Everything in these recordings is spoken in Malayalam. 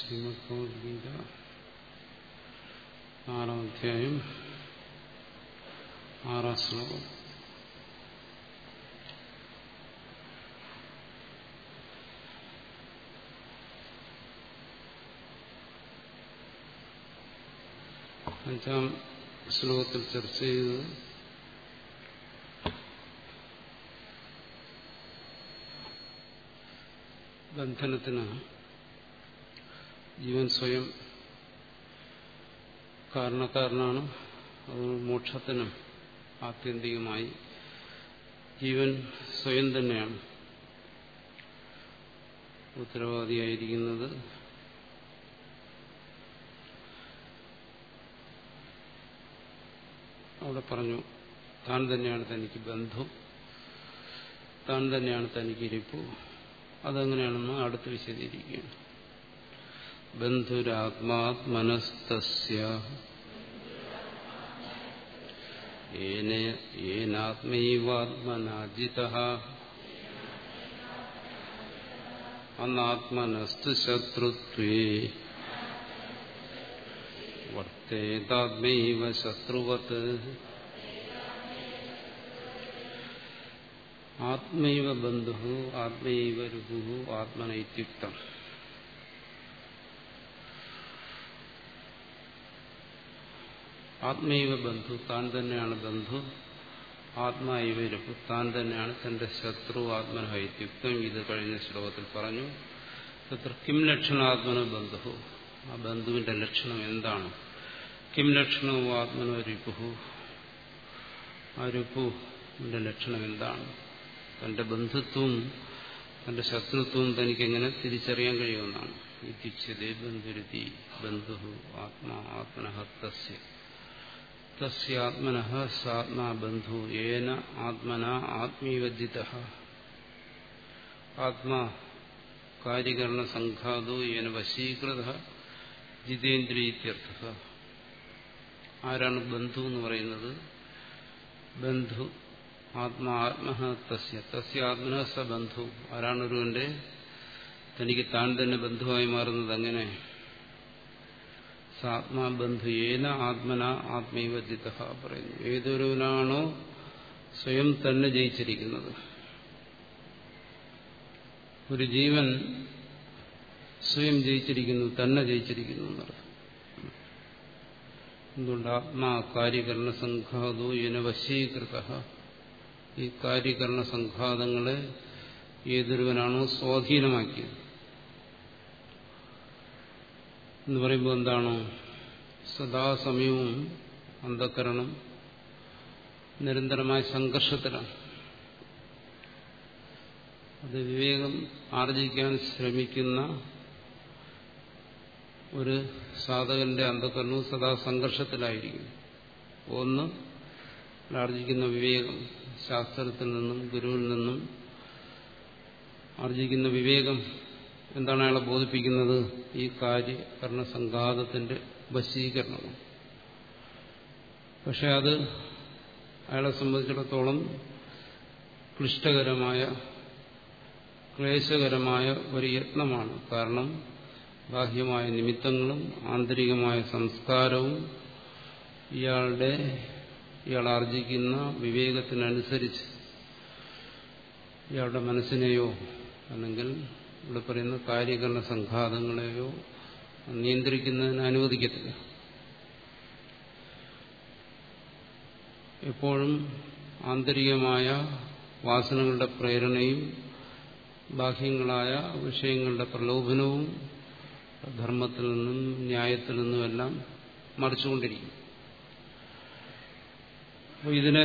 ശ്രീമദ് ഭഗവത്ഗീത ആറാം അധ്യായം ആറാം ശ്ലോകം അഞ്ചാം ശ്ലോകത്തിൽ ചർച്ച ചെയ്തത് ബന്ധനത്തിന് ജീവൻ സ്വയം കാരണക്കാരനാണ് അതുകൊണ്ട് മോക്ഷത്തിനും ആത്യന്തികമായി ജീവൻ സ്വയം തന്നെയാണ് ഉത്തരവാദിയായിരിക്കുന്നത് അവിടെ പറഞ്ഞു താൻ തന്നെയാണ് തനിക്ക് ബന്ധു താൻ തന്നെയാണ് തനിക്ക് ഇരിപ്പു അതെങ്ങനെയാണെന്ന് അടുത്ത് വിശദീകരിക്കുകയാണ് ബന്ധുരാത്മാത്മനസ്തസ്യ ഏനാത്മൈവാത്മനാജിത അന്നാത്മനസ്തു ശത്രുത്വേ വർത്തേതാത്മൈവ ശത്രുവത് ആത്മൈവ ബന്ധു ആത്മൈവ രുഹു ആത്മനൈത്യുക്തം ആത്മൈവ ബന്ധു താൻ തന്നെയാണ് ബന്ധു ആത്മാവ രുഹു താൻ തന്നെയാണ് തന്റെ ശത്രു ആത്മനഹൈത്യുക്തം ഇത് കഴിഞ്ഞ ശ്ലോകത്തിൽ പറഞ്ഞു തത്ര കിം ലക്ഷണാത്മന ബന്ധു ആ ബന്ധുവിന്റെ ലക്ഷണം എന്താണ് കിം ലക്ഷണവും ആത്മനോ രിപുഹു ആ രുപുവിന്റെ ലക്ഷണം എന്താണ് തന്റെ ബന്ധുത്വവും തന്റെ ശത്രുത്വവും തനിക്ക് എങ്ങനെ തിരിച്ചറിയാൻ കഴിയുമെന്നാണ് ഇത്യുച്യതേ ബന്ധുരുതി ബന്ധു ആത്മാ ആത്മന തസ്യ തസ്യാത്മന സാത്മാ ബന്ധു ഏന ആത്മന ആത്മീവജിത ആത്മാ കാര്യകരണ സംഘാതോ ഏന വശീകൃത ജിതേന്ദ്രിയത്യർത്ഥ ആരാണ് ബന്ധു എന്ന് പറയുന്നത് ബന്ധു ആത്മാ ആത്മഹ തസ്യ തസ്യ ആത്മന സ ബന്ധു ആരാണ് ഒരുവന്റെ തനിക്ക് താൻ തന്നെ ബന്ധുവായി മാറുന്നത് അങ്ങനെ സാത്മാ ബന്ധു ഏന ആത്മന ആത്മൈവജിത പറയുന്നു ഏതൊരുവനാണോ സ്വയം തന്നെ ജയിച്ചിരിക്കുന്നത് ഒരു ജീവൻ സ്വയം ജയിച്ചിരിക്കുന്നു തന്നെ ജയിച്ചിരിക്കുന്നു എന്നർത്ഥം എന്തുകൊണ്ട് ആത്മാ കാര്യകരണ സംഘാതോ യന വശീകൃത ഈ കാര്യകരണ സംഘാതങ്ങളെ ഏതൊരുവനാണോ സ്വാധീനമാക്കിയത് എന്ന് പറയുമ്പോൾ എന്താണോ സദാസമയവും അന്ധകരണം നിരന്തരമായ സംഘർഷത്തിലാണ് അത് വിവേകം ആർജിക്കാൻ ശ്രമിക്കുന്ന ഒരു സാധകന്റെ അന്ധകരണവും സദാ സംഘർഷത്തിലായിരിക്കും ഒന്ന് ആർജിക്കുന്ന വിവേകം ശാസ്ത്രത്തിൽ നിന്നും ഗുരുവിൽ നിന്നും ആർജിക്കുന്ന വിവേകം എന്താണ് അയാളെ ബോധിപ്പിക്കുന്നത് ഈ കാര്യകരണ സംഘാതത്തിന്റെ വശീകരണമാണ് പക്ഷെ അത് അയാളെ സംബന്ധിച്ചിടത്തോളം ക്ലിഷ്ടകരമായ ക്ലേശകരമായ ഒരു യത്നമാണ് കാരണം ബാഹ്യമായ നിമിത്തങ്ങളും ആന്തരികമായ സംസ്കാരവും ഇയാളുടെ ഇയാൾ ആർജിക്കുന്ന വിവേകത്തിനനുസരിച്ച് ഇയാളുടെ മനസ്സിനെയോ അല്ലെങ്കിൽ ഇവിടെ പറയുന്ന കാര്യകരണ സംഘാതങ്ങളെയോ നിയന്ത്രിക്കുന്നതിന് അനുവദിക്കത്തില്ല എപ്പോഴും ആന്തരികമായ വാസനകളുടെ പ്രേരണയും ബാഹ്യങ്ങളായ വിഷയങ്ങളുടെ പ്രലോഭനവും ധർമ്മത്തിൽ നിന്നും ന്യായത്തിൽ നിന്നുമെല്ലാം മറിച്ചുകൊണ്ടിരിക്കും അപ്പോൾ ഇതിനെ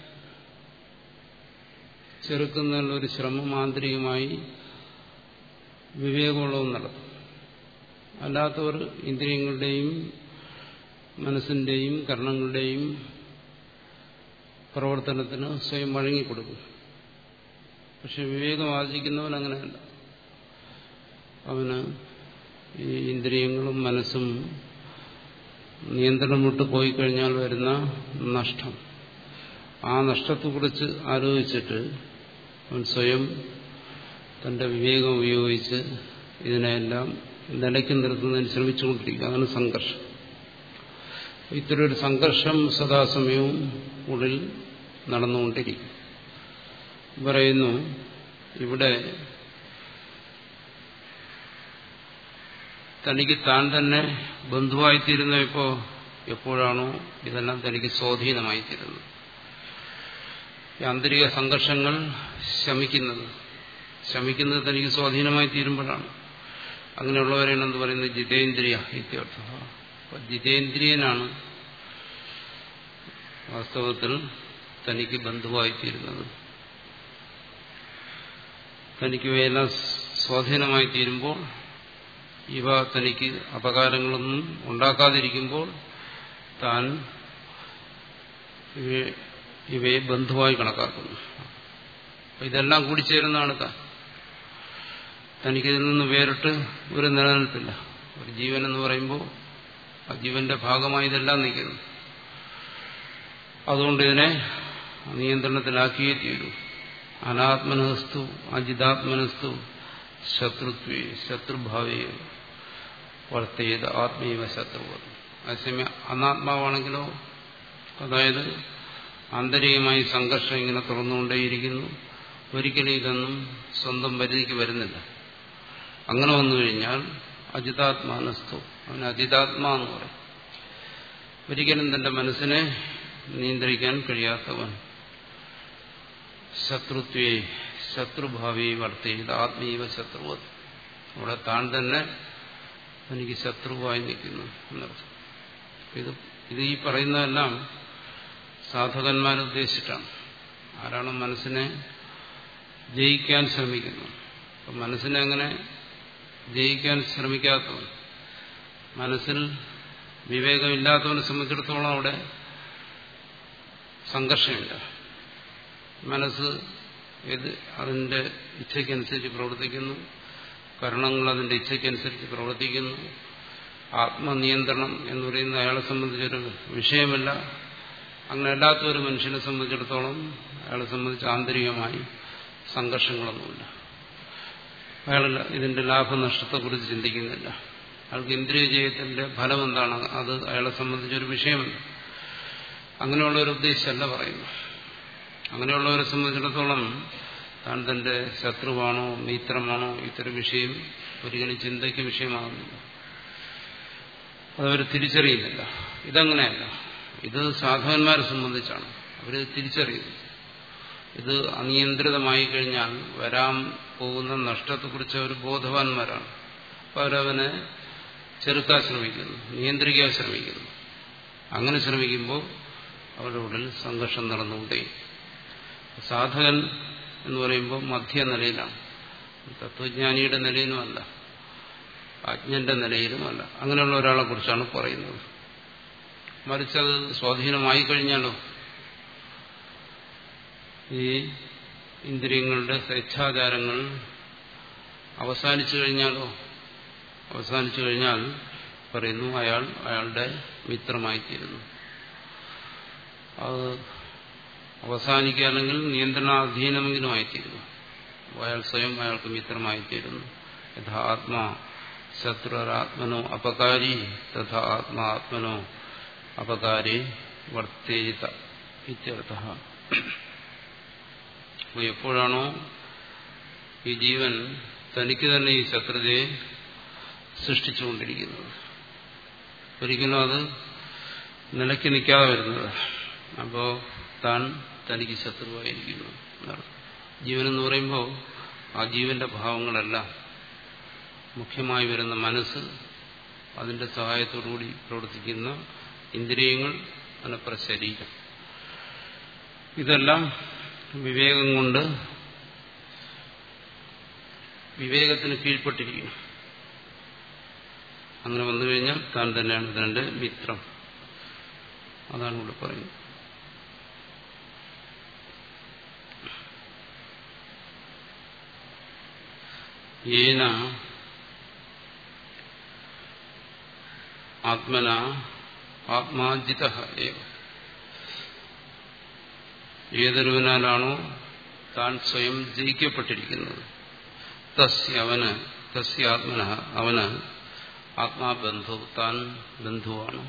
ചെറുക്കുന്നതിനുള്ള ഒരു ശ്രമം ആന്തരികമായി വിവേകമുള്ളവും നടത്തും അല്ലാത്തവർ ഇന്ദ്രിയങ്ങളുടെയും മനസ്സിന്റെയും കർണങ്ങളുടെയും പ്രവർത്തനത്തിന് സ്വയം വഴങ്ങിക്കൊടുക്കും പക്ഷെ വിവേകം ആർജിക്കുന്നവൻ അങ്ങനെയല്ല അവന് ഈ ഇന്ദ്രിയങ്ങളും മനസ്സും നിയന്ത്രണം വിട്ട് പോയി കഴിഞ്ഞാൽ വരുന്ന നഷ്ടം ആ നഷ്ടത്തെക്കുറിച്ച് ആലോചിച്ചിട്ട് അവൻ സ്വയം തന്റെ വിവേകം ഉപയോഗിച്ച് ഇതിനെല്ലാം നിലയ്ക്ക് നിർത്തുന്നതിന് ശ്രമിച്ചുകൊണ്ടിരിക്കുക അതാണ് സംഘർഷം ഇത്തരം ഒരു സംഘർഷം സദാസമയവും ഉള്ളിൽ നടന്നുകൊണ്ടിരിക്കും പറയുന്നു ഇവിടെ തനിക്ക് താൻ തന്നെ ബന്ധുവായിത്തീരുന്ന ഇപ്പോ എപ്പോഴാണോ ഇതെല്ലാം തനിക്ക് സ്വാധീനമായിത്തീരുന്നത് ഈ ആന്തരിക സംഘർഷങ്ങൾ ശമിക്കുന്നത് ശമിക്കുന്നത് തനിക്ക് സ്വാധീനമായി തീരുമ്പോഴാണ് അങ്ങനെയുള്ളവരെയാണ് എന്ത് പറയുന്നത് ജിതേന്ദ്രിയ ഇത്യർത്ഥ ജിതേന്ദ്രിയനാണ് വാസ്തവത്തിൽ തനിക്ക് ബന്ധുവായിത്തീരുന്നത് തനിക്ക് ഇവയെല്ലാം സ്വാധീനമായി തീരുമ്പോൾ ഇവ തനിക്ക് അപകാരങ്ങളൊന്നും ഉണ്ടാക്കാതിരിക്കുമ്പോൾ താൻ ഇവയെ ബന്ധുവായി കണക്കാക്കുന്നു ഇതെല്ലാം കൂടി ചേരുന്നതാണ് താൻ തനിക്കിതിൽ നിന്ന് വേറിട്ട് ഒരു നിലനിൽപ്പില്ല ഒരു ജീവൻ എന്ന് പറയുമ്പോൾ ആ ജീവന്റെ ഭാഗമായി ഇതെല്ലാം നിൽക്കുന്നു അതുകൊണ്ട് ഇതിനെ നിയന്ത്രണത്തിലാക്കിയേ തീരൂ അനാത്മനസ്തു അജിതാത്മനസ്തു ശത്രുത്വേ ശത്രുഭാവേ വർത്തേത് ആത്മീയ ശത്രുവ അതേസമയം അനാത്മാവാണെങ്കിലോ അതായത് ആന്തരികമായി സംഘർഷം ഇങ്ങനെ തുറന്നുകൊണ്ടേയിരിക്കുന്നു ഒരിക്കലും ഇതൊന്നും സ്വന്തം പരിധിക്ക് വരുന്നില്ല അങ്ങനെ വന്നു കഴിഞ്ഞാൽ അജിതാത്മാനസ്തു അവന് അജിതാത്മാ എന്ന് പറയും ഒരിക്കലും തന്റെ മനസ്സിനെ നിയന്ത്രിക്കാൻ കഴിയാത്തവൻ ശത്രുത്വേ ശത്രുഭാവി വർത്തിയത് ആത്മീയ ശത്രുവ അവിടെ താൻ തന്നെ എനിക്ക് ശത്രുവായി നിൽക്കുന്നു എന്നർത്ഥം ഇത് ഇത് ഈ പറയുന്നതെല്ലാം സാധകന്മാരുദ്ദേശിച്ചിട്ടാണ് ആരാണ് മനസ്സിനെ ജയിക്കാൻ ശ്രമിക്കുന്നത് അപ്പം മനസ്സിനെ അങ്ങനെ ജയിക്കാൻ ശ്രമിക്കാത്തവൻ മനസ്സിൽ വിവേകമില്ലാത്തവനെ സംബന്ധിച്ചിടത്തോളം അവിടെ സംഘർഷമില്ല മനസ്സ് ഇത് അതിന്റെ ഇച്ഛയ്ക്കനുസരിച്ച് പ്രവർത്തിക്കുന്നു കരണങ്ങൾ അതിന്റെ ഇച്ഛയ്ക്കനുസരിച്ച് പ്രവർത്തിക്കുന്നു ആത്മനിയന്ത്രണം എന്ന് പറയുന്നത് അയാളെ സംബന്ധിച്ചൊരു വിഷയമല്ല അങ്ങനെ അല്ലാത്ത ഒരു മനുഷ്യനെ സംബന്ധിച്ചിടത്തോളം അയാളെ സംബന്ധിച്ച് ആന്തരികമായി സംഘർഷങ്ങളൊന്നുമില്ല അയാൾ ഇതിന്റെ ലാഭനഷ്ടത്തെക്കുറിച്ച് ചിന്തിക്കുന്നില്ല അയാൾക്ക് ഇന്ദ്രിയ ജയത്തിന്റെ ഫലം എന്താണ് അത് അയാളെ സംബന്ധിച്ചൊരു വിഷയമല്ല അങ്ങനെയുള്ളവരെ ഉദ്ദേശിച്ചല്ല പറയുന്നു അങ്ങനെയുള്ളവരെ സംബന്ധിച്ചിടത്തോളം താൻ തന്റെ ശത്രുവാണോ മിത്രമാണോ ഇത്തരം വിഷയം ഒരിക്കലും ചിന്തയ്ക്ക് വിഷയമാകുന്നില്ല അതവർ തിരിച്ചറിയുന്നില്ല ഇതങ്ങനെയല്ല ഇത് സാധകന്മാരെ സംബന്ധിച്ചാണ് അവർ തിരിച്ചറിയുന്നു ഇത് അനിയന്ത്രിതമായി കഴിഞ്ഞാൽ വരാൻ പോകുന്ന നഷ്ടത്തെക്കുറിച്ച് അവർ ബോധവാന്മാരാണ് അപ്പോൾ അവരവനെ ചെറുക്കാൻ ശ്രമിക്കുന്നു നിയന്ത്രിക്കാൻ ശ്രമിക്കുന്നു അങ്ങനെ ശ്രമിക്കുമ്പോൾ അവരുടെ ഉള്ളിൽ സംഘർഷം നടന്നുകൊണ്ടേ സാധകൻ എന്ന് പറയുമ്പോൾ മധ്യനിലയിലാണ് തത്വജ്ഞാനിയുടെ നിലയിലുമല്ല അജ്ഞന്റെ നിലയിലുമല്ല അങ്ങനെയുള്ള ഒരാളെ കുറിച്ചാണ് പറയുന്നത് മറിച്ചത് സ്വാധീനമായി കഴിഞ്ഞാലോ ഈ ഇന്ദ്രിയങ്ങളുടെ സ്വേച്ഛാചാരങ്ങൾ അവസാനിച്ചു കഴിഞ്ഞാലോ അവസാനിച്ചു കഴിഞ്ഞാൽ പറയുന്നു അയാൾ അയാളുടെ മിത്രമായിത്തീരുന്നു അത് അവസാനിക്കുക അല്ലെങ്കിൽ നിയന്ത്രണാധീനമെങ്കിലും ആയിത്തീരുന്നു അയാൾ സ്വയം അയാൾക്ക് മിത്രമായിത്തീരുന്നു യഥാ ആത്മാ ശത്രുരാത്മനോ അപകാരി തഥാ ആത്മാ ആത്മനോ അപകാരി വർത്തേജിത ഇത്യർത്ഥ അപ്പോൾ എപ്പോഴാണോ ഈ ജീവൻ തനിക്ക് തന്നെ ഈ ശത്രുതയെ സൃഷ്ടിച്ചുകൊണ്ടിരിക്കുന്നത് ഒരിക്കലും അത് നിലയ്ക്ക് നിൽക്കാതെ വരുന്നത് അപ്പോൾ താൻ തനിക്ക് ശത്രുവായിരിക്കുന്നു എന്നർത്ഥം ജീവൻ എന്ന് പറയുമ്പോൾ ആ ജീവന്റെ ഭാവങ്ങളെല്ലാം മുഖ്യമായി വരുന്ന മനസ്സ് അതിന്റെ സഹായത്തോടുകൂടി പ്രവർത്തിക്കുന്ന ഇന്ദ്രിയങ്ങൾ അതിനപ്പുറം ശരീരം ഇതെല്ലാം വിവേകം കൊണ്ട് വിവേകത്തിന് കീഴ്പ്പെട്ടിരിക്കുന്നു അങ്ങനെ വന്നു കഴിഞ്ഞാൽ താൻ തന്നെയാണ് ഇതിന്റെ മിത്രം അതാണ് ഇവിടെ പറയുന്നത് ഏന ആത്മന ആത്മാജിത ഏവ ഏതൊരുവനാലാണോ താൻ സ്വയം ജയിക്കപ്പെട്ടിരിക്കുന്നത് തസ്യ അവന് തസ്യ ആത്മന അവന് ആത്മാ ബന്ധു താൻ ബന്ധുവാണ്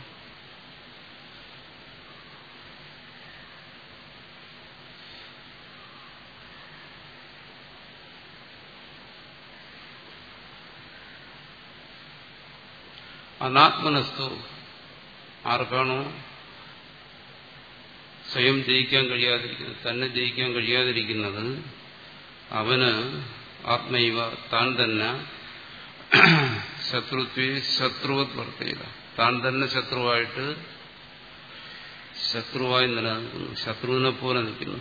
അനാത്മനസ്തു ആർക്കാണോ സ്വയം ജയിക്കാൻ കഴിയാതിരിക്കുന്നത് തന്നെ ജയിക്കാൻ കഴിയാതിരിക്കുന്നത് അവന് ആത്മൈവ താൻ തന്നെ ശത്രുത്വേ ശത്രുവത് വർത്തയില്ല താൻ തന്നെ ശത്രുവായിട്ട് ശത്രുവായി നിലനിൽക്കുന്നു ശത്രുവിനെ പോലെ നിൽക്കുന്നു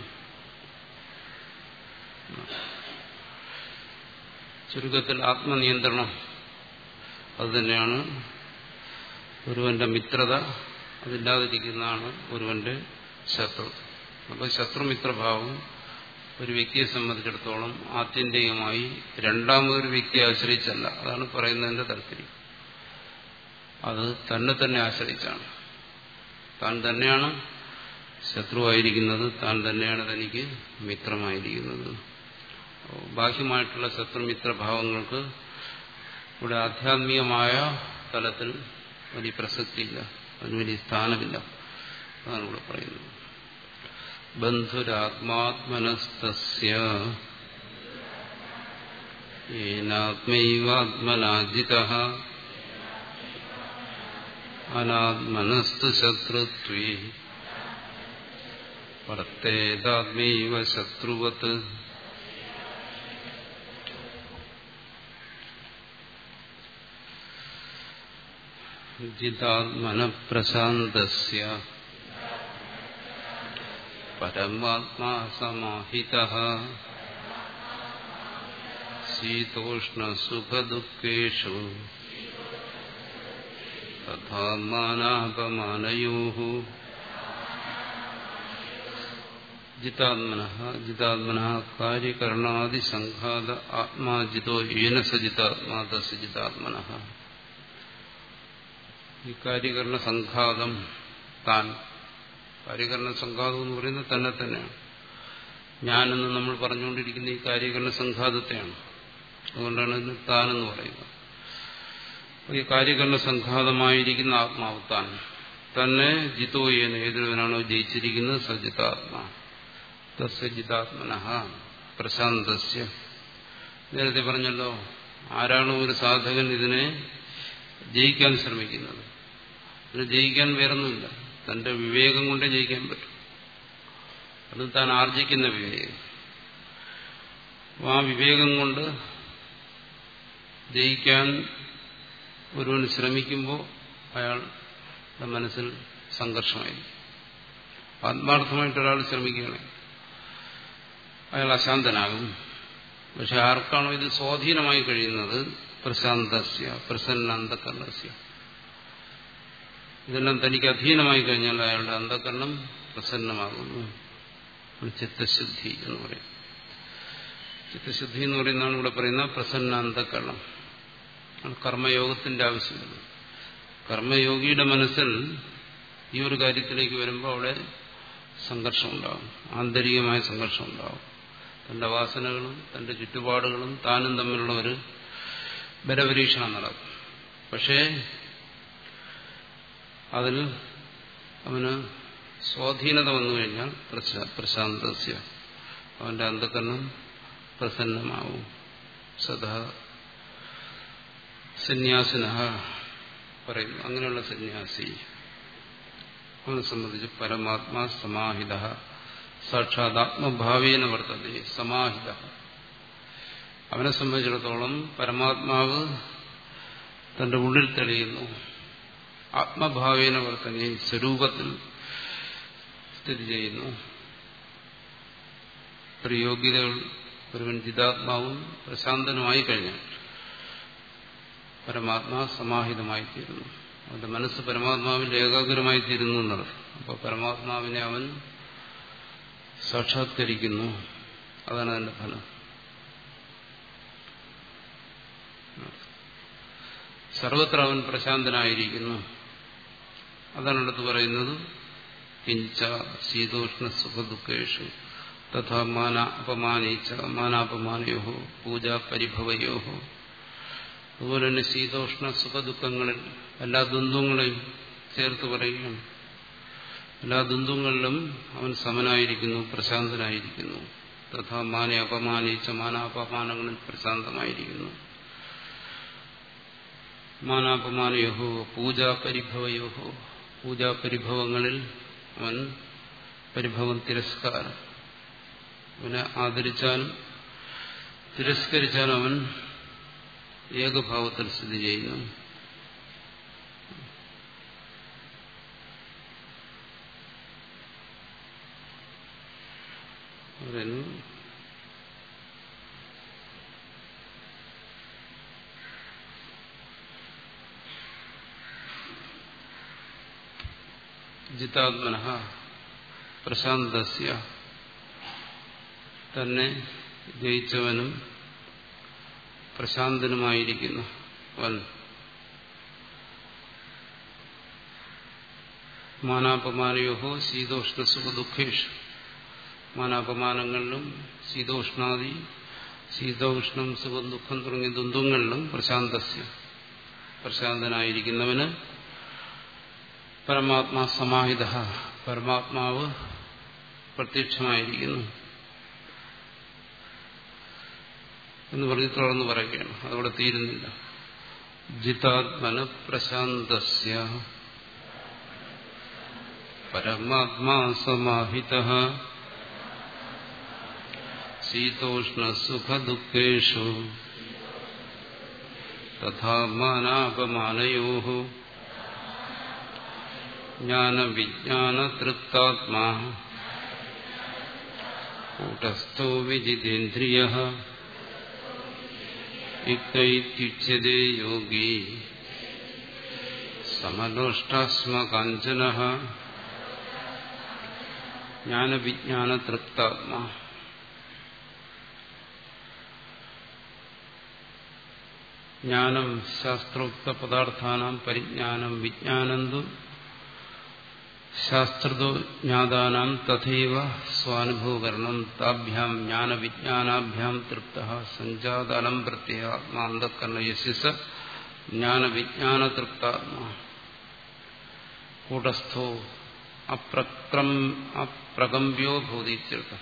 ചുരുക്കത്തിൽ ആത്മനിയന്ത്രണം അതുതന്നെയാണ് ഒരുവന്റെ മിത്രത അതില്ലാതിരിക്കുന്നതാണ് ഒരുവന്റെ ശത്രു അപ്പോൾ ശത്രുമിത്രഭാവം ഒരു വ്യക്തിയെ സംബന്ധിച്ചിടത്തോളം ആത്യന്തികമായി രണ്ടാമതൊരു വ്യക്തിയെ ആശ്രയിച്ചല്ല അതാണ് പറയുന്നതിന്റെ താല്പര്യം അത് തന്നെ തന്നെ ആശ്രയിച്ചാണ് താൻ തന്നെയാണ് ശത്രുവായിരിക്കുന്നത് താൻ തന്നെയാണ് തനിക്ക് മിത്രമായിരിക്കുന്നത് ബാഹ്യമായിട്ടുള്ള ശത്രുമിത്രഭാവങ്ങൾക്ക് ഇവിടെ ആധ്യാത്മികമായ തലത്തിൽ വലിയ പ്രസക്തിയില്ല അതിന് വലിയ സ്ഥാനമില്ല അതാണ് ഇവിടെ പറയുന്നത് ബന്ധുരാത്മാത്മനസ്തസ്യ ഏനാത്മൈവാത്മനാജിത അനാത്മനസ്തു ശത്രുത്വേ വർത്തേതാത്മൈവ ശത്രുവത് ജിതാത്മനപ്രശാന്തസ്യ പരമാത്മാ സമാഹിത ശീതോഷ്ണസുഖദുഃഖേഷു തഥാ മാനാപമാനയോ ജിതാത്മന ജിതാത്മന കാര്യകരണാദിസംഘാത ആത്മാജിതോ യേന സജിതാത്മാ തസ് ജിതാത്മന ഈ കാര്യകരണ സംഘാതം താൻ കാര്യകരണ സംഘാതം എന്ന് പറയുന്നത് തന്നെ തന്നെയാണ് ഞാനെന്ന് നമ്മൾ പറഞ്ഞുകൊണ്ടിരിക്കുന്ന ഈ കാര്യകരണ സംഘാതത്തെയാണ് അതുകൊണ്ടാണ് ഇതിന് താനെന്ന് പറയുന്നത് ഈ കാര്യകരണ സംഘാതമായിരിക്കുന്ന ആത്മാവ് താൻ തന്നെ ജിതോ ചെയ്യുന്ന ഏതൊരുവനാണോ ജയിച്ചിരിക്കുന്നത് സജിതാത്മാ തസ്ജിതാത്മന പ്രശാന്തസ്യ നേരത്തെ പറഞ്ഞല്ലോ ആരാണോ ഒരു സാധകൻ ഇതിനെ ജയിക്കാൻ ശ്രമിക്കുന്നത് അതിന് ജയിക്കാൻ വേറൊന്നുമില്ല തന്റെ വിവേകം കൊണ്ടേ ജയിക്കാൻ പറ്റും അത് താൻ ആർജിക്കുന്ന വിവേകം ആ വിവേകം കൊണ്ട് ജയിക്കാൻ ഒരുവൻ ശ്രമിക്കുമ്പോൾ അയാളുടെ മനസ്സിൽ സംഘർഷമായി ആത്മാർത്ഥമായിട്ട് ഒരാൾ ശ്രമിക്കുകയാണെങ്കിൽ അയാൾ അശാന്തനാകും പക്ഷെ ആർക്കാണോ ഇത് സ്വാധീനമായി കഴിയുന്നത് പ്രശാന്തസ്യ പ്രസന്ന അന്ധകരണസ്യ ഇതെല്ലാം തനിക്ക് അധീനമായി കഴിഞ്ഞാൽ അയാളുടെ അന്ധകരണം പ്രസന്നമാകുന്നു ചിത്തശുദ്ധി എന്ന് പറയും ചിത്തശുദ്ധി എന്ന് പറയുന്നതാണ് ഇവിടെ പറയുന്ന പ്രസന്ന അന്ധകരണം കർമ്മയോഗത്തിന്റെ ആവശ്യമില്ല കർമ്മയോഗിയുടെ മനസ്സിൽ ഈ ഒരു കാര്യത്തിലേക്ക് വരുമ്പോൾ അവിടെ സംഘർഷം ഉണ്ടാകും ആന്തരികമായ സംഘർഷം ഉണ്ടാകും തന്റെ വാസനകളും തന്റെ ചുറ്റുപാടുകളും താനും തമ്മിലുള്ള ഒരു ബലപരീക്ഷണം നടക്കും പക്ഷേ അതിൽ അവന് സ്വാധീനത വന്നു കഴിഞ്ഞാൽ പ്രശാന്തസ്യ അവന്റെ അന്ധകരണം പ്രസന്നമാവും സദാ സന്യാസിന പറയുന്നു അങ്ങനെയുള്ള സന്യാസി അവനെ സംബന്ധിച്ച് പരമാത്മാ സമാഹിത സാക്ഷാതാത്മഭാവേന വർത്തത സമാഹിത അവനെ സംബന്ധിച്ചിടത്തോളം പരമാത്മാവ് തന്റെ ഉള്ളിൽ തെളിയുന്നു ആത്മഭാവേന വർത്തനെ സ്വരൂപത്തിൽ സ്ഥിതി ചെയ്യുന്നു ഒരു യോഗ്യതകൾ ഒരുവൻ ജിതാത്മാവും പ്രശാന്തനുമായി കഴിഞ്ഞാൽ പരമാത്മാ സമാഹിതമായി തീരുന്നു അവന്റെ മനസ്സ് പരമാത്മാവിൽ ഏകാഗ്രമായി തീരുന്നു എന്നുള്ളത് അപ്പോൾ പരമാത്മാവിനെ അവൻ സാക്ഷാത്കരിക്കുന്നു അതാണ് അതിന്റെ ഫലം സർവത്ര അവൻ പ്രശാന്തനായിരിക്കുന്നു അതാണ് അടുത്ത് പറയുന്നത് കിഞ്ച ശീതോഷ്ണ സുഖദുഃഖേഷു തഥാ മാന അപമാനീച്ച മാനാപമാനയോ പൂജ പരിഭവയോ അതുപോലെ തന്നെ ശീതോഷ്ണ സുഖദുഃഖങ്ങളിൽ എല്ലാ ദ്വന്ദ്ങ്ങളെയും ചേർത്ത് പറയുകയാണ് എല്ലാ ദ്വന്ദ്ങ്ങളിലും അവൻ സമനായിരിക്കുന്നു പ്രശാന്തനായിരിക്കുന്നു തഥാ മാനെ അപമാനിച്ച മാനാപമാനങ്ങളിൽ പ്രശാന്തമായിരിക്കുന്നു മാനാപമാനയോഹോ പൂജാപരിഭവയോഹോ പൂജാപരിഭവങ്ങളിൽ അവൻ പരിഭവം തിരസ്കാരം അവനെ ആദരിച്ചാലും തിരസ്കരിച്ചാലും അവൻ ഏകഭാവത്തിൽ സ്ഥിതി ചെയ്യുന്നു പറയുന്നു ജിതാത്മന പ്രശാന്തസ്യ തന്നെ ജയിച്ചവനും പ്രശാന്തനുമായിരിക്കുന്നു അവൻ മാനാപമാനയോഹോ ശീതോഷ്ണ സുഖ ദുഃഖേഷു മാനാപമാനങ്ങളിലും ശീതോഷ്ണാദി ശീതോഷ്ണം സുഖം ദുഃഖം തുടങ്ങിയ ദ്വന്ദ്ങ്ങളിലും പ്രശാന്തസ്യ പ്രശാന്തനായിരിക്കുന്നവന് പരമാത്മാ സമാഹിത പരമാത്മാവ് പ്രത്യക്ഷമായിരിക്കുന്നു എന്ന് പറഞ്ഞ് തുടർന്ന് പറയുകയാണ് അതവിടെ തീരുന്നില്ല ജിതാത്മന പ്രശാന്തസ്യ പരമാത്മാ സമാഹിത ശീതോഷ്ണസുഖദുഃഖേഷു തഥാ മാനാപമാനയോ ജ്ഞാനവിജ്ഞാനതൃപ്താത്മാ കൂട്ടസ്ഥോ വിജിതേന്ദ്രിയ യുക്തൈത്യുച്യതേ യോഗി സമലോഷ്ടാസ്മകാഞ്ചന ജ്ഞാനവിജ്ഞാനതൃപ്താത്മാ ജ്ഞാനം ശാസ്ത്രോക്ത പദാർത്ഥാനാം പരിജ്ഞാനം വിജ്ഞാനന്തു ശാസ്ത്രതോ ജ്ഞാതാനാം തഥൈവ സ്വാനുഭവകരണം താഭ്യാം ജ്ഞാനവിജ്ഞാനാഭ്യാം തൃപ്ത സഞ്ജാതാലം പ്രത്യേക ആത്മാന്തക്കരണ യശസ് ജ്ഞാനവിജ്ഞാനതൃപ്താത്മാ കൂടസ്ഥോ അപ്രക്രം അപ്രകമ്പ്യോ ഭൂതിച്ചെടുത്ത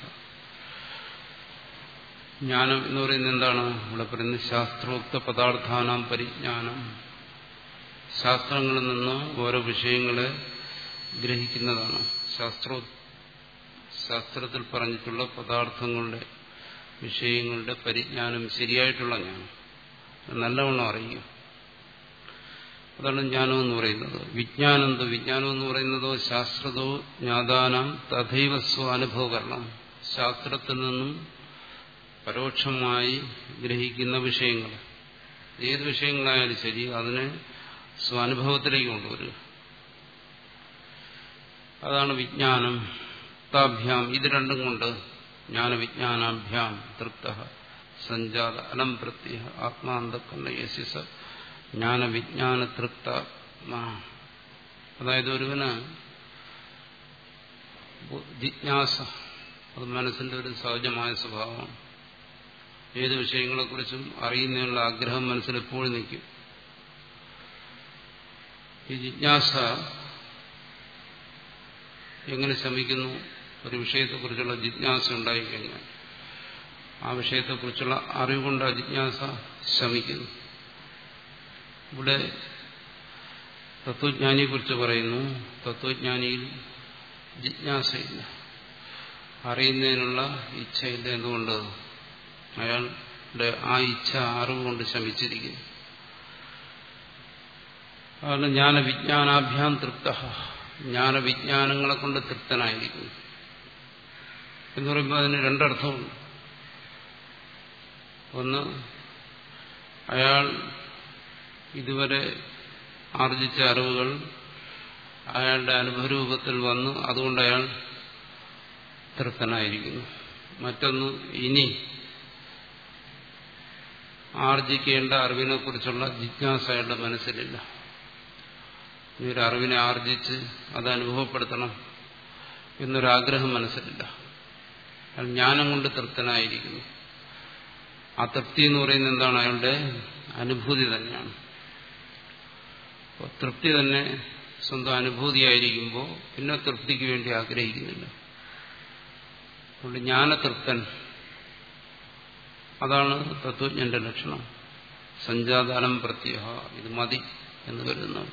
ജ്ഞാനം എന്ന് പറയുന്നത് എന്താണ് ഇവിടെ പറയുന്നത് ശാസ്ത്രോക്ത പദാർത്ഥാനാം പരിജ്ഞാനം ശാസ്ത്രങ്ങളിൽ നിന്ന് ഓരോ വിഷയങ്ങളെ ഗ്രഹിക്കുന്നതാണ് ശാസ്ത്രോ ശാസ്ത്രത്തിൽ പറഞ്ഞിട്ടുള്ള പദാർത്ഥങ്ങളുടെ വിഷയങ്ങളുടെ പരിജ്ഞാനം ശരിയായിട്ടുള്ള ജ്ഞാനം നല്ലവണ്ണം അറിയുക അതാണ് ജ്ഞാനം എന്ന് പറയുന്നത് വിജ്ഞാനന്തോ വിജ്ഞാനം എന്ന് പറയുന്നതോ ശാസ്ത്രതോ ജ്ഞാതാനാം തഥൈവ സ്വാനുഭവകരണം ശാസ്ത്രത്തിൽ നിന്നും പരോക്ഷമായി ഗ്രഹിക്കുന്ന വിഷയങ്ങൾ ഏത് വിഷയങ്ങളായാലും ശരി അതിനെ സ്വാനുഭവത്തിലേക്ക് കൊണ്ടുവരിക അതാണ് വിജ്ഞാനം താഭ്യാം ഇത് രണ്ടും കൊണ്ട് ജ്ഞാനവിജ്ഞാനാഭ്യാം തൃപ്ത സഞ്ജാത അലം പ്രത്യ ആത്മാന്തക്കണ്ണ യശിസ ജ്ഞാനവിജ്ഞാന തൃപ്ത അതായത് ഒരുവന് ജിജ്ഞാസ അത് മനസ്സിന്റെ ഒരു സഹജമായ സ്വഭാവമാണ് ഏത് വിഷയങ്ങളെക്കുറിച്ചും അറിയുന്നതിനുള്ള ആഗ്രഹം മനസ്സിൽ എപ്പോഴും നിൽക്കും ഈ ജിജ്ഞാസ എങ്ങനെ ശമിക്കുന്നു ഒരു വിഷയത്തെക്കുറിച്ചുള്ള ജിജ്ഞാസ ഉണ്ടായിക്കഴിഞ്ഞാൽ ആ വിഷയത്തെക്കുറിച്ചുള്ള അറിവുകൊണ്ട് ആ ജിജ്ഞാസ ശമിക്കുന്നു ഇവിടെ തത്വജ്ഞാനിയെക്കുറിച്ച് പറയുന്നു തത്വജ്ഞാനിയിൽ ജിജ്ഞാസയില്ല അറിയുന്നതിനുള്ള ഇച്ഛയില്ല എന്തുകൊണ്ട് അയാളുടെ ആ ഇച്ഛ അറിവ് കൊണ്ട് ശമിച്ചിരിക്കുന്നു അതാണ് ജ്ഞാനവിജ്ഞാനാഭ്യാം തൃപ്ത ജ്ഞാനവിജ്ഞാനങ്ങളെ കൊണ്ട് തൃപ്തനായിരിക്കുന്നു എന്ന് പറയുമ്പോൾ അതിന് രണ്ടർത്ഥമുണ്ട് ഒന്ന് അയാൾ ഇതുവരെ ആർജിച്ച അറിവുകൾ അയാളുടെ അനുഭവരൂപത്തിൽ വന്ന് അതുകൊണ്ട് അയാൾ തൃപ്തനായിരിക്കുന്നു മറ്റൊന്ന് ഇനി ആർജിക്കേണ്ട അറിവിനെ കുറിച്ചുള്ള ജിജ്ഞാസ അയാളുടെ മനസ്സിലില്ല ഈ ഒരു അറിവിനെ ആർജിച്ച് അത് അനുഭവപ്പെടുത്തണം എന്നൊരാഗ്രഹം മനസ്സിലില്ല അയാൾ ജ്ഞാനം കൊണ്ട് തൃപ്തനായിരിക്കുന്നു ആ തൃപ്തി എന്ന് പറയുന്നത് എന്താണ് അയാളുടെ അനുഭൂതി തന്നെയാണ് അപ്പോൾ തൃപ്തി തന്നെ സ്വന്തം അനുഭൂതിയായിരിക്കുമ്പോൾ പിന്നെ തൃപ്തിക്ക് വേണ്ടി ആഗ്രഹിക്കുന്നില്ല അതുകൊണ്ട് ജ്ഞാനതൃപ്തൻ അതാണ് തത്വജ്ഞന്റെ ലക്ഷണം സഞ്ജാതാനം പ്രത്യേക ഇത് മതി എന്ന് കരുതുന്നു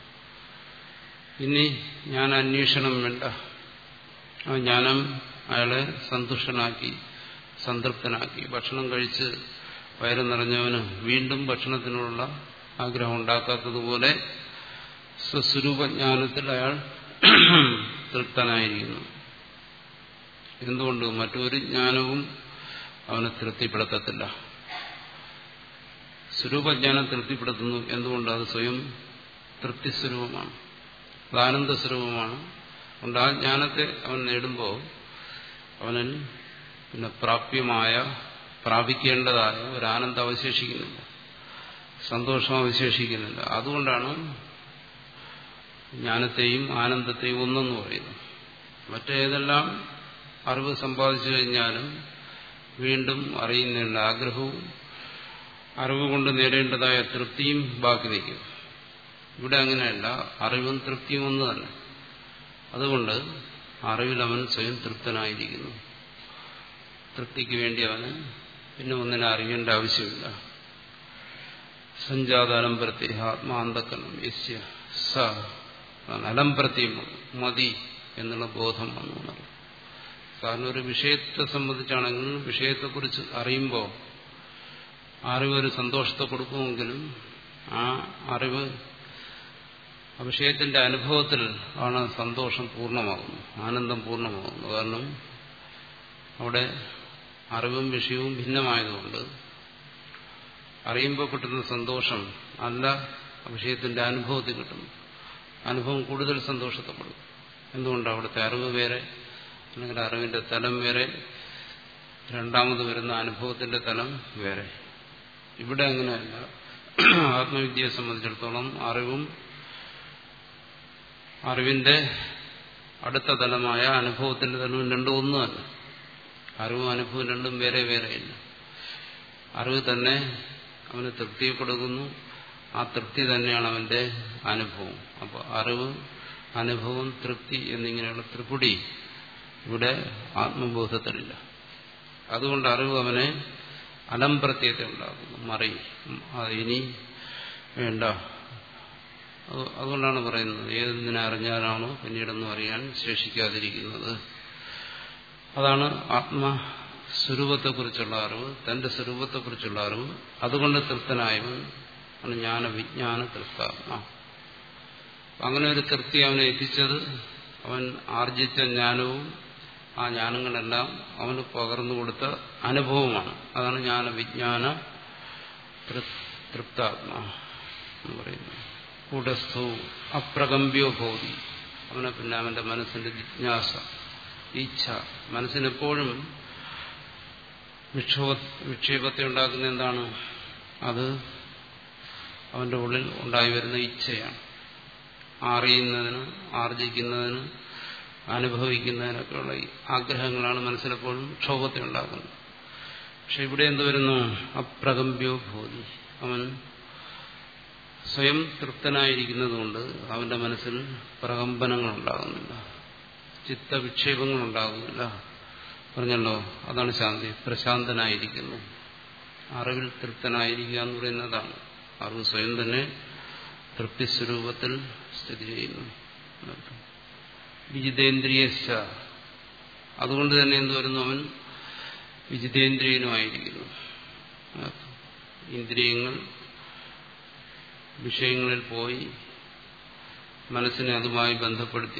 ഇനി ഞാൻ അന്വേഷണം വേണ്ട ആ ജ്ഞാനം അയാളെ സന്തുഷ്ടനാക്കി സംതൃപ്തനാക്കി ഭക്ഷണം കഴിച്ച് വയറ് നിറഞ്ഞവന് വീണ്ടും ഭക്ഷണത്തിനുള്ള ആഗ്രഹം ഉണ്ടാക്കാത്തതുപോലെ സ്വസ്വരൂപജ്ഞാനത്തിൽ അയാൾ തൃപ്തനായിരിക്കുന്നു എന്തുകൊണ്ട് മറ്റൊരു ജ്ഞാനവും അവനെ തൃപ്തിപ്പെടുത്തത്തില്ല സ്വരൂപജ്ഞാനം തൃപ്തിപ്പെടുത്തുന്നു എന്തുകൊണ്ട് അത് സ്വയം തൃപ്തിസ്വരൂപമാണ് അത് ആനന്ദസ്വരൂപമാണ് അതുകൊണ്ട് ആ ജ്ഞാനത്തെ അവൻ നേടുമ്പോൾ അവനിൽ പിന്നെ പ്രാപ്യമായ പ്രാപിക്കേണ്ടതായ ഒരു ആനന്ദം അവശേഷിക്കുന്നില്ല സന്തോഷം അവശേഷിക്കുന്നില്ല അതുകൊണ്ടാണ് ജ്ഞാനത്തെയും ആനന്ദത്തെയും ഒന്നെന്ന് പറയുന്നത് മറ്റേതെല്ലാം അറിവ് സമ്പാദിച്ചു കഴിഞ്ഞാലും വീണ്ടും അറിയുന്നതിനുള്ള ആഗ്രഹവും അറിവ് കൊണ്ട് നേടേണ്ടതായ തൃപ്തിയും ബാക്കി നിൽക്കും ഇവിടെ അങ്ങനെയല്ല അറിവും തൃപ്തിയും ഒന്ന് തന്നെ അതുകൊണ്ട് അറിവിൽ അവൻ സ്വയം തൃപ്തനായിരിക്കുന്നു തൃപ്തിക്ക് വേണ്ടി അവന് പിന്നെ ഒന്നിനെ അറിയേണ്ട ആവശ്യമില്ല സഞ്ജാതാനം പ്രത്യേക ആത്മാന്തക്കണം യസ്യ സ അലംപ്രത്യം മതി എന്നുള്ള ബോധം വന്നു കാരണം ഒരു വിഷയത്തെ സംബന്ധിച്ചാണെങ്കിലും വിഷയത്തെക്കുറിച്ച് അറിയുമ്പോൾ അറിവ് ഒരു സന്തോഷത്തെ കൊടുക്കുമെങ്കിലും ആ അറിവ് ആ വിഷയത്തിന്റെ അനുഭവത്തിൽ ആണ് സന്തോഷം പൂർണ്ണമാകുന്നത് ആനന്ദം പൂർണ്ണമാകുന്നത് കാരണം അവിടെ അറിവും വിഷയവും ഭിന്നമായതുകൊണ്ട് അറിയുമ്പോൾ കിട്ടുന്ന സന്തോഷം അല്ല വിഷയത്തിന്റെ അനുഭവത്തിൽ കിട്ടുന്നു അനുഭവം കൂടുതൽ സന്തോഷത്തെ കൊടുക്കും എന്തുകൊണ്ട് അവിടുത്തെ അറിവ് വേറെ അല്ലെങ്കിൽ അറിവിന്റെ തലം വേറെ രണ്ടാമത് വരുന്ന അനുഭവത്തിന്റെ തലം വേറെ ഇവിടെ അങ്ങനെയല്ല ആത്മവിദ്യയെ സംബന്ധിച്ചിടത്തോളം അറിവും അറിവിന്റെ അടുത്ത തലമായ അനുഭവത്തിന്റെ തലവും രണ്ടും ഒന്ന് തന്നെ അറിവും അനുഭവം രണ്ടും വേറെ വേറെയില്ല അറിവ് തന്നെ അവന് തൃപ്തി കൊടുക്കുന്നു ആ തൃപ്തി തന്നെയാണ് അവന്റെ അനുഭവം അപ്പോൾ അറിവ് അനുഭവം തൃപ്തി എന്നിങ്ങനെയുള്ള ത്രിപുടി ഇവിടെ ആത്മബോധത്തിലില്ല അതുകൊണ്ട് അറിവ് അവനെ അലംപ്രത്യത്തെ ഉണ്ടാക്കുന്നു മറി ഇനി വേണ്ട അതുകൊണ്ടാണ് പറയുന്നത് ഏതെന്തിനെ അറിഞ്ഞാലാണോ പിന്നീടൊന്നും അറിയാൻ ശേഷിക്കാതിരിക്കുന്നത് അതാണ് ആത്മസ്വരൂപത്തെക്കുറിച്ചുള്ള അറിവ് തന്റെ സ്വരൂപത്തെക്കുറിച്ചുള്ള അറിവ് അതുകൊണ്ട് തൃപ്തനായവൻ ആണ് ജ്ഞാന വിജ്ഞാന തൃപ്താത്മ അങ്ങനെ ഒരു തൃപ്തി അവനെ എത്തിച്ചത് അവൻ ആർജിച്ച ജ്ഞാനവും ആ ജ്ഞാനങ്ങളെല്ലാം അവന് പകർന്നു കൊടുത്ത അനുഭവമാണ് അതാണ് ജ്ഞാന വിജ്ഞാന തൃപ്താത്മ എന്ന് പറയുന്നത് കൂടസ്ഥവും അപ്രകമ്പ്യോ ഭോതി അവനെ പിന്നെ അവന്റെ മനസ്സിന്റെ ജിജ്ഞാസ ഇച്ഛ മനസ്സിനെപ്പോഴും വിക്ഷോഭ വിക്ഷേപത്തെ ഉണ്ടാക്കുന്ന എന്താണ് അത് അവന്റെ ഉള്ളിൽ ഉണ്ടായി വരുന്ന ഇച്ഛയാണ് അറിയുന്നതിന് ആർജിക്കുന്നതിന് അനുഭവിക്കുന്നതിനൊക്കെയുള്ള ആഗ്രഹങ്ങളാണ് മനസ്സിലെപ്പോഴും ക്ഷോഭത്തെ ഉണ്ടാക്കുന്നത് പക്ഷെ ഇവിടെ എന്ത് വരുന്നു അപ്രകമ്പ്യോ ഭൂതി അവൻ സ്വയം തൃപ്തനായിരിക്കുന്നതുകൊണ്ട് അവന്റെ മനസ്സിൽ പ്രകമ്പനങ്ങൾ ഉണ്ടാകുന്നില്ല ചിത്തവിക്ഷേപങ്ങൾ ഉണ്ടാകുന്നില്ല പറഞ്ഞല്ലോ അതാണ് ശാന്തി പ്രശാന്തനായിരിക്കുന്നു അറിവിൽ തൃപ്തനായിരിക്കുക എന്ന് പറയുന്നതാണ് അറിവ് സ്വയം തന്നെ തൃപ്തിസ്വരൂപത്തിൽ സ്ഥിതി ചെയ്യുന്നു വിജിതേന്ദ്രിയശ്ച അതുകൊണ്ട് തന്നെ എന്ത് വരുന്നു അവൻ വിജിതേന്ദ്രിയനുമായിരിക്കുന്നു ഇന്ദ്രിയങ്ങൾ വിഷയങ്ങളിൽ പോയി മനസ്സിനെ അതുമായി ബന്ധപ്പെടുത്തി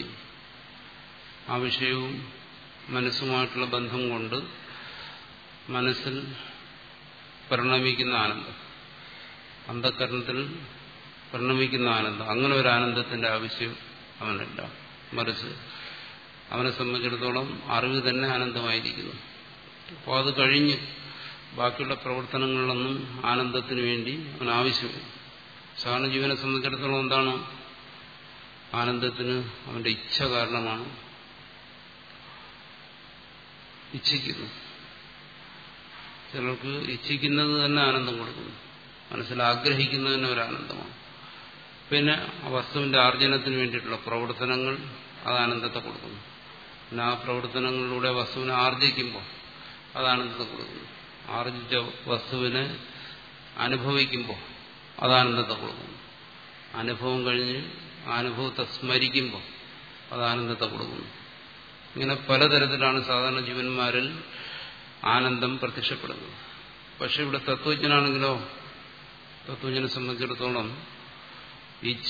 ആ വിഷയവും മനസ്സുമായിട്ടുള്ള ബന്ധം കൊണ്ട് മനസ്സിൽ പരിണമിക്കുന്ന ആനന്ദം അന്ധകരണത്തിൽ പരിണമിക്കുന്ന ആനന്ദം അങ്ങനെ ഒരു ആനന്ദത്തിന്റെ ആവശ്യം അവനില്ല മറിച്ച് അവനെ സംബന്ധിച്ചിടത്തോളം അറിവ് തന്നെ ആനന്ദമായിരിക്കുന്നു അപ്പോൾ അത് കഴിഞ്ഞ് ബാക്കിയുള്ള പ്രവർത്തനങ്ങളിലൊന്നും ആനന്ദത്തിന് വേണ്ടി അവൻ ആവശ്യമില്ല സാധാരണ ജീവനെ സംബന്ധിച്ചിടത്തോളം എന്താണ് ആനന്ദത്തിന് അവന്റെ ഇച്ഛ കാരണമാണ് ഇച്ഛിക്കുന്നു ചിലർക്ക് ഇച്ഛിക്കുന്നത് തന്നെ ആനന്ദം കൊടുക്കുന്നു മനസ്സിൽ ആഗ്രഹിക്കുന്നതിന് ഒരു ആനന്ദമാണ് പിന്നെ ആ വസ്തുവിന്റെ ആർജനത്തിന് വേണ്ടിയിട്ടുള്ള പ്രവർത്തനങ്ങൾ അത് ആനന്ദത്തെ കൊടുക്കുന്നു പിന്നെ ആ പ്രവർത്തനങ്ങളിലൂടെ വസ്തുവിനെ ആർജിക്കുമ്പോൾ അത് ആനന്ദത്തെ കൊടുക്കുന്നു ആർജിച്ച വസ്തുവിനെ അനുഭവിക്കുമ്പോൾ അത് ആനന്ദത്തെ കൊടുക്കുന്നു അനുഭവം കഴിഞ്ഞ് അനുഭവത്തെ സ്മരിക്കുമ്പോൾ അത് ആനന്ദത്തെ കൊടുക്കുന്നു ഇങ്ങനെ പലതരത്തിലാണ് സാധാരണ ജീവന്മാരിൽ ആനന്ദം പ്രത്യക്ഷപ്പെടുന്നത് പക്ഷെ ഇവിടെ തത്വജ്ഞനാണെങ്കിലോ തത്വജ്ഞനെ സംബന്ധിച്ചിടത്തോളം ഇച്ഛ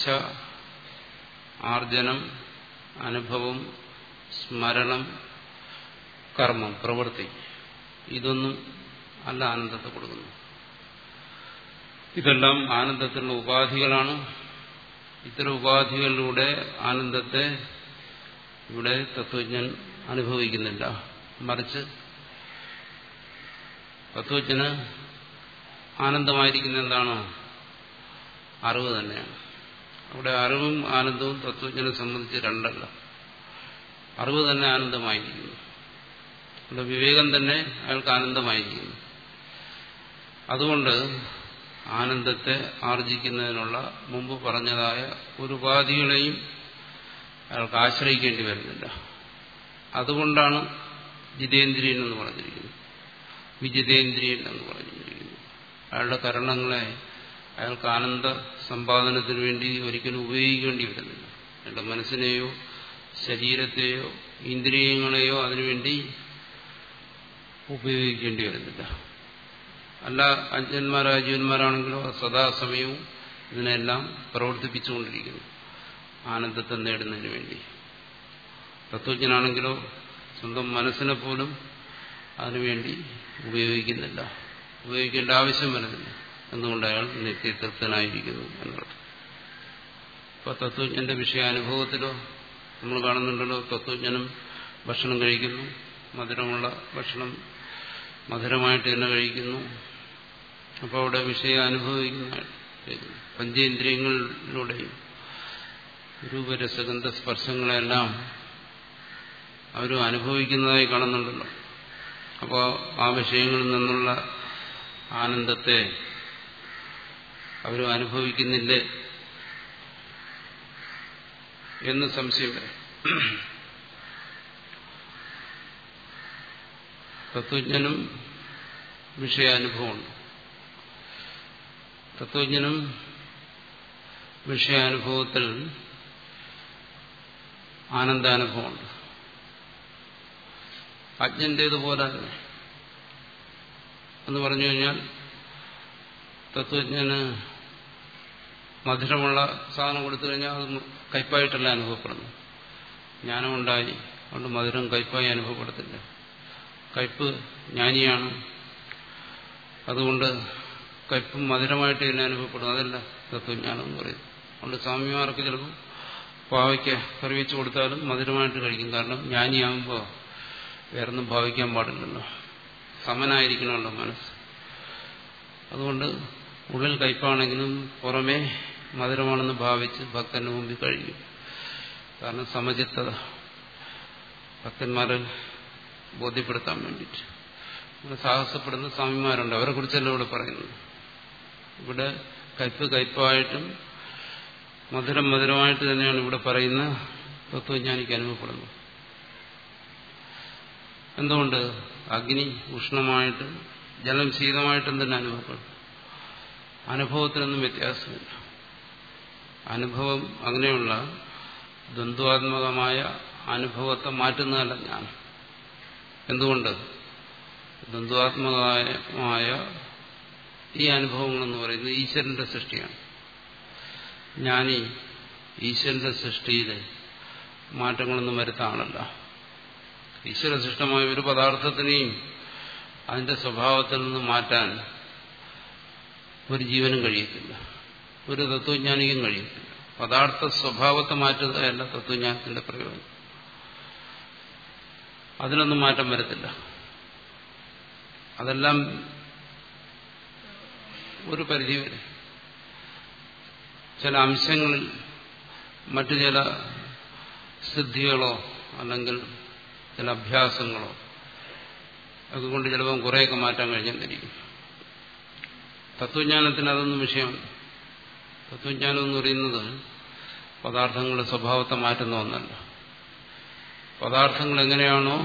ആർജനം അനുഭവം സ്മരണം കർമ്മം പ്രവൃത്തി ഇതൊന്നും അല്ല ആനന്ദത്തെ കൊടുക്കുന്നു ഇതെല്ലാം ആനന്ദത്തിനുള്ള ഉപാധികളാണ് ഇത്തരം ഉപാധികളിലൂടെ ആനന്ദത്തെ ഇവിടെ തത്വജ്ഞൻ അനുഭവിക്കുന്നില്ല മറിച്ച് തത്വജ്ഞന് ആനന്ദമായിരിക്കുന്ന എന്താണോ അറിവ് തന്നെയാണ് അവിടെ അറിവും ആനന്ദവും തത്വജ്ഞനെ സംബന്ധിച്ച് രണ്ടല്ല അറിവ് തന്നെ ആനന്ദമായിരിക്കുന്നു അവിടെ വിവേകം തന്നെ അയാൾക്ക് ആനന്ദമായിരിക്കുന്നു അതുകൊണ്ട് ആനന്ദത്തെ ആർജിക്കുന്നതിനുള്ള മുമ്പ് പറഞ്ഞതായ ഒരു ഉപാധികളെയും അയാൾക്ക് ആശ്രയിക്കേണ്ടി വരുന്നില്ല അതുകൊണ്ടാണ് ജിതേന്ദ്രിയൻ എന്ന് പറഞ്ഞിരിക്കുന്നത് വിജിതേന്ദ്രിയൻ എന്ന് പറഞ്ഞിരിക്കുന്നു അയാളുടെ കരണങ്ങളെ അയാൾക്ക് ആനന്ദ സമ്പാദനത്തിന് വേണ്ടി ഒരിക്കലും ഉപയോഗിക്കേണ്ടി വരുന്നില്ല അയാളുടെ മനസ്സിനെയോ ശരീരത്തെയോ ഇന്ദ്രിയങ്ങളെയോ അതിനുവേണ്ടി ഉപയോഗിക്കേണ്ടി വരുന്നില്ല അല്ല അജ്ഞന്മാരായ ജീവന്മാരാണെങ്കിലോ സദാസമയവും ഇതിനെല്ലാം പ്രവർത്തിപ്പിച്ചുകൊണ്ടിരിക്കുന്നു ആനന്ദത്തെ നേടുന്നതിന് വേണ്ടി തത്വജ്ഞനാണെങ്കിലോ സ്വന്തം മനസ്സിനെ പോലും അതിനുവേണ്ടി ഉപയോഗിക്കുന്നില്ല ഉപയോഗിക്കേണ്ട ആവശ്യം വരുന്നില്ല എന്തുകൊണ്ട് അയാൾ നിത്യതൃപ്തനായിരിക്കുന്നു എന്നർത്ഥം ഇപ്പൊ തത്വജ്ഞന്റെ വിഷയാനുഭവത്തിലോ നമ്മൾ കാണുന്നുണ്ടല്ലോ തത്വജ്ഞനും ഭക്ഷണം കഴിക്കുന്നു മധുരമുള്ള ഭക്ഷണം മധുരമായിട്ട് തന്നെ കഴിക്കുന്നു അപ്പോൾ അവിടെ വിഷയം അനുഭവിക്കുന്ന പഞ്ചേന്ദ്രിയങ്ങളിലൂടെയും രൂപരസഗന്ധ സ്പർശങ്ങളെല്ലാം അവരും അനുഭവിക്കുന്നതായി കാണുന്നുണ്ടല്ലോ അപ്പോൾ ആ വിഷയങ്ങളിൽ നിന്നുള്ള ആനന്ദത്തെ അവരും അനുഭവിക്കുന്നില്ലേ എന്ന് സംശയം വരും തത്വജ്ഞനും വിഷയാനുഭവമുണ്ട് തത്വജ്ഞനും വിഷയാനുഭവത്തിൽ ആനന്ദാനുഭവമുണ്ട് അജ്ഞന്റേതുപോലെ തന്നെ എന്ന് പറഞ്ഞു കഴിഞ്ഞാൽ തത്വജ്ഞന് മധുരമുള്ള സാധനം കൊടുത്തു കഴിഞ്ഞാൽ അത് കയ്പായിട്ടല്ല അനുഭവപ്പെടുന്നു ജ്ഞാനമുണ്ടായി അതുകൊണ്ട് മധുരം കയ്പായി അനുഭവപ്പെടത്തില്ല കയ്പ് ജ്ഞാനിയാണ് അതുകൊണ്ട് കയ്പും മധുരമായിട്ട് തന്നെ അനുഭവപ്പെടും അതല്ല തത്വജ്ഞാനം എന്ന് പറയും അതുകൊണ്ട് സ്വാമിമാർക്ക് ചിലപ്പോൾ പാവയ്ക്ക് കറി വെച്ച് കൊടുത്താലും മധുരമായിട്ട് കഴിക്കും കാരണം ജ്ഞാനിയാകുമ്പോൾ വേറൊന്നും ഭാവിക്കാൻ പാടില്ലല്ലോ സമനായിരിക്കണമല്ലോ മനസ്സ് അതുകൊണ്ട് ഉള്ളിൽ കയ്പാണെങ്കിലും പുറമേ മധുരമാണെന്ന് ഭാവിച്ച് ഭക്തന്റെ മുമ്പിൽ കഴിയും കാരണം സമചിത്തത ഭക്തന്മാരെ ബോധ്യപ്പെടുത്താൻ വേണ്ടിയിട്ട് ഇവിടെ സാഹസപ്പെടുന്ന സ്വാമിമാരുണ്ട് അവരെ കുറിച്ചല്ല ഇവിടെ പറയുന്നത് ഇവിടെ കയ്പ് കയ്പായിട്ടും മധുരം മധുരമായിട്ട് തന്നെയാണ് ഇവിടെ പറയുന്ന തത്വജ്ഞാനിക്ക് അനുഭവപ്പെടുന്നത് എന്തുകൊണ്ട് അഗ്നി ഉഷ്ണമായിട്ടും ജലം ശീതമായിട്ടും തന്നെ അനുഭവപ്പെടും അനുഭവത്തിനൊന്നും വ്യത്യാസമില്ല അനുഭവം അങ്ങനെയുള്ള ദ്വന്ദ്വാത്മകമായ അനുഭവത്തെ മാറ്റുന്നതല്ല ഞാൻ എന്തുകൊണ്ട് ദ്വന്ദ്വാത്മകമായ ഈ അനുഭവങ്ങളെന്ന് പറയുന്നത് ഈശ്വരന്റെ സൃഷ്ടിയാണ് ഞാനീ ഈശ്വരന്റെ സൃഷ്ടിയിൽ മാറ്റങ്ങളൊന്നും വരുത്താണല്ല ഈശ്വര സൃഷ്ടമായ ഒരു പദാർത്ഥത്തിനെയും അതിന്റെ സ്വഭാവത്തിൽ നിന്ന് മാറ്റാൻ ഒരു ജീവനും കഴിയത്തില്ല ഒരു തത്വജ്ഞാനിക്കും കഴിയത്തില്ല പദാർത്ഥ സ്വഭാവത്തെ മാറ്റുകയല്ല തത്വജ്ഞാനത്തിന്റെ പ്രയോജനം അതിനൊന്നും മാറ്റം വരത്തില്ല അതെല്ലാം ഒരു പരിധിവരെ ചില അംശങ്ങളിൽ മറ്റു ചില സിദ്ധികളോ അല്ലെങ്കിൽ ചില അഭ്യാസങ്ങളോ അതുകൊണ്ട് ചിലപ്പം കുറേയൊക്കെ മാറ്റാൻ കഴിഞ്ഞെന്നിരിക്കും തത്വജ്ഞാനത്തിന് അതൊന്നും വിഷയമല്ല തത്വജ്ഞാനം എന്ന് പറയുന്നത് പദാർത്ഥങ്ങളുടെ സ്വഭാവത്തെ മാറ്റുന്ന ഒന്നല്ല പദാർത്ഥങ്ങൾ എങ്ങനെയാണോ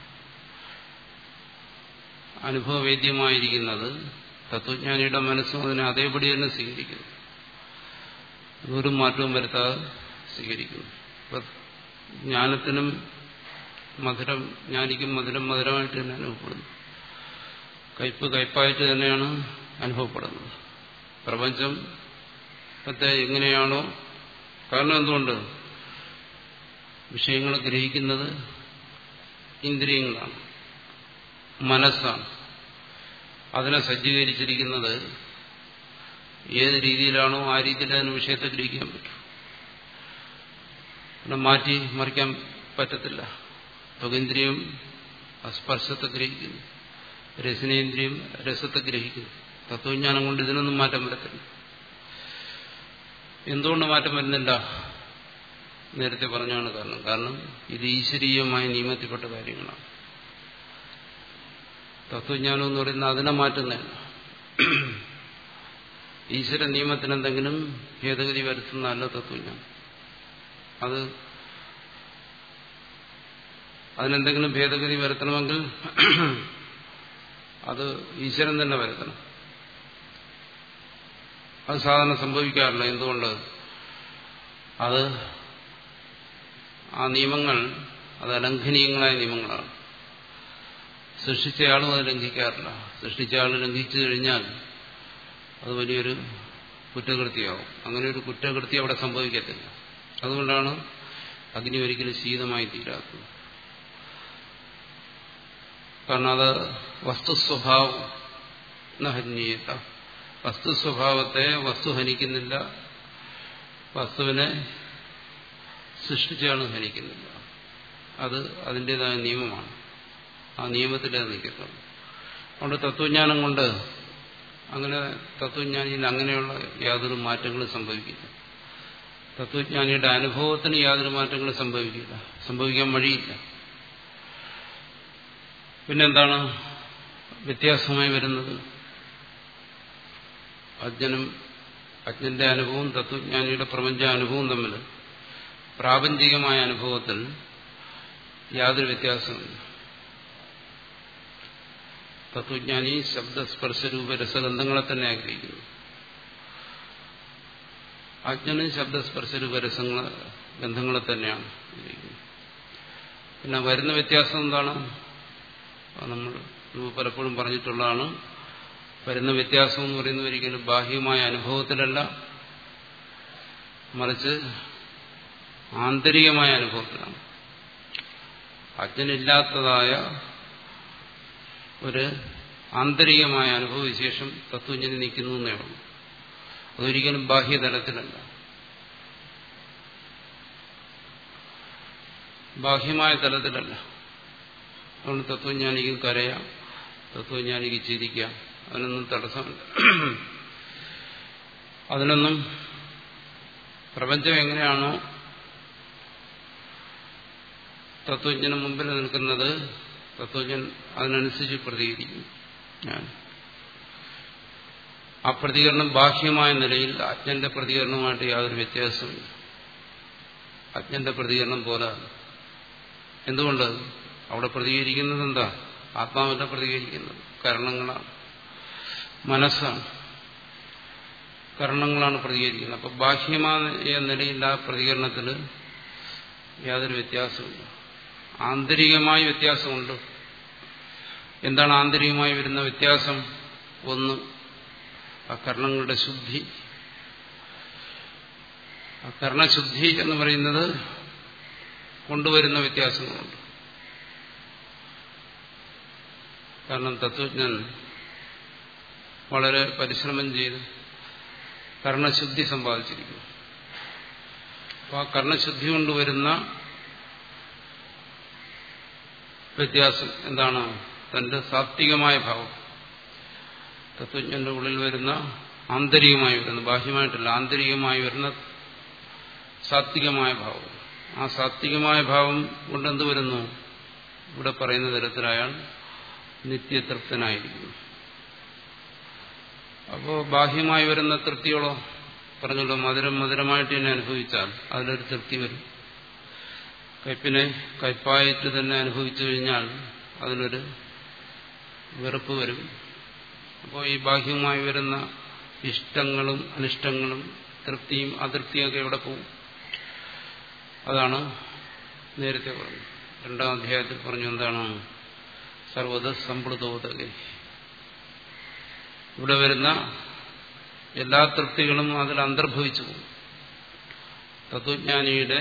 അനുഭവവേദ്യമായിരിക്കുന്നത് തത്വജ്ഞാനിയുടെ മനസ്സും അതിനെ അതേപടി തന്നെ സ്വീകരിക്കുന്നു ഒരു മാറ്റവും വരുത്താതെ സ്വീകരിക്കുന്നു ജ്ഞാനത്തിനും മധുരം ജ്ഞാനിക്കും മധുരം മധുരമായിട്ട് തന്നെ അനുഭവപ്പെടുന്നു കയ്പ് കയ്പായിട്ട് തന്നെയാണ് അനുഭവപ്പെടുന്നത് പ്രപഞ്ചം മറ്റേ എങ്ങനെയാണോ കാരണം എന്തുകൊണ്ട് വിഷയങ്ങൾ ഗ്രഹിക്കുന്നത് ഇന്ദ്രിയങ്ങളാണ് മനസ്സാണ് അതിനെ സജ്ജീകരിച്ചിരിക്കുന്നത് ഏത് രീതിയിലാണോ ആ രീതിയിൽ അതിന് വിഷയത്തെ ഗ്രഹിക്കാൻ പറ്റും പിന്നെ മാറ്റി മറിക്കാൻ പറ്റത്തില്ല ത്വകേന്ദ്രിയം സ്പർശത്തെ ഗ്രഹിക്കുന്നു രസനേന്ദ്രിയം രസത്തെ ഗ്രഹിക്കുന്നു തത്വജ്ഞാനം കൊണ്ട് ഇതിനൊന്നും മാറ്റം വരത്തില്ല എന്തുകൊണ്ട് മാറ്റം വരുന്നില്ല നേരത്തെ പറഞ്ഞാണ് കാരണം കാരണം ഇത് ഈശ്വരീയമായ നിയമത്തിൽപ്പെട്ട കാര്യങ്ങളാണ് തത്വജ്ഞാനം എന്ന് പറയുന്നത് അതിനെ മാറ്റുന്നതല്ല ഈശ്വര നിയമത്തിന് എന്തെങ്കിലും ഭേദഗതി വരുത്തുന്നതല്ല തത്വജ്ഞാനം അത് അതിനെന്തെങ്കിലും ഭേദഗതി വരുത്തണമെങ്കിൽ അത് ഈശ്വരൻ തന്നെ വരുത്തണം അത് സാധാരണ സംഭവിക്കാറില്ല എന്തുകൊണ്ട് അത് ആ നിയമങ്ങൾ അത് അലംഘനീയങ്ങളായ നിയമങ്ങളാണ് സൃഷ്ടിച്ചയാളും അത് ലംഘിക്കാറില്ല സൃഷ്ടിച്ചയാൾ ലംഘിച്ചു കഴിഞ്ഞാൽ അത് വലിയൊരു കുറ്റകൃത്യമാവും അങ്ങനെ ഒരു കുറ്റകൃത്യം അവിടെ സംഭവിക്കത്തില്ല അതുകൊണ്ടാണ് അഗ്നി ഒരിക്കലും ശീതമായി തീരാത്തത് കാരണം അത് വസ്തുസ്വഭാവം ഹന്യത വസ്തുസ്വഭാവത്തെ വസ്തു ഹനിക്കുന്നില്ല വസ്തുവിനെ സൃഷ്ടിച്ചാണ് ഹനിക്കുന്നില്ല അത് അതിൻ്റെതായ നിയമമാണ് ആ നിയമത്തിൽ അത് നിൽക്കുന്നത് അതുകൊണ്ട് തത്വജ്ഞാനം കൊണ്ട് അങ്ങനെ തത്വജ്ഞാനിയിൽ അങ്ങനെയുള്ള യാതൊരു മാറ്റങ്ങളും സംഭവിക്കില്ല തത്വജ്ഞാനിയുടെ അനുഭവത്തിന് യാതൊരു മാറ്റങ്ങളും സംഭവിക്കില്ല സംഭവിക്കാൻ വഴിയില്ല പിന്നെന്താണ് വ്യത്യാസമായി വരുന്നത് അജ്ഞനും അജ്ഞന്റെ അനുഭവവും തത്വജ്ഞാനിയുടെ പ്രപഞ്ച അനുഭവവും തമ്മിൽ പ്രാപഞ്ചികമായ അനുഭവത്തിൽ യാതൊരു വ്യത്യാസമില്ല തത്വജ്ഞാനി ശബ്ദസ്പർശരൂപ രസഗന്ധങ്ങളെ തന്നെ ആഗ്രഹിക്കുന്നു അജ്ഞനും ശബ്ദസ്പർശരൂപ രസങ്ങളെ ഗന്ധങ്ങളെ തന്നെയാണ് ആഗ്രഹിക്കുന്നത് പിന്നെ വരുന്ന വ്യത്യാസം എന്താണ് നമ്മൾ പലപ്പോഴും പറഞ്ഞിട്ടുള്ളതാണ് വരുന്ന വ്യത്യാസം എന്ന് പറയുന്നത് ഒരിക്കലും ബാഹ്യമായ അനുഭവത്തിലല്ല മറിച്ച് ആന്തരികമായ അനുഭവത്തിലാണ് അജ്ഞനില്ലാത്തതായ ഒരു ആന്തരികമായ അനുഭവവിശേഷം തത്വജ്ഞന് നിൽക്കുന്നു എന്നേ ഉള്ളൂ അതൊരിക്കലും ബാഹ്യതലത്തിലല്ല ബാഹ്യമായ തലത്തിലല്ല അതുകൊണ്ട് തത്വജ്ഞാനിക്ക് കരയാം തത്വജ്ഞാനിക്ക് ചിരിക്കാം അതിനൊന്നും തടസ്സമില്ല അതിനൊന്നും പ്രപഞ്ചം എങ്ങനെയാണോ തത്വജ്ഞന് മുമ്പിൽ നിൽക്കുന്നത് തത്വജ്ഞൻ അതിനനുസരിച്ച് പ്രതികരിക്കും ഞാൻ ആ പ്രതികരണം ബാഹ്യമായ നിലയിൽ അജ്ഞന്റെ പ്രതികരണമായിട്ട് യാതൊരു വ്യത്യാസമില്ല അജ്ഞന്റെ പ്രതികരണം പോലെ എന്തുകൊണ്ട് അവിടെ പ്രതികരിക്കുന്നത് എന്താ ആത്മാവല്ല പ്രതികരിക്കുന്നത് കരണങ്ങളാണ് മനസ്സാണ് കരണങ്ങളാണ് പ്രതികരിക്കുന്നത് അപ്പൊ ബാഹ്യമായ നിലയിൽ ആ പ്രതികരണത്തിൽ യാതൊരു വ്യത്യാസമില്ല ആന്തരികമായ വ്യത്യാസമുണ്ട് എന്താണ് ആന്തരികമായി വരുന്ന വ്യത്യാസം ഒന്ന് ആ കർണങ്ങളുടെ ശുദ്ധി ആ കർണശുദ്ധി എന്ന് പറയുന്നത് കൊണ്ടുവരുന്ന വ്യത്യാസങ്ങളുണ്ട് കാരണം തത്വജ്ഞൻ വളരെ പരിശ്രമം ചെയ്ത് കർണശുദ്ധി സമ്പാദിച്ചിരിക്കുന്നു അപ്പോൾ ആ കർണശുദ്ധി കൊണ്ടുവരുന്ന വ്യത്യാസം എന്താണ് തന്റെ സാത്വികമായ ഭാവം തത്വജ്ഞന്റെ ഉള്ളിൽ വരുന്ന ആന്തരികമായി വരുന്ന ബാഹ്യമായിട്ടല്ല ആന്തരികമായി വരുന്ന സാത്വികമായ ഭാവം ആ സാത്വികമായ ഭാവം കൊണ്ടെന്ത് വരുന്നു ഇവിടെ പറയുന്ന തരത്തിലയാൾ നിത്യതൃപ്തനായിരിക്കുന്നു അപ്പോൾ ബാഹ്യമായി വരുന്ന തൃപ്തിയോളോ പറഞ്ഞല്ലോ മധുരം മധുരമായിട്ട് തന്നെ അനുഭവിച്ചാൽ അതിലൊരു തൃപ്തി വരും കയ്പിനെ കയ്പായിട്ട് തന്നെ അനുഭവിച്ചു കഴിഞ്ഞാൽ അതിലൊരു വെറുപ്പ് വരും അപ്പോൾ ഈ ബാഹ്യമായി വരുന്ന ഇഷ്ടങ്ങളും അനിഷ്ടങ്ങളും തൃപ്തിയും അതൃപ്തിയൊക്കെ എവിടെ പോകും അതാണ് നേരത്തെ പറഞ്ഞു രണ്ടാം അധ്യായത്തിൽ പറഞ്ഞു എന്താണ് സർവത സമ്പൃതോതക ഇവിടെ വരുന്ന എല്ലാ തൃപ്തികളും അതിൽ അന്തർഭവിച്ചു പോകും തത്വജ്ഞാനിയുടെ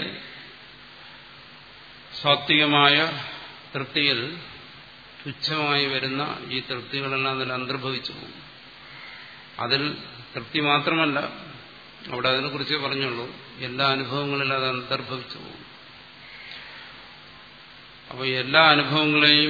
സാത്വികമായ തൃപ്തിയിൽ തുച്ഛമായി വരുന്ന ഈ തൃപ്തികളെല്ലാം അതിൽ അന്തർഭവിച്ചു പോകും അതിൽ തൃപ്തി മാത്രമല്ല അവിടെ അതിനെക്കുറിച്ച് പറഞ്ഞുള്ളൂ എല്ലാ അനുഭവങ്ങളിലും അത് അന്തർഭവിച്ചു പോകും അപ്പോൾ എല്ലാ അനുഭവങ്ങളെയും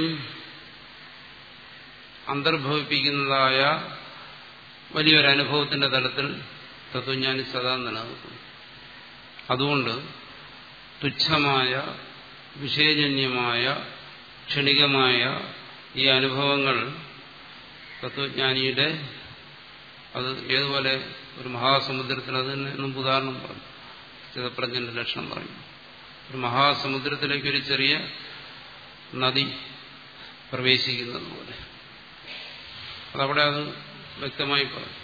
അന്തർഭവിപ്പിക്കുന്നതായ വലിയൊരു അനുഭവത്തിന്റെ തലത്തിൽ തത്വജ്ഞാനി സദാ നിലനിൽക്കും അതുകൊണ്ട് തുച്ഛമായ വിഷയജന്യമായ ക്ഷണികമായ ഈ അനുഭവങ്ങൾ തത്വജ്ഞാനിയുടെ അത് ഏതുപോലെ ഒരു മഹാസമുദ്രത്തിൽ അത് തന്നെ മുമ്പ് ഉദാഹരണം പറഞ്ഞു ചിതപ്രജ്ഞന്റെ ലക്ഷണം പറഞ്ഞു ഒരു മഹാസമുദ്രത്തിലേക്ക് ഒരു ചെറിയ നദി പ്രവേശിക്കുന്നത് പോലെ അതവിടെ അത് വ്യക്തമായി പറഞ്ഞു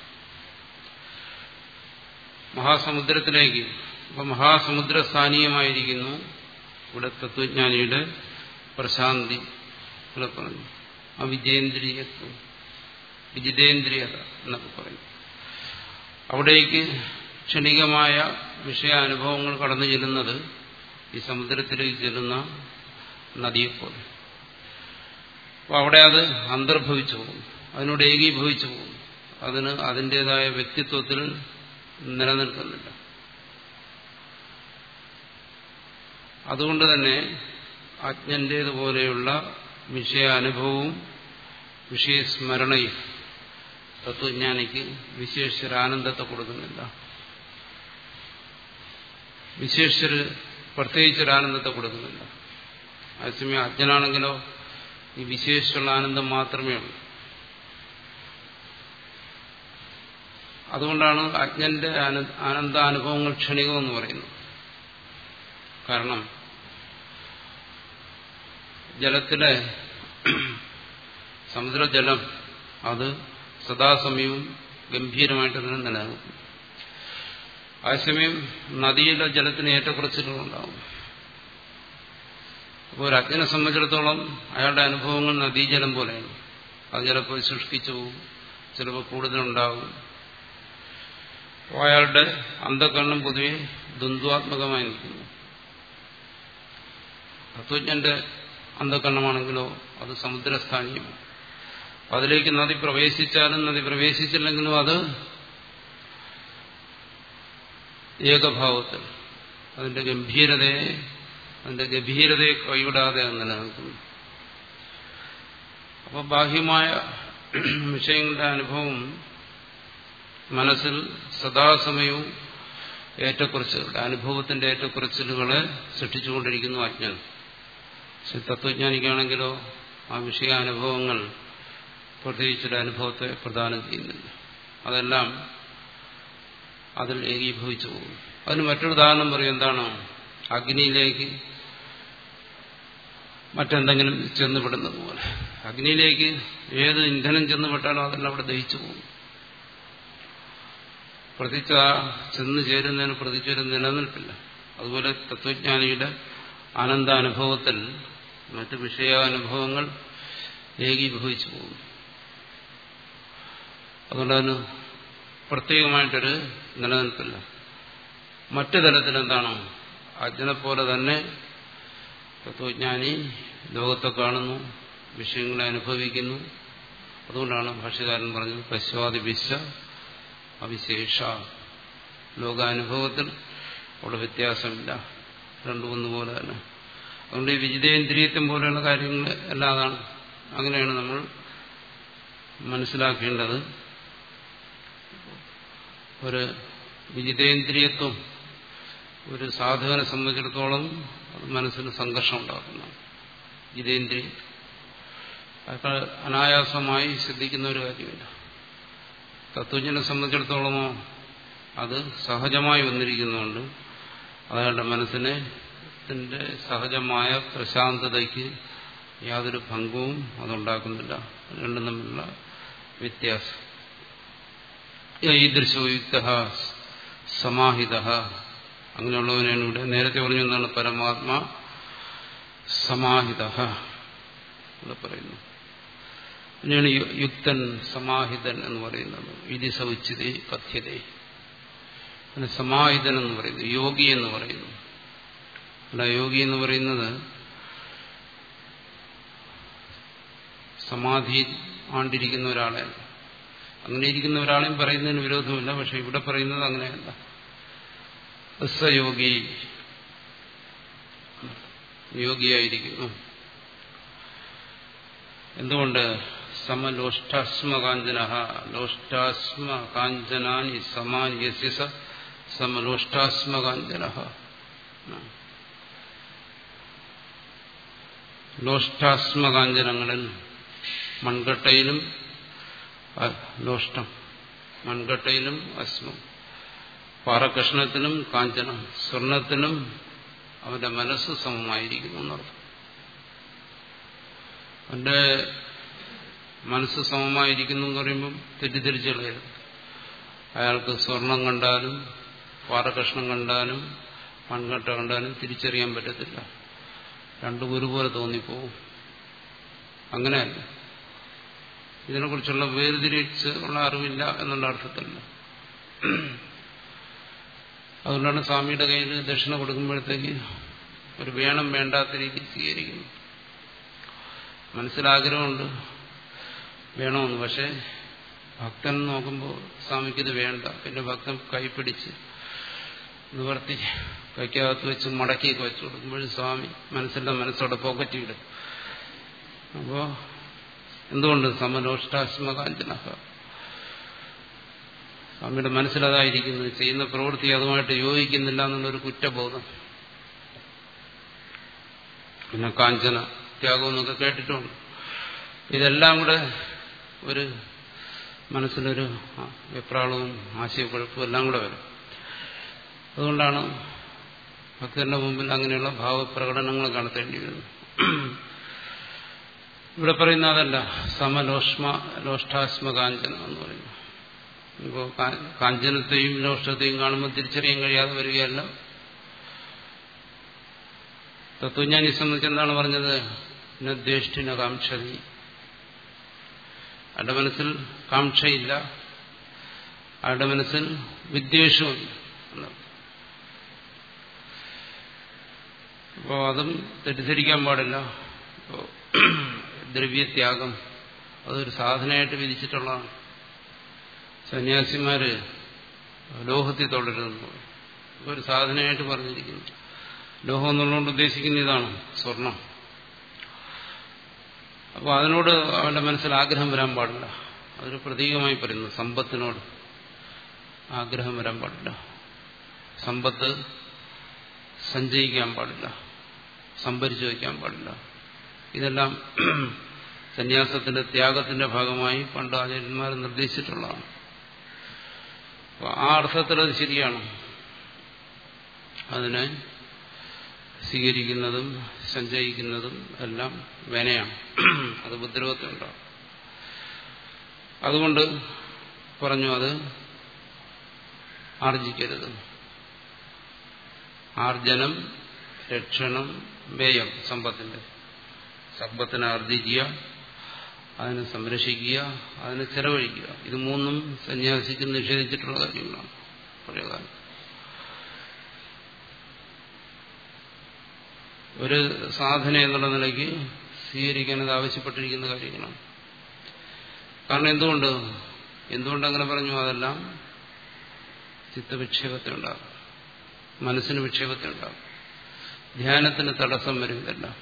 മഹാസമുദ്രത്തിലേക്ക് അപ്പൊ മഹാസമുദ്രസ്ഥാനീയമായിരിക്കുന്നു ഇവിടെ തത്വജ്ഞാനിയുടെ പ്രശാന്തി ഇവിടെ പറഞ്ഞു അവിജേന്ദ്രിയത്വം വിജിതേന്ദ്രിയത എന്നൊക്കെ പറയും അവിടേക്ക് ക്ഷണികമായ വിഷയാനുഭവങ്ങൾ കടന്നു ചെല്ലുന്നത് ഈ സമുദ്രത്തിലേക്ക് ചെല്ലുന്ന നദിയെപ്പോലെ അപ്പോൾ അവിടെ അത് അന്തർഭവിച്ചു പോകും അതിനോട് ഏകീഭവിച്ചു പോകും അതിന് അതിൻ്റെതായ വ്യക്തിത്വത്തിൽ നിലനിൽക്കുന്നില്ല അതുകൊണ്ട് തന്നെ അജ്ഞന്റേതുപോലെയുള്ള വിഷയാനുഭവവും വിഷയസ്മരണയും തത്വജ്ഞാനിക്ക് വിശേഷരാനന്ദത്തെ കൊടുക്കുന്നില്ല വിശേഷര് പ്രത്യേകിച്ചൊരാനന്ദത്തെ കൊടുക്കുന്നില്ല അതേസമയം അജ്ഞനാണെങ്കിലോ ഈ വിശേഷിച്ചുള്ള ആനന്ദം മാത്രമേ ഉള്ളൂ അതുകൊണ്ടാണ് അജ്ഞന്റെ ആനന്ദാനുഭവങ്ങൾ ക്ഷണികമെന്ന് പറയുന്നത് കാരണം ജലത്തിലെ സമുദ്രജലം അത് സദാസമയവും ഗംഭീരമായിട്ട് തന്നെ നിലനിൽക്കും അതേസമയം നദിയിലെ ജലത്തിന് ഏറ്റക്കുറച്ചിലുകളുണ്ടാവും അപ്പോൾ ഒരു അജ്ഞനെ സംബന്ധിച്ചിടത്തോളം അയാളുടെ അനുഭവങ്ങൾ നദീജലം പോലെയാണ് അത് ചിലപ്പോൾ ശുഷ്കിച്ചു പോകും ചിലപ്പോൾ കൂടുതലുണ്ടാകും അപ്പോൾ അയാളുടെ അന്ധകരണം പൊതുവെ ദ്വന്ദ്വാത്മകമായി നിൽക്കുന്നു തത്വജ്ഞന്റെ അന്ധകരണമാണെങ്കിലോ അത് സമുദ്രസ്ഥാനീയമാണ് അതിലേക്ക് നദി പ്രവേശിച്ചാലും നദി പ്രവേശിച്ചില്ലെങ്കിലും അത് ഏകഭാവത്തിൽ അതിന്റെ ഗംഭീരതയെ അതിന്റെ ഗംഭീരതയെ കൈവിടാതെ അത് നിലനിൽക്കുന്നു അപ്പോൾ ബാഹ്യമായ വിഷയങ്ങളുടെ അനുഭവം മനസ്സിൽ സദാസമയവും ഏറ്റക്കുറച്ചുകളുടെ അനുഭവത്തിന്റെ ഏറ്റക്കുറച്ചിലുകളെ സൃഷ്ടിച്ചുകൊണ്ടിരിക്കുന്നു അജ്ഞൻ പക്ഷെ തത്വജ്ഞാനിക്കാണെങ്കിലോ ആ വിഷയാനുഭവങ്ങൾ പ്രത്യേകിച്ചൊരു അനുഭവത്തെ പ്രദാനം ചെയ്യുന്നില്ല അതെല്ലാം അതിൽ ഏകീഭവിച്ചു പോകും അതിന് മറ്റൊരു ഉദാഹരണം പറയും എന്താണ് അഗ്നിയിലേക്ക് മറ്റെന്തെങ്കിലും ചെന്നുപെടുന്നത് പോലെ അഗ്നിയിലേക്ക് ഏത് ഇന്ധനം ചെന്നുപെട്ടാലും അതെല്ലാം അവിടെ ദഹിച്ചു പോകും പ്രതിച്ച ചെന്ന് ചേരുന്നതിന് പ്രതിച്ചൊരു നിലനിൽപ്പില്ല അതുപോലെ തത്വജ്ഞാനിയുടെ ആനന്ദാനുഭവത്തിൽ മറ്റ് വിഷയാനുഭവങ്ങൾ ഏകീഭവിച്ചു പോകും അതുകൊണ്ട് അതിന് പ്രത്യേകമായിട്ടൊരു നിലനിൽപ്പില്ല മറ്റു തലത്തിൽ എന്താണോ അജ്ഞനെപ്പോലെ തന്നെ തത്വജ്ഞാനി ലോകത്തെ കാണുന്നു വിഷയങ്ങളെ അനുഭവിക്കുന്നു അതുകൊണ്ടാണ് ഭാഷ്യകാരൻ പറഞ്ഞത് പശ്വാദി വിശ്വ അവിശേഷ ലോകാനുഭവത്തിൽ അവിടെ വ്യത്യാസമില്ല രണ്ടു ഒന്നുപോലെ തന്നെ അതുകൊണ്ട് ഈ വിജിതേന്ദ്രിയത്വം പോലെയുള്ള കാര്യങ്ങൾ എല്ലാം അതാണ് അങ്ങനെയാണ് നമ്മൾ മനസ്സിലാക്കേണ്ടത് ഒരു വിജിതേന്ദ്രിയത്വം ഒരു സാധകനെ സംബന്ധിച്ചിടത്തോളം അത് മനസ്സിന് സംഘർഷം ഉണ്ടാക്കുന്ന ജിതേന്ദ്രിയ അതൊക്കെ അനായാസമായി ശ്രദ്ധിക്കുന്ന ഒരു കാര്യമില്ല തത്വജ്ഞനെ സംബന്ധിച്ചിടത്തോളമോ അത് സഹജമായി വന്നിരിക്കുന്നുണ്ട് അതയാളുടെ മനസ്സിനെ ത്തിന്റെ സഹജമായ പ്രശാന്തതയ്ക്ക് യാതൊരു ഭംഗവും അതുണ്ടാക്കുന്നില്ല രണ്ടും തമ്മിലുള്ള വ്യത്യാസം ഈദൃശയുക്ത സമാഹിത അങ്ങനെയുള്ളവനാണ് ഇവിടെ നേരത്തെ പറഞ്ഞു എന്നാണ് പരമാത്മാ സമാഹിത ഇവിടെ പറയുന്നു പിന്നെയാണ് യുക്തൻ സമാഹിതൻ എന്ന് പറയുന്നത് ഇതി സൗച്യതേ കഥ്യതേ പിന്നെ സമാഹിതൻ എന്ന് പറയുന്നു യോഗി എന്ന് പറയുന്നു ഇവിടെ യോഗി എന്ന് പറയുന്നത് സമാധി ആണ്ടിരിക്കുന്ന ഒരാളെ അങ്ങനെ ഇരിക്കുന്ന ഒരാളെയും പറയുന്നതിന് വിരോധമില്ല പക്ഷെ ഇവിടെ പറയുന്നത് അങ്ങനെയല്ല സയോഗി യോഗിയായിരിക്കുന്നു എന്തുകൊണ്ട് സമലോഷ്ടാസ്മകാഞ്ചന ലോഷ്ടാസ്മകാഞ്ചനാനി സമാൻ യസ്യ സമലോഷ്ടാസ്മകാഞ്ചന ലോഷ്ടാസ്മകാഞ്ചനങ്ങളിൽ മൺകട്ടയിലും ലോഷ്ടം മൺകട്ടയിലും അസ്മം പാറകഷ്ണത്തിനും കാഞ്ചനം സ്വർണത്തിനും അവന്റെ മനസ്സ് സമമായിരിക്കുന്നു എന്നർത്ഥം അവന്റെ മനസ്സ് സമമായിരിക്കുന്നു എന്ന് പറയുമ്പം തെറ്റിദ്ധരിച്ചു കളയരുത് അയാൾക്ക് സ്വർണം കണ്ടാലും പാറകഷ്ണം കണ്ടാലും മൺകട്ട കണ്ടാലും തിരിച്ചറിയാൻ പറ്റത്തില്ല രണ്ടും ഒരുപോലെ തോന്നിപ്പോവും അങ്ങനെയല്ല ഇതിനെക്കുറിച്ചുള്ള വേർതിരിച്ച് ഉള്ള അറിവില്ല എന്നുള്ള അർത്ഥത്തില്ല അതുകൊണ്ടാണ് സ്വാമിയുടെ കയ്യിൽ ദക്ഷിണ കൊടുക്കുമ്പോഴത്തേക്ക് ഒരു വേണം വേണ്ടാത്ത രീതിയിൽ സ്വീകരിക്കുന്നു മനസ്സിലാഗ്രഹമുണ്ട് വേണമെന്ന് പക്ഷേ ഭക്തൻ നോക്കുമ്പോൾ സ്വാമിക്കിത് വേണ്ട പിന്നെ ഭക്തൻ കൈപ്പിടിച്ച് നിവർത്തി കൈക്കകത്ത് വെച്ച് മടക്കിയൊക്കെ വെച്ചു കൊടുക്കുമ്പോഴും സ്വാമി മനസ്സിന്റെ മനസ്സോടെ പോക്കറ്റിയിടും അപ്പോ എന്തുകൊണ്ട് സമലോഷ്ടാശ്മകാഞ്ചന സ്വാമിയുടെ മനസ്സിലതായിരിക്കുന്നത് ചെയ്യുന്ന പ്രവൃത്തി അതുമായിട്ട് യോജിക്കുന്നില്ല എന്നുള്ളൊരു കുറ്റബോധം പിന്നെ കാഞ്ചന ത്യാഗം എന്നൊക്കെ കേട്ടിട്ടുണ്ട് ഇതെല്ലാം കൂടെ ഒരു മനസ്സിലൊരു വെപ്രാളവും ആശയക്കുഴപ്പവും എല്ലാം കൂടെ വരും അതുകൊണ്ടാണ് ഭക്തന്റെ മുമ്പിൽ അങ്ങനെയുള്ള ഭാവപ്രകടനങ്ങൾ നടത്തേണ്ടി വരുന്നു ഇവിടെ പറയുന്ന അതല്ല സമലോഷ്മ ലോഷ്ടാസ്മ കാഞ്ചന എന്ന് പറയുന്നു ഇപ്പോൾ കാഞ്ചനത്തെയും ലോഷ്ടത്തെയും കാണുമ്പോൾ തിരിച്ചറിയാൻ കഴിയാതെ വരികയല്ല തത്വജ്ഞാനി സംബന്ധിച്ച് എന്താണ് പറഞ്ഞത് ദ്വേഷ്ടിന കാംക്ഷതി അയാളുടെ മനസ്സിൽ കാംക്ഷയില്ല അയാളുടെ മനസ്സിൽ വിദ്വേഷവുമില്ല അപ്പോൾ അതും തെറ്റിദ്ധരിക്കാൻ പാടില്ല ഇപ്പോൾ ദ്രവ്യത്യാഗം അതൊരു സാധനമായിട്ട് വിധിച്ചിട്ടുള്ളതാണ് സന്യാസിമാര് ലോഹത്തിൽ തുടരുന്നു ഒരു സാധനമായിട്ട് പറഞ്ഞിരിക്കുന്നു ലോഹം എന്നുള്ളതുകൊണ്ട് ഉദ്ദേശിക്കുന്ന ഇതാണ് സ്വർണം അപ്പോൾ അതിനോട് അവന്റെ മനസ്സിൽ ആഗ്രഹം വരാൻ പാടില്ല അതൊരു പ്രതീകമായി പറയുന്നു സമ്പത്തിനോട് ആഗ്രഹം വരാൻ പാടില്ല സമ്പത്ത് സഞ്ചയിക്കാൻ പാടില്ല സംഭരിച്ചു വയ്ക്കാൻ പാടില്ല ഇതെല്ലാം സന്യാസത്തിന്റെ ത്യാഗത്തിന്റെ ഭാഗമായി പണ്ട് ആചാര്യന്മാർ നിർദ്ദേശിച്ചിട്ടുള്ളതാണ് ആ അർത്ഥത്തിൽ അത് ശരിയാണ് അതിനെ സ്വീകരിക്കുന്നതും സഞ്ചയിക്കുന്നതും എല്ലാം വേനയാണ് അത് ഉപദ്രവത്തിൽ ഉണ്ടാവും അതുകൊണ്ട് പറഞ്ഞു അത് ആർജിക്കരുത് ആർജനം രക്ഷണം വ്യയം സമ്പത്തിന്റെ സമ്പത്തിനെ ആർജിക്കുക അതിനെ സംരക്ഷിക്കുക അതിനെ ചെലവഴിക്കുക ഇത് മൂന്നും സന്യാസിക്ക് നിഷേധിച്ചിട്ടുള്ള കാര്യങ്ങളാണ് പഴയകാലം ഒരു സാധന എന്നുള്ള നിലയ്ക്ക് സ്വീകരിക്കാൻ അത് ആവശ്യപ്പെട്ടിരിക്കുന്ന കാര്യങ്ങളാണ് കാരണം എന്തുകൊണ്ട് എന്തുകൊണ്ടങ്ങനെ പറഞ്ഞു അതെല്ലാം ചിത്തവിക്ഷേപത്തെ ഉണ്ടാകും മനസ്സിന് വിക്ഷേപത്തെ ഉണ്ടാകും ധ്യാനത്തിന് തടസ്സം വരും ഇതെല്ലാം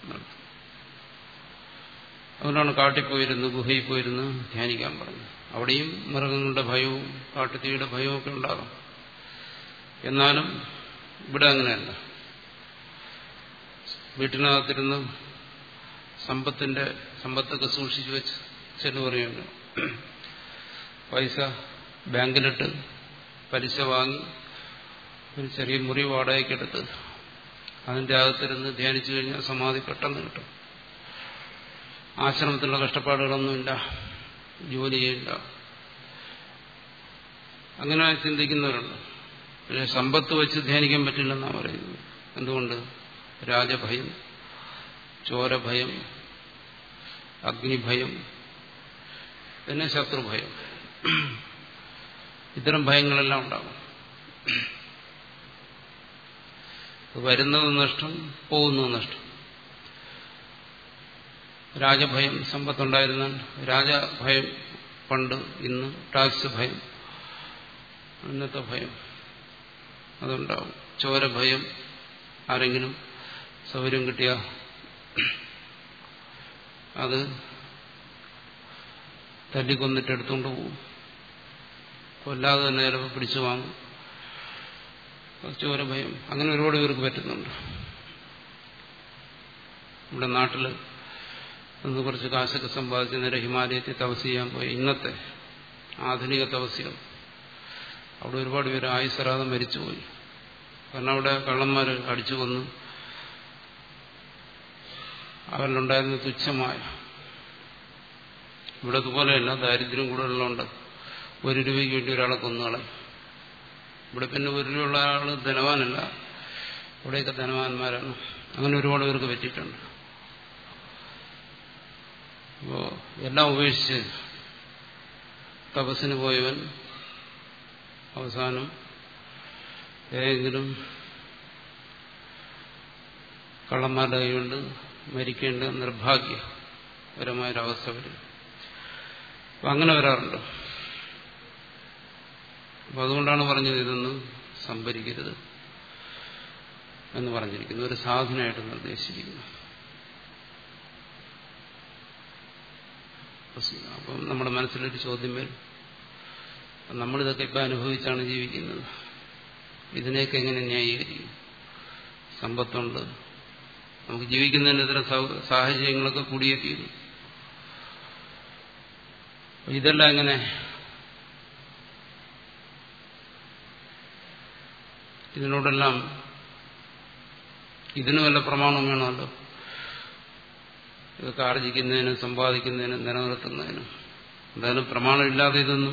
അതുകൊണ്ടാണ് കാട്ടിൽ പോയിരുന്നു ഗുഹയിൽ പോയിരുന്നു ധ്യാനിക്കാൻ പറഞ്ഞു അവിടെയും മൃഗങ്ങളുടെ ഭയവും കാട്ടുതീയുടെ ഭയവും ഒക്കെ ഉണ്ടാകും എന്നാലും ഇവിടെ അങ്ങനെയല്ല വീട്ടിനകത്തിരുന്ന് സമ്പത്തിന്റെ സമ്പത്തൊക്കെ സൂക്ഷിച്ചു വെച്ച് ചെല്ലു പറയുന്നു പൈസ ബാങ്കിലിട്ട് പലിശ വാങ്ങി ഒരു ചെറിയ മുറി വാടകയ്ക്കെടുത്ത് അതിന്റെ അകത്തിരുന്ന് ധ്യാനിച്ചു കഴിഞ്ഞാൽ സമാധി പെട്ടെന്ന് കിട്ടും ആശ്രമത്തിലുള്ള കഷ്ടപ്പാടുകളൊന്നുമില്ല ജോലി ചെയ്യില്ല അങ്ങനെ ചിന്തിക്കുന്നവരുണ്ട് പക്ഷേ സമ്പത്ത് വെച്ച് ധ്യാനിക്കാൻ പറ്റില്ലെന്നാണ് പറയുന്നത് എന്തുകൊണ്ട് രാജഭയം ചോരഭയം അഗ്നിഭയം പിന്നെ ശത്രുഭയം ഇത്തരം ഭയങ്ങളെല്ലാം ഉണ്ടാകും വരുന്നത് നഷ്ടം പോകുന്നത് നഷ്ടം രാജഭയം സമ്പത്തുണ്ടായിരുന്നാൽ രാജഭയം പണ്ട് ഇന്ന് ടാക്സ് ഭയം ഇന്നത്തെ ഭയം അതുണ്ടാവും ചോരഭയം ആരെങ്കിലും സൗകര്യം കിട്ടിയ അത് തല്ലിക്കൊന്നിട്ട് എടുത്തുകൊണ്ട് പോകും കൊല്ലാതെ തന്നെ ചിലപ്പോൾ പിടിച്ചു വാങ്ങും ചോരഭയം അങ്ങനെ ഒരുപാട് പേർക്ക് പറ്റുന്നുണ്ട് നമ്മുടെ നാട്ടിൽ നിന്ന് കുറച്ച് കാശൊക്കെ സമ്പാദിച്ച് നേരെ ഹിമാലയത്തിൽ തപസ് ചെയ്യാൻ പോയി ഇന്നത്തെ ആധുനിക തപസ്യം അവിടെ ഒരുപാട് പേര് ആയുസറാതെ മരിച്ചുപോയി കാരണം അവിടെ കള്ളന്മാർ അടിച്ചു കൊന്നു അവരിലുണ്ടായിരുന്ന തുച്ഛമായ ഇവിടെ അതുപോലെയല്ല ദാരിദ്ര്യം കൂടുതലുണ്ട് ഒരു രൂപയ്ക്ക് വേണ്ടി ഒരാളെ കൊന്നുകളെ ഇവിടെ പിന്നെ ഒരു രൂപയുള്ള ആൾ ധനവാനല്ല ഇവിടെയൊക്കെ ധനവാന്മാരാണ് അങ്ങനെ ഒരുപാട് പേർക്ക് പറ്റിയിട്ടുണ്ട് അപ്പോ എല്ലാം ഉപേക്ഷിച്ച് തപസ്സിന് പോയവൻ അവസാനം ഏതെങ്കിലും കള്ളന്മാരുടെ കൈകൊണ്ട് മരിക്കേണ്ട നിർഭാഗ്യപരമായൊരവസ്ഥ വരും അപ്പം അങ്ങനെ വരാറുണ്ട് അപ്പം അതുകൊണ്ടാണ് പറഞ്ഞത് ഇതൊന്നും സംഭരിക്കരുത് എന്ന് പറഞ്ഞിരിക്കുന്നു ഒരു സാധനമായിട്ട് നിർദ്ദേശിച്ചിരിക്കുന്നു അപ്പം നമ്മുടെ മനസ്സിലൊരു ചോദ്യം വരും നമ്മളിതൊക്കെ ഇപ്പം അനുഭവിച്ചാണ് ജീവിക്കുന്നത് ഇതിനെയൊക്കെ എങ്ങനെ ന്യായീകരിക്കും സമ്പത്തുണ്ട് നമുക്ക് ജീവിക്കുന്നതിന് ഇത്തരം സാഹചര്യങ്ങളൊക്കെ കൂടിയേ തീരും ഇതെല്ലാം എങ്ങനെ ഇതിനോടെല്ലാം ഇതിന് വല്ല പ്രമാണം വേണമല്ലോ ഇതൊക്കെ ആർജിക്കുന്നതിനും സമ്പാദിക്കുന്നതിനും നിലനിർത്തുന്നതിനും എന്തായാലും പ്രമാണമില്ലാതെ ഇതൊന്നും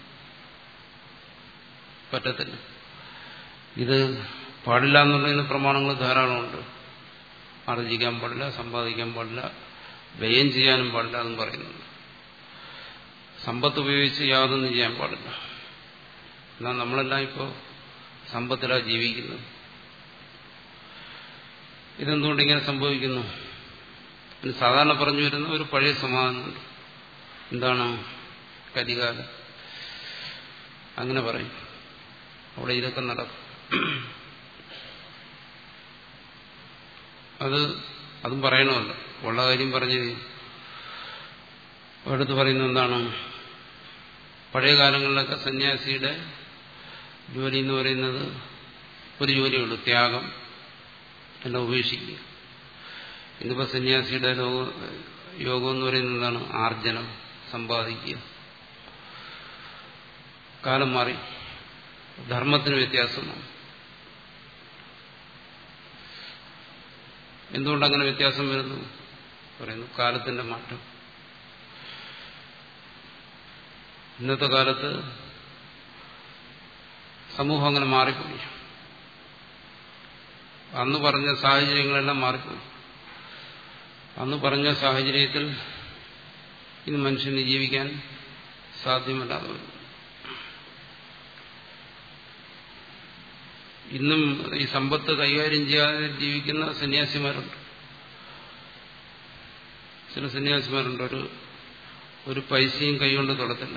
പറ്റത്തില്ല ഇത് പാടില്ല എന്നുള്ളതിന് പ്രമാണങ്ങൾ ധാരാളമുണ്ട് ആർജിക്കാൻ പാടില്ല സമ്പാദിക്കാൻ പാടില്ല വ്യയം ചെയ്യാനും പാടില്ല എന്നും പറയുന്നുണ്ട് സമ്പത്ത് ഉപയോഗിച്ച് യാതൊന്നും ചെയ്യാൻ പാടില്ല എന്നാൽ നമ്മളെല്ലാം ഇപ്പോൾ സമ്പത്തിലാണ് ജീവിക്കുന്നത് ഇതെന്തുകൊണ്ട് ഇങ്ങനെ സംഭവിക്കുന്നു പിന്നെ സാധാരണ പറഞ്ഞു വരുന്ന ഒരു പഴയ സമാധാനമുണ്ട് എന്താണ് കലികാലം അങ്ങനെ പറയും അവിടെ ഇതൊക്കെ നടക്കും അത് അതും പറയണമല്ലോ ഉള്ള കാര്യം പറഞ്ഞു അടുത്ത് പറയുന്നത് എന്താണ് പഴയ കാലങ്ങളിലൊക്കെ സന്യാസിയുടെ ജോലി എന്ന് പറയുന്നത് ഒരു ജോലിയുള്ളൂ ത്യാഗം എല്ലാം ഉപേക്ഷിക്കുക ഇന്നിപ്പോൾ സന്യാസിയുടെ യോഗം എന്ന് പറയുന്നത് എന്താണ് ആർജനം സമ്പാദിക്കുക കാലം മാറി ധർമ്മത്തിന് വ്യത്യാസമാണ് എന്തുകൊണ്ടങ്ങനെ വ്യത്യാസം വരുന്നു പറയുന്നു കാലത്തിന്റെ മാറ്റം ഇന്നത്തെ കാലത്ത് സമൂഹം അങ്ങനെ മാറിപ്പോയി അന്ന് പറഞ്ഞ സാഹചര്യങ്ങളെല്ലാം മാറിപ്പോയി അന്ന് പറഞ്ഞ സാഹചര്യത്തിൽ ഇന്ന് മനുഷ്യന് ജീവിക്കാൻ സാധ്യമല്ലാതെ വരും ഇന്നും ഈ സമ്പത്ത് കൈകാര്യം ചെയ്യാതെ ജീവിക്കുന്ന സന്യാസിമാരുണ്ട് ചില സന്യാസിമാരുണ്ട് ഒരു ഒരു പൈസയും കൈകൊണ്ട് തൊടത്തില്ല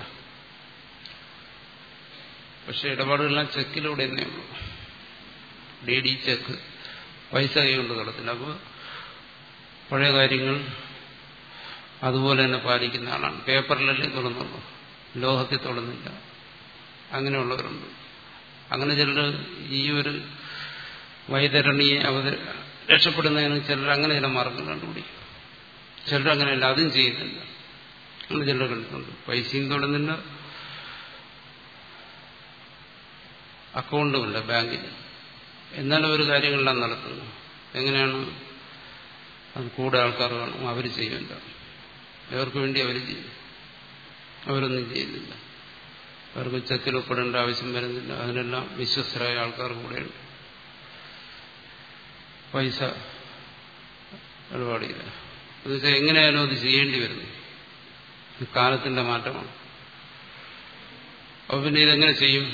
പക്ഷെ ഇടപാടുകളെല്ലാം ചെക്കിലൂടെ തന്നെ ഉള്ളൂ ഡി ഡി ചെക്ക് പൈസ കൈകൊണ്ട് തൊടത്തില്ല അപ്പോൾ പഴയ കാര്യങ്ങൾ അതുപോലെ തന്നെ പാലിക്കുന്ന ആളാണ് പേപ്പറിലല്ലേ തൊടുന്നുള്ളൂ ലോഹത്തിൽ തൊടുന്നില്ല അങ്ങനെയുള്ളവരുണ്ട് അങ്ങനെ ചിലർ ഈ ഒരു വൈതരണിയെ അവത രക്ഷപ്പെടുന്നതിന് ചിലർ അങ്ങനെ ചില മാർഗങ്ങൾ കണ്ടുപിടിക്കും ചിലരങ്ങനെയല്ല അതും ചെയ്യുന്നില്ല അങ്ങനെ ചിലർ കണ്ടിട്ടുണ്ട് പൈസയും തൊടുന്നില്ല അക്കൗണ്ടുമില്ല ബാങ്കിൽ എന്നാലും ഒരു കാര്യങ്ങളെല്ലാം നടത്തുന്നു എങ്ങനെയാണ് അത് കൂടെ ആൾക്കാർ കാണും അവർ ചെയ്യുമില്ല അവർക്ക് വേണ്ടി അവർ ചെയ്യും അവരൊന്നും ചെയ്യുന്നില്ല അവർക്ക് ചെക്കിൽ ഒപ്പിടേണ്ട ആവശ്യം വരുന്നില്ല അതിനെല്ലാം വിശ്വസ്തരായ ആൾക്കാർ കൂടെയുണ്ട് പൈസ ഇടപാടില്ല എന്നുവെച്ചാൽ എങ്ങനെയാലും അത് ചെയ്യേണ്ടി വരുന്നു കാലത്തിന്റെ മാറ്റമാണ് അപ്പൊ പിന്നെ ഇതെങ്ങനെ ചെയ്യും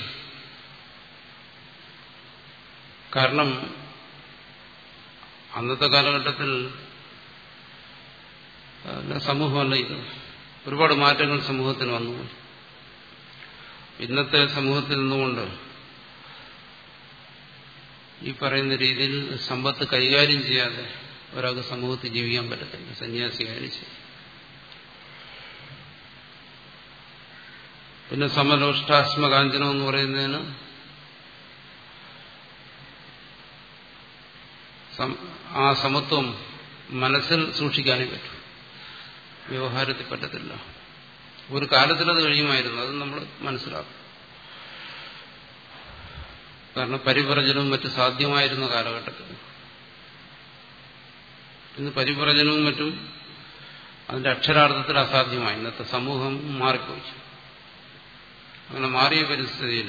കാരണം അന്നത്തെ കാലഘട്ടത്തിൽ സമൂഹമല്ല ഇത് ഒരുപാട് മാറ്റങ്ങൾ സമൂഹത്തിന് വന്നു ഇന്നത്തെ സമൂഹത്തിൽ നിന്നുകൊണ്ട് ഈ പറയുന്ന രീതിയിൽ സമ്പത്ത് കൈകാര്യം ചെയ്യാതെ ഒരാൾക്ക് സമൂഹത്തിൽ ജീവിക്കാൻ പറ്റത്തില്ല സന്യാസിയായിരിച്ചു പിന്നെ സമലോഷ്ടാശ്മകാഞ്ചനം എന്ന് പറയുന്നതിന് ആ സമത്വം മനസ്സിൽ സൂക്ഷിക്കാനേ പറ്റൂ വ്യവഹാരത്തിൽ പറ്റത്തില്ല ഒരു കാലത്തിലത് കഴിയുമായിരുന്നു അത് നമ്മൾ മനസ്സിലാക്കും കാരണം പരിപ്രജനവും മറ്റു സാധ്യമായിരുന്ന കാലഘട്ടത്തിൽ ഇന്ന് പരിപ്രജനവും മറ്റും അതിന്റെ അക്ഷരാർത്ഥത്തിൽ അസാധ്യമായി ഇന്നത്തെ സമൂഹം മാറിപ്പോയി അങ്ങനെ മാറിയ പരിസ്ഥിതിയിൽ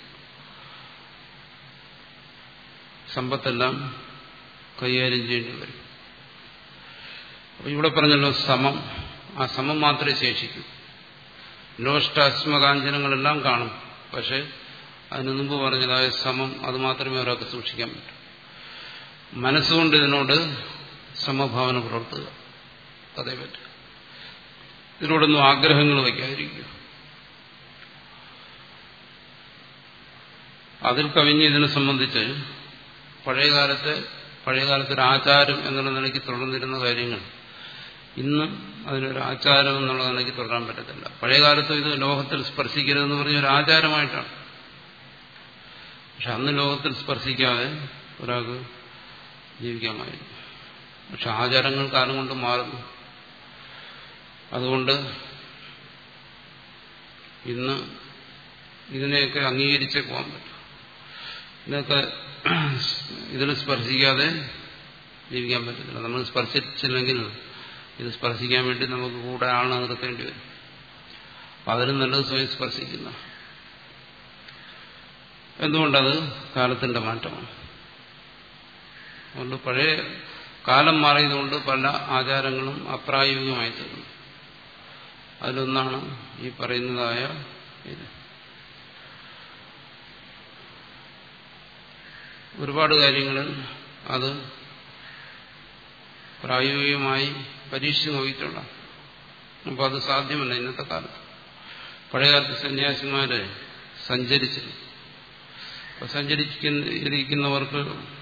സമ്പത്തെല്ലാം കൈകാര്യം ചെയ്യേണ്ടി വരും അപ്പൊ ഇവിടെ പറഞ്ഞല്ലോ സമം ആ സമം മാത്രമേ ശേഷിക്കൂ ലോഷ്ടാശ്മകാഞ്ചനങ്ങളെല്ലാം കാണും പക്ഷെ അതിനു മുമ്പ് പറഞ്ഞതായ സമം അത് മാത്രമേ ഒരാൾക്ക് സൂക്ഷിക്കാൻ പറ്റൂ മനസ്സുകൊണ്ട് ഇതിനോട് സമഭാവന പുലർത്തുക അതേ പറ്റും ഇതിനോടൊന്നും ആഗ്രഹങ്ങൾ വയ്ക്കാതിരിക്കുക അതിൽ കവിഞ്ഞ് ഇതിനെ സംബന്ധിച്ച് പഴയകാലത്തെ പഴയകാലത്തൊരു ആചാരം എന്നുള്ള നിലയ്ക്ക് തുടർന്നിരുന്ന കാര്യങ്ങൾ ഇന്ന് അതിനൊരു ആചാരം എന്നുള്ള നിലയ്ക്ക് തുടരാൻ പറ്റത്തില്ല പഴയകാലത്ത് ഇത് ലോകത്തിൽ സ്പർശിക്കരുതെന്ന് പറഞ്ഞ ഒരു ആചാരമായിട്ടാണ് പക്ഷെ അന്ന് ലോകത്തിൽ സ്പർശിക്കാതെ ഒരാൾക്ക് ജീവിക്കാമായിരുന്നു പക്ഷെ ആചാരങ്ങൾ കാലം കൊണ്ട് മാറുന്നു അതുകൊണ്ട് ഇന്ന് ഇതിനെയൊക്കെ അംഗീകരിച്ചേ പോകാൻ പറ്റും ഇതൊക്കെ ഇതിൽ സ്പർശിക്കാതെ ജീവിക്കാൻ പറ്റത്തില്ല നമ്മൾ സ്പർശിച്ചില്ലെങ്കിൽ ഇത് സ്പർശിക്കാൻ വേണ്ടി നമുക്ക് കൂടെ ആളെ നിർത്തേണ്ടി വരും അപ്പം അതിനും നല്ലത് സ്വയം സ്പർശിക്കുന്ന എന്തുകൊണ്ടത് കാലത്തിന്റെ മാറ്റമാണ് അതുകൊണ്ട് പഴയ കാലം മാറിയതുകൊണ്ട് പല ആചാരങ്ങളും അപ്രായോഗികമായി തീർന്നു അതിലൊന്നാണ് ഈ പറയുന്നതായ ഇത് ഒരുപാട് കാര്യങ്ങളിൽ അത് പ്രായോഗികമായി പരീക്ഷിച്ച് നോക്കിയിട്ടുള്ള അപ്പൊ അത് സാധ്യമല്ല ഇന്നത്തെ കാലത്ത് പഴയകാലത്ത് സന്യാസിമാര് സഞ്ചരിച്ചിരുന്നു അപ്പൊ സഞ്ചരിച്ചിരിക്കുന്നവർക്ക്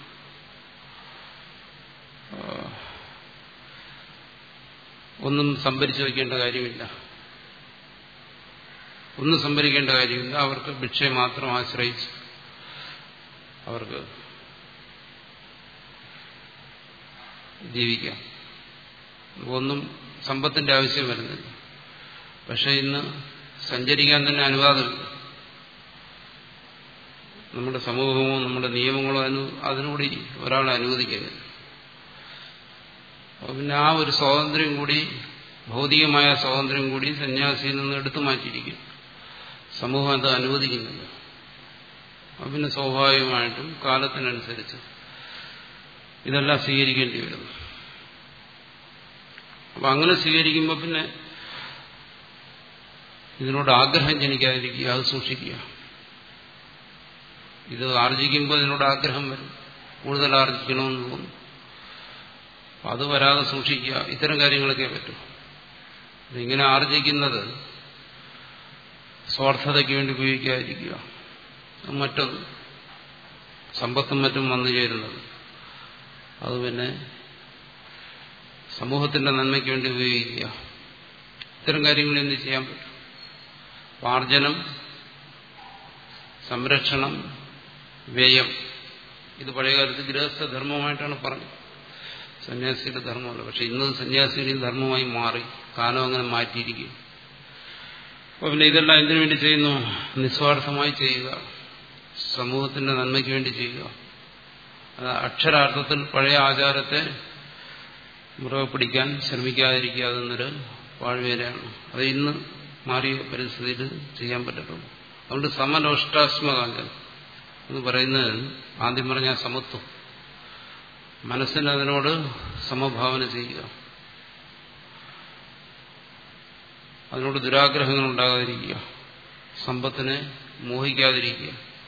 ഒന്നും സംഭരിച്ചു വയ്ക്കേണ്ട കാര്യമില്ല ഒന്നും സംഭരിക്കേണ്ട കാര്യമില്ല അവർക്ക് ഭിക്ഷയെ മാത്രം ആശ്രയിച്ച് അവർക്ക് ജീവിക്കാം ഒന്നും സമ്പത്തിന്റെ ആവശ്യം വരുന്നില്ല പക്ഷെ ഇന്ന് സഞ്ചരിക്കാൻ തന്നെ അനുവാദമില്ല നമ്മുടെ സമൂഹമോ നമ്മുടെ നിയമങ്ങളോ അതിന് അതിനുകൂടി ഒരാളെ അനുവദിക്കുന്നില്ല അപ്പോൾ പിന്നെ ആ ഒരു സ്വാതന്ത്ര്യം കൂടി ഭൗതികമായ സ്വാതന്ത്ര്യം കൂടി സന്യാസിയിൽ നിന്ന് എടുത്തു മാറ്റിയിരിക്കും സമൂഹം അത് അനുവദിക്കുന്നില്ല അപ്പം പിന്നെ സ്വാഭാവികമായിട്ടും കാലത്തിനനുസരിച്ച് ഇതെല്ലാം സ്വീകരിക്കേണ്ടി വരുന്നു അപ്പം അങ്ങനെ സ്വീകരിക്കുമ്പോൾ പിന്നെ ഇതിനോട് ആഗ്രഹം ജനിക്കാതിരിക്കുക അത് സൂക്ഷിക്കുക ഇത് ആർജിക്കുമ്പോൾ ഇതിനോട് ആഗ്രഹം വരും കൂടുതൽ ആർജിക്കണമെന്ന് തോന്നും അത് വരാതെ സൂക്ഷിക്കുക ഇത്തരം കാര്യങ്ങളൊക്കെ പറ്റും ഇതിങ്ങനെ ആർജിക്കുന്നത് സ്വാർത്ഥതയ്ക്ക് വേണ്ടി ഉപയോഗിക്കാതിരിക്കുക മറ്റൊന്ന് സമ്പത്തും മറ്റും വന്നു ചേരുന്നത് അത് പിന്നെ സമൂഹത്തിന്റെ നന്മയ്ക്ക് വേണ്ടി ഉപയോഗിക്കുക ഇത്തരം കാര്യങ്ങൾ എന്ത് ചെയ്യാൻ പറ്റും ആർജനം സംരക്ഷണം വ്യയം ഇത് പഴയകാലത്ത് ഗൃഹസ്ഥ ധർമ്മമായിട്ടാണ് പറഞ്ഞത് സന്യാസിയുടെ ധർമ്മമല്ല പക്ഷെ ഇന്നത് സന്യാസിയുടെയും ധർമ്മമായി മാറി കാലം അങ്ങനെ മാറ്റിയിരിക്കും അപ്പോൾ പിന്നെ ഇതെല്ലാം എന്തിനു വേണ്ടി ചെയ്യുന്നു നിസ്വാർത്ഥമായി ചെയ്യുക സമൂഹത്തിന്റെ നന്മയ്ക്ക് വേണ്ടി ചെയ്യുക അത് അക്ഷരാർത്ഥത്തിൽ പഴയ ആചാരത്തെ മുറവ് പിടിക്കാൻ ശ്രമിക്കാതിരിക്കുക അതെന്നൊരു പാഴ്വേലയാണ് അത് ഇന്ന് മാറിയ പരിസ്ഥിതിയിൽ ചെയ്യാൻ പറ്റത്തുള്ളൂ അതുകൊണ്ട് സമനോഷ്ടാത്മകാന്തം എന്ന് പറയുന്നത് ആദ്യം പറഞ്ഞ സമത്വം മനസ്സിന് അതിനോട് സമഭാവന ചെയ്യുക അതിനോട് ദുരാഗ്രഹങ്ങൾ ഉണ്ടാകാതിരിക്കുക സമ്പത്തിനെ മോഹിക്കാതിരിക്കുക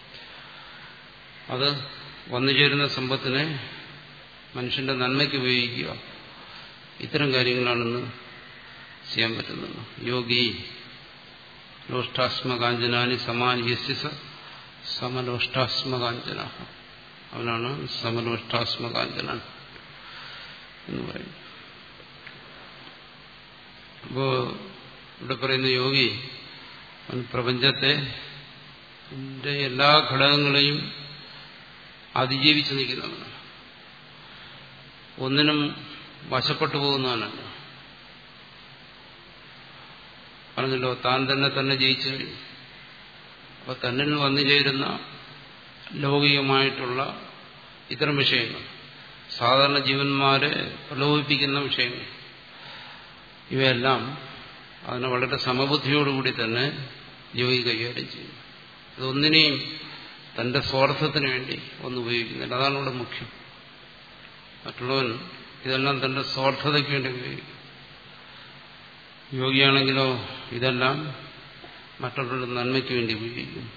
അത് വന്നുചേരുന്ന സമ്പത്തിനെ മനുഷ്യന്റെ നന്മയ്ക്ക് ഉപയോഗിക്കുക ഇത്തരം കാര്യങ്ങളാണെന്ന് ചെയ്യാൻ പറ്റുന്നത് യോഗി ലോഷ്ടാസ്മകാഞ്ചനാനി സമാൻ യസ്യ സമലോഷ്ടാസ്മകാഞ്ചന അവനാണ് സമലോഷ്ടാസ്മകാഞ്ചനൻ എന്ന് പറയും അപ്പോ ഇവിടെ പറയുന്ന യോഗി അവൻ പ്രപഞ്ചത്തെ എല്ലാ ഘടകങ്ങളെയും അതിജീവിച്ചു നിൽക്കുന്നവനാണ് ഒന്നിനും വശപ്പെട്ടു പോകുന്നവനല്ല പറഞ്ഞല്ലോ താൻ തന്നെ തന്നെ ജയിച്ചു കഴിഞ്ഞു അപ്പൊ തന്നിൽ വന്നു ചേരുന്ന ലൗകികമായിട്ടുള്ള ഇത്തരം വിഷയങ്ങൾ സാധാരണ ജീവന്മാരെ പ്രലോഭിപ്പിക്കുന്ന വിഷയങ്ങൾ ഇവയെല്ലാം അതിനെ വളരെ സമബുദ്ധിയോടുകൂടി തന്നെ യോഗി കൈകാര്യം ചെയ്യും അതൊന്നിനെയും തന്റെ സ്വാർത്ഥത്തിന് വേണ്ടി ഒന്നും ഉപയോഗിക്കുന്നില്ല അതാണ് ഇവിടെ മുഖ്യം മറ്റുള്ളവൻ ഇതെല്ലാം തന്റെ സ്വാർത്ഥതയ്ക്ക് വേണ്ടി ഉപയോഗിക്കും യോഗിയാണെങ്കിലോ ഇതെല്ലാം മറ്റുള്ളവരുടെ നന്മയ്ക്ക് വേണ്ടി ഉപയോഗിക്കും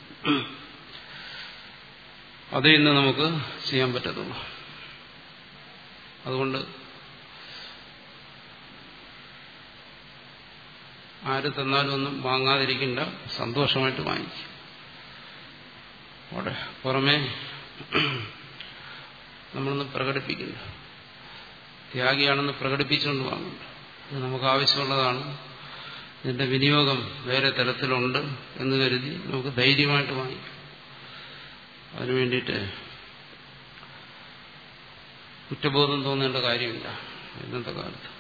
അതേ ഇന്ന് നമുക്ക് ചെയ്യാൻ പറ്റത്തുള്ളൂ അതുകൊണ്ട് ആര് തന്നാലും ഒന്നും വാങ്ങാതിരിക്കില്ല സന്തോഷമായിട്ട് വാങ്ങിക്കും അവിടെ പുറമേ നമ്മളൊന്ന് പ്രകടിപ്പിക്കില്ല ത്യാഗിയാണെന്ന് പ്രകടിപ്പിച്ചുകൊണ്ട് വാങ്ങുന്നുണ്ട് ഇത് നമുക്ക് ആവശ്യമുള്ളതാണ് ഇതിന്റെ വിനിയോഗം വേറെ തരത്തിലുണ്ട് എന്ന് കരുതി നമുക്ക് ധൈര്യമായിട്ട് വാങ്ങിക്കും അതിനു വേണ്ടിയിട്ട് കുറ്റബോധം തോന്നേണ്ട കാര്യമില്ല ഇന്നത്തെ കാലത്ത്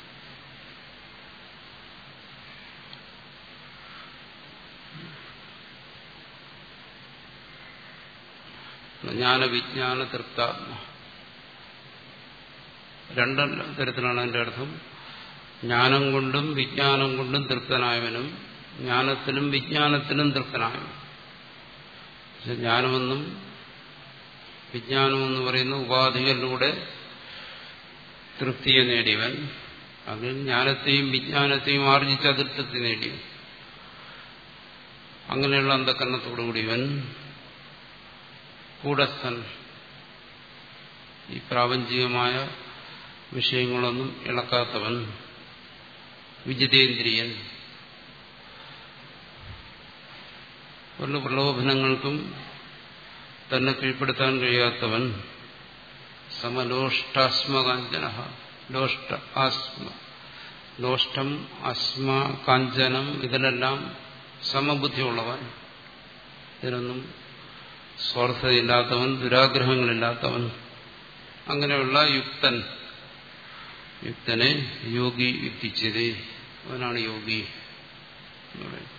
ജ്ഞാനവിജ്ഞാന തൃപ്താത്മ രണ്ട് തരത്തിലാണ് അതിന്റെ അർത്ഥം ജ്ഞാനം കൊണ്ടും വിജ്ഞാനം കൊണ്ടും തൃപ്തനായവനും ജ്ഞാനത്തിലും വിജ്ഞാനത്തിലും തൃപ്തനായവനും ജ്ഞാനമെന്നും വിജ്ഞാനമെന്ന് പറയുന്ന ഉപാധികളിലൂടെ തൃപ്തിയെ നേടിയവൻ അതിൽ ജ്ഞാനത്തെയും വിജ്ഞാനത്തെയും ആർജിച്ച അതിർത്തൃപ്തി നേടിയവൻ അങ്ങനെയുള്ള അന്ധകരണത്തോടുകൂടിയവൻ കൂടസ്ഥൻ ഈ പ്രാപഞ്ചികമായ വിഷയങ്ങളൊന്നും ഇളക്കാത്തവൻ വിജിതേന്ദ്രിയൻ ഒരു പ്രലോഭനങ്ങൾക്കും തന്നെ കീഴ്പ്പെടുത്താൻ കഴിയാത്തവൻ സമലോഷ്ടാസ്മകാഞ്ചന ലോഷ്ട ആസ്മ ലോഷ്ടം അസ്മ കാഞ്ചനം ഇതിലെല്ലാം സമബുദ്ധിയുള്ളവൻ ഇതിനൊന്നും സ്വാർത്ഥതയില്ലാത്തവൻ ദുരാഗ്രഹങ്ങളില്ലാത്തവൻ അങ്ങനെയുള്ള യുക്തൻ യുക്തനെ യോഗി യുക്തിച്ചത് അവനാണ് യോഗി എന്ന് പറയുന്നത്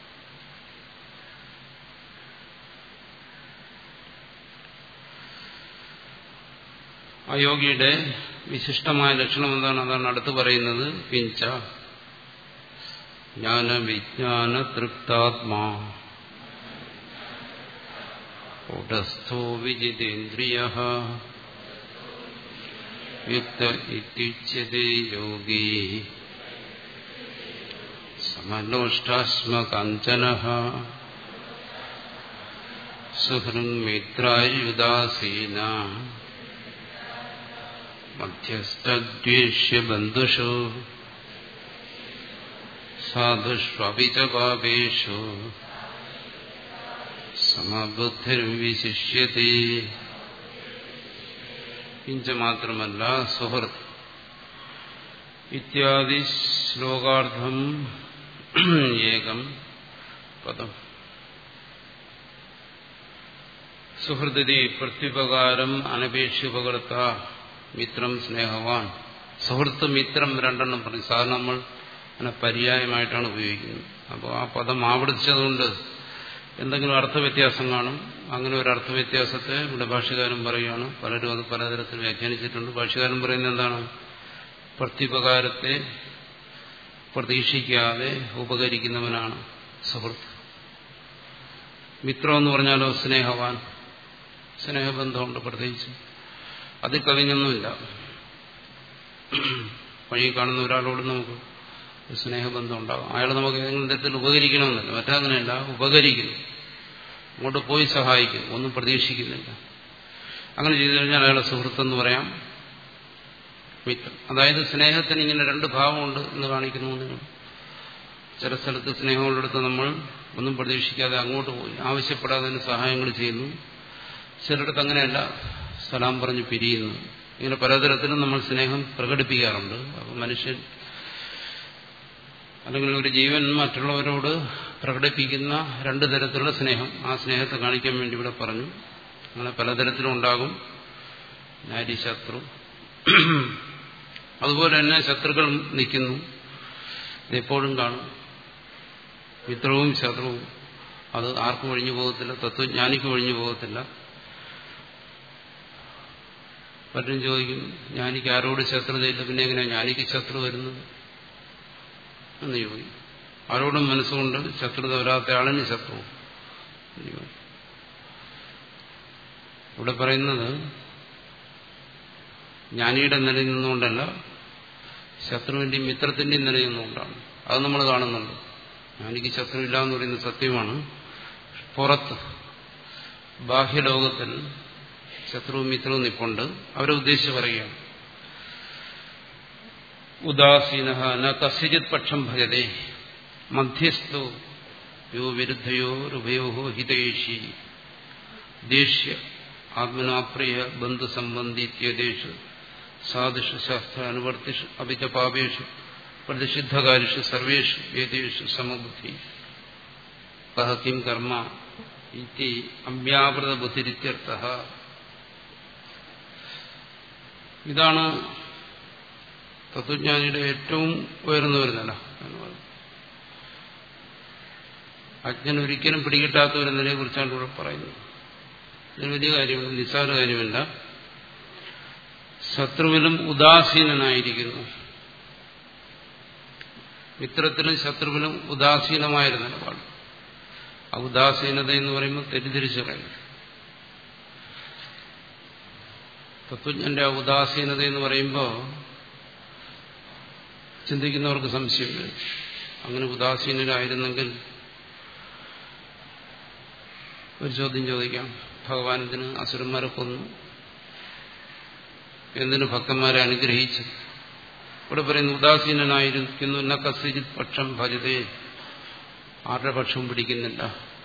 ആ യോഗിയുടെ വിശിഷ്ടമായ ലക്ഷണം എന്താണ് അതാണ് അടുത്ത് പറയുന്നത് പിഞ്ച ജ്ഞാന വിജ്ഞാന തൃപ്താത്മാ കൂടസ്ഥോ വിജിതേന്ദ്രിയ യുക്ത ഇത്യുച്യത്തെ യോഗി സമലോഷ്ടാസ്മകാഞ്ചന സുഹൃന്മിത്രായുദാസീന മധ്യസ്ഥദ്വേഷ്യബന്ധുഷു സാധുഷ്വപി ച പാപേഷു സമബുദ്ധിർവിശിഷ്യത്തെ കിഞ്ച മാത്രമല്ല സുഹൃത്ത് ഇത്യാദി ശ്ലോകാർത്ഥം ഏകം പദം സുഹൃതി പ്രത്യുപകാരം അനപേക്ഷ്യുപകർത്ത മിത്രം സ്നേഹവാൻ സുഹൃത്ത് മിത്രം രണ്ടെണ്ണം പറഞ്ഞു സാധാരണ നമ്മൾ അങ്ങനെ പര്യായമായിട്ടാണ് ഉപയോഗിക്കുന്നത് അപ്പോൾ ആ പദം ആവർത്തിച്ചതുകൊണ്ട് എന്തെങ്കിലും അർത്ഥവ്യത്യാസം കാണും അങ്ങനെ ഒരു അർത്ഥവ്യത്യാസത്തെ ഇവിടെ ഭാഷ്യകാരൻ പറയുകയാണ് പലരും അത് പലതരത്തിൽ വ്യാഖ്യാനിച്ചിട്ടുണ്ട് ഭാഷ്യകാരൻ പറയുന്നത് എന്താണ് പ്രത്യുപകാരത്തെ പ്രതീക്ഷിക്കാതെ ഉപകരിക്കുന്നവനാണ് സുഹൃത്ത് മിത്രം എന്ന് പറഞ്ഞാലോ സ്നേഹവാൻ സ്നേഹബന്ധമുണ്ട് പ്രത്യേകിച്ച് അതിൽ കവിഞ്ഞൊന്നുമില്ല വഴി കാണുന്ന ഒരാളോട് നമുക്ക് സ്നേഹബന്ധം ഉണ്ടാകും അയാൾ നമുക്ക് ഏതെങ്കിലും തരത്തിൽ ഉപകരിക്കണമെന്നില്ല മറ്റങ്ങനെയല്ല ഉപകരിക്കുന്നു അങ്ങോട്ട് പോയി സഹായിക്കും ഒന്നും പ്രതീക്ഷിക്കുന്നില്ല അങ്ങനെ ചെയ്തു കഴിഞ്ഞാൽ അയാളെ സുഹൃത്തെന്ന് പറയാം മിത്രം അതായത് സ്നേഹത്തിന് ഇങ്ങനെ രണ്ട് ഭാവമുണ്ട് എന്ന് കാണിക്കുന്നു നിങ്ങൾ ചില സ്ഥലത്ത് സ്നേഹമുള്ളിടത്ത് നമ്മൾ ഒന്നും പ്രതീക്ഷിക്കാതെ അങ്ങോട്ട് പോയി ആവശ്യപ്പെടാതെ തന്നെ സഹായങ്ങൾ ചെയ്യുന്നു ചിലയിടത്ത് അങ്ങനെയല്ല സലാം പറഞ്ഞ് പിരിയുന്നു ഇങ്ങനെ പലതരത്തിലും നമ്മൾ സ്നേഹം പ്രകടിപ്പിക്കാറുണ്ട് അപ്പോൾ മനുഷ്യൻ അല്ലെങ്കിൽ ഒരു ജീവൻ മറ്റുള്ളവരോട് പ്രകടിപ്പിക്കുന്ന രണ്ട് തരത്തിലുള്ള സ്നേഹം ആ സ്നേഹത്തെ കാണിക്കാൻ വേണ്ടി ഇവിടെ പറഞ്ഞു അങ്ങനെ പലതരത്തിലും ഉണ്ടാകും നാരി ശത്രു അതുപോലെ തന്നെ ശത്രുക്കൾ നിൽക്കുന്നു ഇതെപ്പോഴും കാണും മിത്രവും ശത്രുവും അത് ആർക്കും ഒഴിഞ്ഞു പോകത്തില്ല തത്വജ്ഞാനിക്ക് ഒഴിഞ്ഞു പോകത്തില്ല പലരും ചോദിക്കും ജ്ഞാനിക്ക് ആരോട് ശത്രുതയില്ല പിന്നെ എങ്ങനെയാണ് ജ്ഞാനിക്ക് ശത്രു വരുന്നത് എന്ന് ചോദിക്കും ആരോടും മനസ്സുകൊണ്ട് ശത്രുത വരാത്ത ആളിന് ശത്രു ഇവിടെ പറയുന്നത് ജ്ഞാനിയുടെ നിലയിൽ നിന്നുകൊണ്ടല്ല ശത്രുവിന്റെയും മിത്രത്തിന്റെയും നിലയിൽ നിന്നുകൊണ്ടാണ് അത് നമ്മൾ കാണുന്നുണ്ട് ജ്ഞാനിക്ക് ശത്രുവില്ല എന്ന് പറയുന്നത് സത്യമാണ് പുറത്ത് ബാഹ്യലോകത്തിൽ ശത്രുവും മിത്രവും നിപ്പുണ്ട് അവരെ ഉദ്ദേശിച്ച് പറയുകയാണ് ഉദാസീന ന കസ്യജിത് പക്ഷം ഭജതേ മധ്യസ്ഥോ യോ വിരുദ്ധയോരുഭയോ ഹിതേഷി ദേഷ്യ ആത്മനാപ്രിയ ബന്ധുസംബന്ധി ഇത്യേഷു സാധുഷു ശാസ്ത്ര അനുവർത്തിഷു അഭിച പാപേഷു പ്രതിഷിദ്ധകാരിഷു സർവേഷു ഏതേഷു സമബുദ്ധി കഹ കിം കർമ്മ ഇതി അമ്യാവൃത ബുദ്ധിരിത്യർത്ഥ ഇതാണ് തത്വജ്ഞാനിയുടെ ഏറ്റവും ഉയർന്നു വരുന്നില്ല എന്ന് പറയുന്നത് അജ്ഞൻ ഒരിക്കലും പിടികിട്ടാത്ത ഒരു നിലയെ കുറിച്ചാണ് ഇവിടെ പറയുന്നത് ഇതൊരു വലിയ കാര്യമാണ് നിസ്സാര കാര്യമല്ല ശത്രുവിലും ഉദാസീനനായിരിക്കുന്നു മിത്രത്തിലും ശത്രുവിലും ഉദാസീനമായൊരു നിലപാട് ആ ഉദാസീനത എന്ന് പറയുമ്പോൾ തെറ്റിദ്ധരിച്ചു കളയും തത്വജ്ഞന്റെ ആ ഉദാസീനത എന്ന് പറയുമ്പോൾ ചിന്തിക്കുന്നവർക്ക് സംശയം വരും അങ്ങനെ ഉദാസീനരായിരുന്നെങ്കിൽ ഒരു ചോദ്യം ചോദിക്കാം ഭഗവാൻ ഇതിന് അസുരന്മാരെ കൊന്നു എന്തിനു ഭക്തന്മാരെ അനുഗ്രഹിച്ചു ഇവിടെ പറയുന്നു ഉദാസീനനായിരിക്കുന്നു എന്ന കസിജിത് പക്ഷം ഭജതേ ആരുടെ പക്ഷവും പിടിക്കുന്നില്ല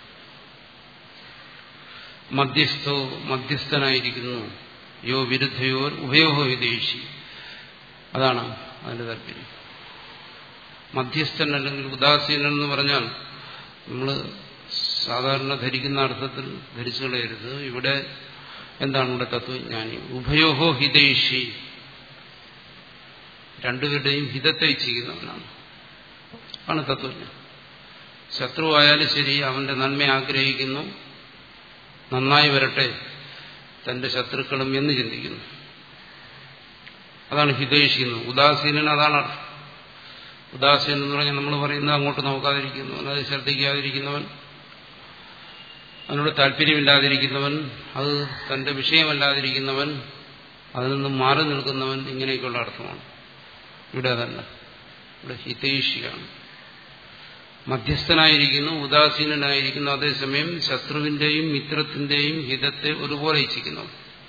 മധ്യസ്ഥോ മധ്യസ്ഥനായിരിക്കുന്നു യോ വിരുദ്ധയോ ഉഭയോഹോ വിദേശി അതാണ് അതിന്റെ താല്പര്യം മധ്യസ്ഥൻ അല്ലെങ്കിൽ ഉദാസീനൻ എന്ന് പറഞ്ഞാൽ നമ്മൾ സാധാരണ ധരിക്കുന്ന അർത്ഥത്തിൽ ധരിച്ചു കളയരുത് ഇവിടെ എന്താണ് ഇവിടെ തത്വജ്ഞാനി ഉഭയോഹോ ഹിതൈഷി രണ്ടുപേരുടെയും ഹിതത്തെ ചെയ്യുന്നവനാണ് ആണ് തത്വജ്ഞാനം ശത്രുവായാലും ശരി അവന്റെ നന്മ ആഗ്രഹിക്കുന്നു നന്നായി വരട്ടെ തന്റെ ശത്രുക്കളും എന്ന് ചിന്തിക്കുന്നു അതാണ് ഹിതൈഷിക്കുന്നു ഉദാസീനൻ അതാണ് അർത്ഥം ഉദാസീനൻ എന്ന് പറഞ്ഞാൽ നമ്മൾ പറയുന്നത് അങ്ങോട്ട് നോക്കാതിരിക്കുന്നവൻ അത് ശ്രദ്ധിക്കാതിരിക്കുന്നവൻ അതിനോട് താല്പര്യമില്ലാതിരിക്കുന്നവൻ അത് തന്റെ വിഷയമല്ലാതിരിക്കുന്നവൻ അതിൽ നിന്നും മാറി നിൽക്കുന്നവൻ ഇങ്ങനെയൊക്കെയുള്ള അർത്ഥമാണ് ഇവിടെ അതല്ല ഇവിടെ ഹിതൈഷിയാണ് മധ്യസ്ഥനായിരിക്കുന്നു ഉദാസീനനായിരിക്കുന്നു അതേസമയം ശത്രുവിന്റെയും മിത്രത്തിന്റെയും ഹിതത്തെ ഒരുപോലെ ഇച്ഛിക്കുന്നു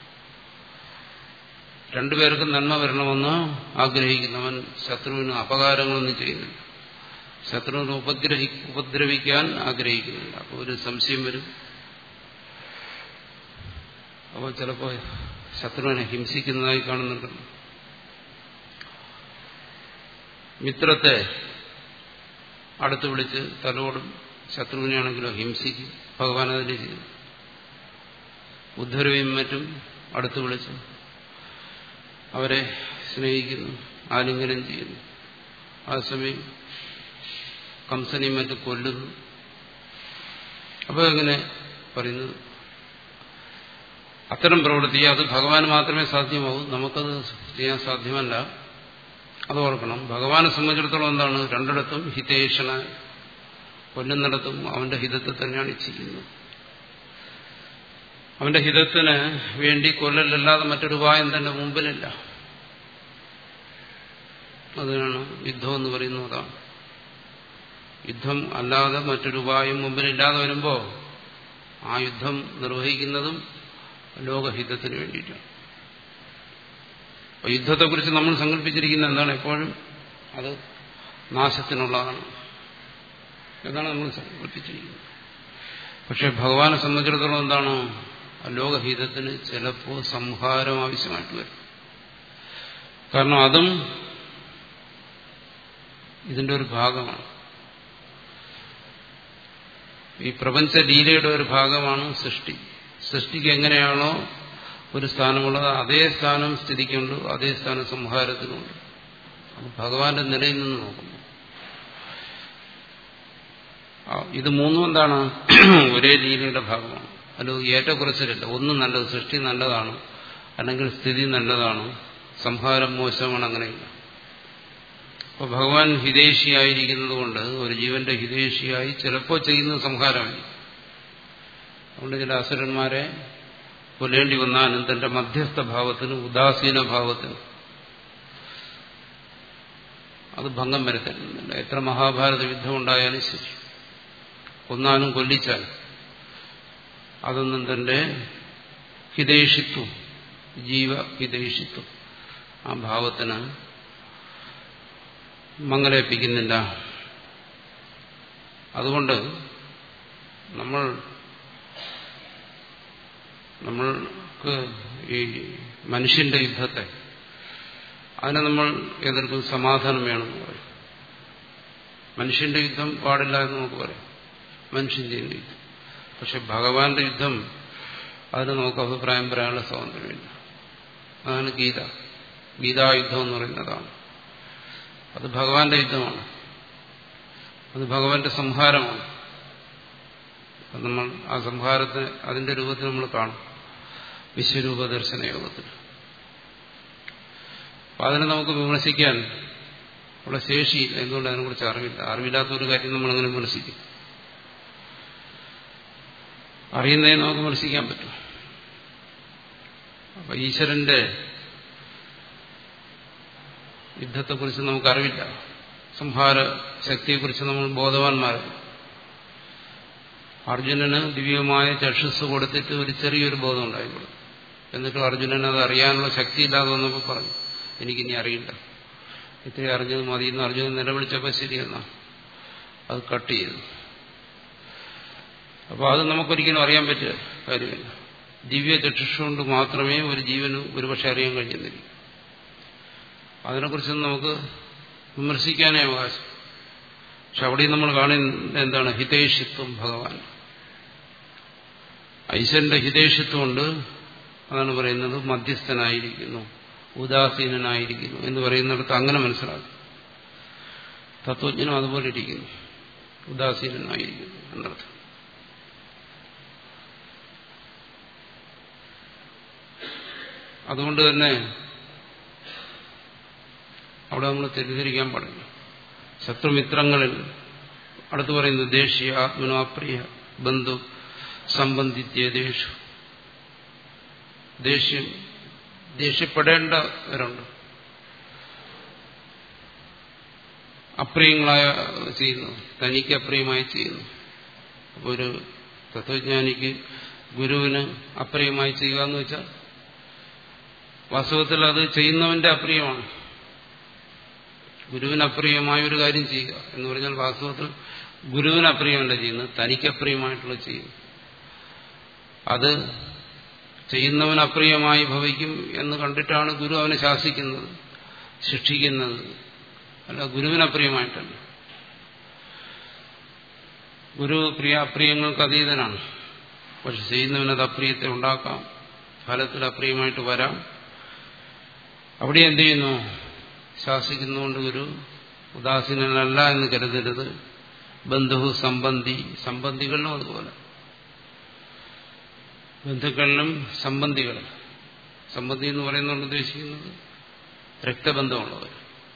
രണ്ടുപേർക്കും നന്മ വരണമെന്ന് ആഗ്രഹിക്കുന്നവൻ ശത്രുവിന് അപകാരങ്ങളൊന്നും ചെയ്യുന്നില്ല ശത്രുവിനെ ഉപദ്രവി ഉപദ്രവിക്കാൻ ആഗ്രഹിക്കുന്നില്ല അപ്പോൾ ഒരു സംശയം വരും അപ്പോൾ ചിലപ്പോൾ ശത്രുവിനെ ഹിംസിക്കുന്നതായി കാണുന്നുണ്ടല്ലോ മിത്രത്തെ അടുത്ത് വിളിച്ച് തലോടും ശത്രുവിനെയാണെങ്കിലോ ഹിംസിക്കും ഭഗവാൻ അതിനെ ചെയ്തു ബുദ്ധരവയും മറ്റും അടുത്ത് വിളിച്ച് അവരെ സ്നേഹിക്കുന്നു ആലിംഗനം ചെയ്യുന്നു ആ സമയം കംസനെയും മറ്റും കൊല്ലുന്നു അപ്പോൾ എങ്ങനെ പറയുന്നത് അത്തരം പ്രവൃത്തി അത് ഭഗവാന് മാത്രമേ സാധ്യമാവൂ നമുക്കത് ചെയ്യാൻ സാധ്യമല്ല അത് ഓർക്കണം ഭഗവാനെ സംബന്ധിച്ചിടത്തോളം എന്താണ് രണ്ടിടത്തും ഹിതേഷണ കൊല്ലുന്നിടത്തും അവന്റെ ഹിതത്തെ തന്നെയാണ് ചെയ്യുന്നത് അവന്റെ ഹിതത്തിന് വേണ്ടി കൊല്ലലല്ലാതെ മറ്റൊരു ഉപായം തന്റെ മുമ്പിലില്ല അതിനാണ് യുദ്ധം എന്ന് പറയുന്നത് അതാണ് യുദ്ധം അല്ലാതെ മറ്റൊരു ഉപായം മുമ്പിലില്ലാതെ വരുമ്പോൾ ആ യുദ്ധം നിർവഹിക്കുന്നതും ലോകഹിതത്തിന് വേണ്ടിയിട്ടാണ് അപ്പൊ യുദ്ധത്തെക്കുറിച്ച് നമ്മൾ സങ്കല്പിച്ചിരിക്കുന്ന എന്താണ് എപ്പോഴും അത് നാശത്തിനുള്ളതാണ് എന്നാണ് നമ്മൾ സങ്കല്പിച്ചിരിക്കുന്നത് പക്ഷെ ഭഗവാനെ സംബന്ധിച്ചിടത്തോളം എന്താണ് ലോകഹിതത്തിന് ചിലപ്പോൾ സംഹാരം ആവശ്യമായിട്ട് വരും കാരണം അതും ഇതിന്റെ ഒരു ഭാഗമാണ് ഈ പ്രപഞ്ച ലീലയുടെ ഒരു ഭാഗമാണ് സൃഷ്ടി സൃഷ്ടിക്ക് എങ്ങനെയാണോ ഒരു സ്ഥാനമുള്ളത് അതേ സ്ഥാനം സ്ഥിതിക്കുണ്ട് അതേ സ്ഥാനം സംഹാരത്തിനുണ്ട് അത് ഭഗവാന്റെ നിലയിൽ നിന്ന് നോക്കുന്നു ഇത് മൂന്നും എന്താണ് ഒരേ ലീലയുടെ ഭാഗമാണ് അത് ഏറ്റക്കുറച്ചിലില്ല ഒന്നും നല്ലത് സൃഷ്ടി നല്ലതാണ് അല്ലെങ്കിൽ സ്ഥിതി നല്ലതാണ് സംഹാരം മോശമാണ് അങ്ങനെയില്ല അപ്പോൾ ഭഗവാൻ ഹിതേഷിയായിരിക്കുന്നത് കൊണ്ട് ഒരു ജീവന്റെ ഹിതേഷിയായി ചിലപ്പോൾ ചെയ്യുന്നത് സംഹാരമായി അതുകൊണ്ട് ചില അസുരന്മാരെ കൊല്ലേണ്ടി വന്നാലും തന്റെ മധ്യസ്ഥ ഭാവത്തിന് ഉദാസീന ഭാവത്തിന് അത് ഭംഗം വരുത്തുന്നില്ല എത്ര മഹാഭാരത യുദ്ധം ഉണ്ടായാലും ശരി കൊന്നാലും കൊല്ലിച്ചാൽ അതൊന്നും തന്റെ ഹിതേഷിത്വം ജീവ ഹിതേഷിത്വം ആ ഭാവത്തിന് മങ്ങലേൽപ്പിക്കുന്നില്ല അതുകൊണ്ട് നമ്മൾ നമ്മൾക്ക് ഈ മനുഷ്യന്റെ യുദ്ധത്തെ അതിനെ നമ്മൾ എതിർക്കും സമാധാനം വേണമെന്ന് പറയും മനുഷ്യന്റെ യുദ്ധം പാടില്ല എന്ന് നമുക്ക് പറയാം മനുഷ്യൻ ചെയ്യുന്ന യുദ്ധം പക്ഷെ ഭഗവാന്റെ യുദ്ധം അതിന് നമുക്ക് അഭിപ്രായം പറയാനുള്ള സ്വാതന്ത്ര്യമില്ല അതാണ് ഗീത ഗീതായുദ്ധം എന്ന് പറയുന്നതാണ് അത് ഭഗവാന്റെ യുദ്ധമാണ് അത് ഭഗവാന്റെ സംഹാരമാണ് നമ്മൾ ആ സംഹാരത്തെ അതിന്റെ രൂപത്തിൽ നമ്മൾ കാണും വിശ്വരൂപ ദർശന യോഗത്തിൽ അപ്പൊ അതിനെ നമുക്ക് വിമർശിക്കാൻ ഉള്ള ശേഷി എന്തുകൊണ്ട് അതിനെക്കുറിച്ച് അറിവില്ല അറിവില്ലാത്ത ഒരു കാര്യം നമ്മളങ്ങനെ വിമർശിക്കും അറിയുന്നതിനെ നമുക്ക് വിമർശിക്കാൻ പറ്റും അപ്പൊ ഈശ്വരന്റെ യുദ്ധത്തെക്കുറിച്ച് നമുക്കറിവില്ല സംഹാര ശക്തിയെക്കുറിച്ച് നമ്മൾ ബോധവാന്മാരല്ല അർജുനന് ദിവ്യമായ ചക്ഷസ് കൊടുത്തിട്ട് ഒരു ചെറിയൊരു ബോധം ഉണ്ടായിക്കൊള്ളു എന്നിട്ട് അർജുനൻ അത് അറിയാനുള്ള ശക്തിയില്ലാതെ വന്നപ്പോൾ പറഞ്ഞു എനിക്കിനി അറിയില്ല ഇത്രയും അറിഞ്ഞത് മതി എന്ന് അർജുനൻ നിലവിളിച്ചപ്പോൾ ശരിയെന്നാ അത് കട്ട് ചെയ്തു അപ്പോൾ അത് നമുക്കൊരിക്കലും അറിയാൻ പറ്റിയ കാര്യമില്ല ദിവ്യ ചക്ഷുകൊണ്ട് മാത്രമേ ഒരു ജീവന് ഒരുപക്ഷെ അറിയാൻ കഴിയുന്നില്ല അതിനെക്കുറിച്ച് നമുക്ക് വിമർശിക്കാനേ അവകാശം പക്ഷെ അവിടെയും നമ്മൾ കാണുന്നത് എന്താണ് ഹിതേഷിത്വം ഭഗവാൻ ഐശ്വരന്റെ ഹിതേഷിത്വമുണ്ട് അതാണ് പറയുന്നത് മധ്യസ്ഥനായിരിക്കുന്നു ഉദാസീനനായിരിക്കുന്നു എന്ന് പറയുന്നിടത്ത് അങ്ങനെ മനസ്സിലാക്കും തത്വജ്ഞനും അതുപോലെ ഇരിക്കുന്നു ഉദാസീനനായിരിക്കുന്നു എന്നർത്ഥം അതുകൊണ്ട് തന്നെ അവിടെ നമ്മൾ തെറ്റിദ്ധരിക്കാൻ പാടില്ല ശത്രുമിത്രങ്ങളിൽ അടുത്ത് പറയുന്നത് ദേഷ്യ ആത്മനോ അപ്രിയ ബന്ധു സംബന്ധിത്യേഷു ദേഷ്യം ദേഷ്യപ്പെടേണ്ടവരുണ്ട് അപ്രിയങ്ങളായ ചെയ്യുന്നു തനിക്ക് അപ്രിയമായി ചെയ്യുന്നു അപ്പോൾ ഒരു തത്വജ്ഞാനിക്ക് ഗുരുവിന് അപ്രിയമായി ചെയ്യുക എന്ന് വെച്ചാൽ വാസ്തവത്തിൽ അത് ചെയ്യുന്നവന്റെ അപ്രിയമാണ് ഗുരുവിന് അപ്രിയമായ ഒരു കാര്യം ചെയ്യുക എന്ന് പറഞ്ഞാൽ വാസ്തവത്തിൽ ഗുരുവിന് അപ്രിയമല്ല ചെയ്യുന്നത് തനിക്ക് അപ്രിയമായിട്ടുള്ള ചെയ്യുന്നു അത് ചെയ്യുന്നവൻ അപ്രിയമായി ഭവിക്കും എന്ന് കണ്ടിട്ടാണ് ഗുരു അവനെ ശാസിക്കുന്നത് ശിക്ഷിക്കുന്നത് അല്ല ഗുരുവിന് അപ്രിയമായിട്ടല്ല ഗുരു പ്രിയ അപ്രിയങ്ങൾക്ക് അതീതനാണ് പക്ഷെ ചെയ്യുന്നവനത് അപ്രിയത്തെ ഉണ്ടാക്കാം ഫലത്തിൽ അപ്രിയമായിട്ട് വരാം അവിടെ എന്ത് ചെയ്യുന്നു ശാസിക്കുന്നതുകൊണ്ട് ഗുരു ഉദാസീനനല്ല എന്ന് കരുതരുത് ബന്ധു സംബന്ധി സംബന്ധികളിലും അതുപോലെ ബന്ധുക്കളിലും സംബന്ധികൾ സംബന്ധി എന്ന് പറയുന്നതുകൊണ്ട് ഉദ്ദേശിക്കുന്നത് രക്തബന്ധമുള്ളവർ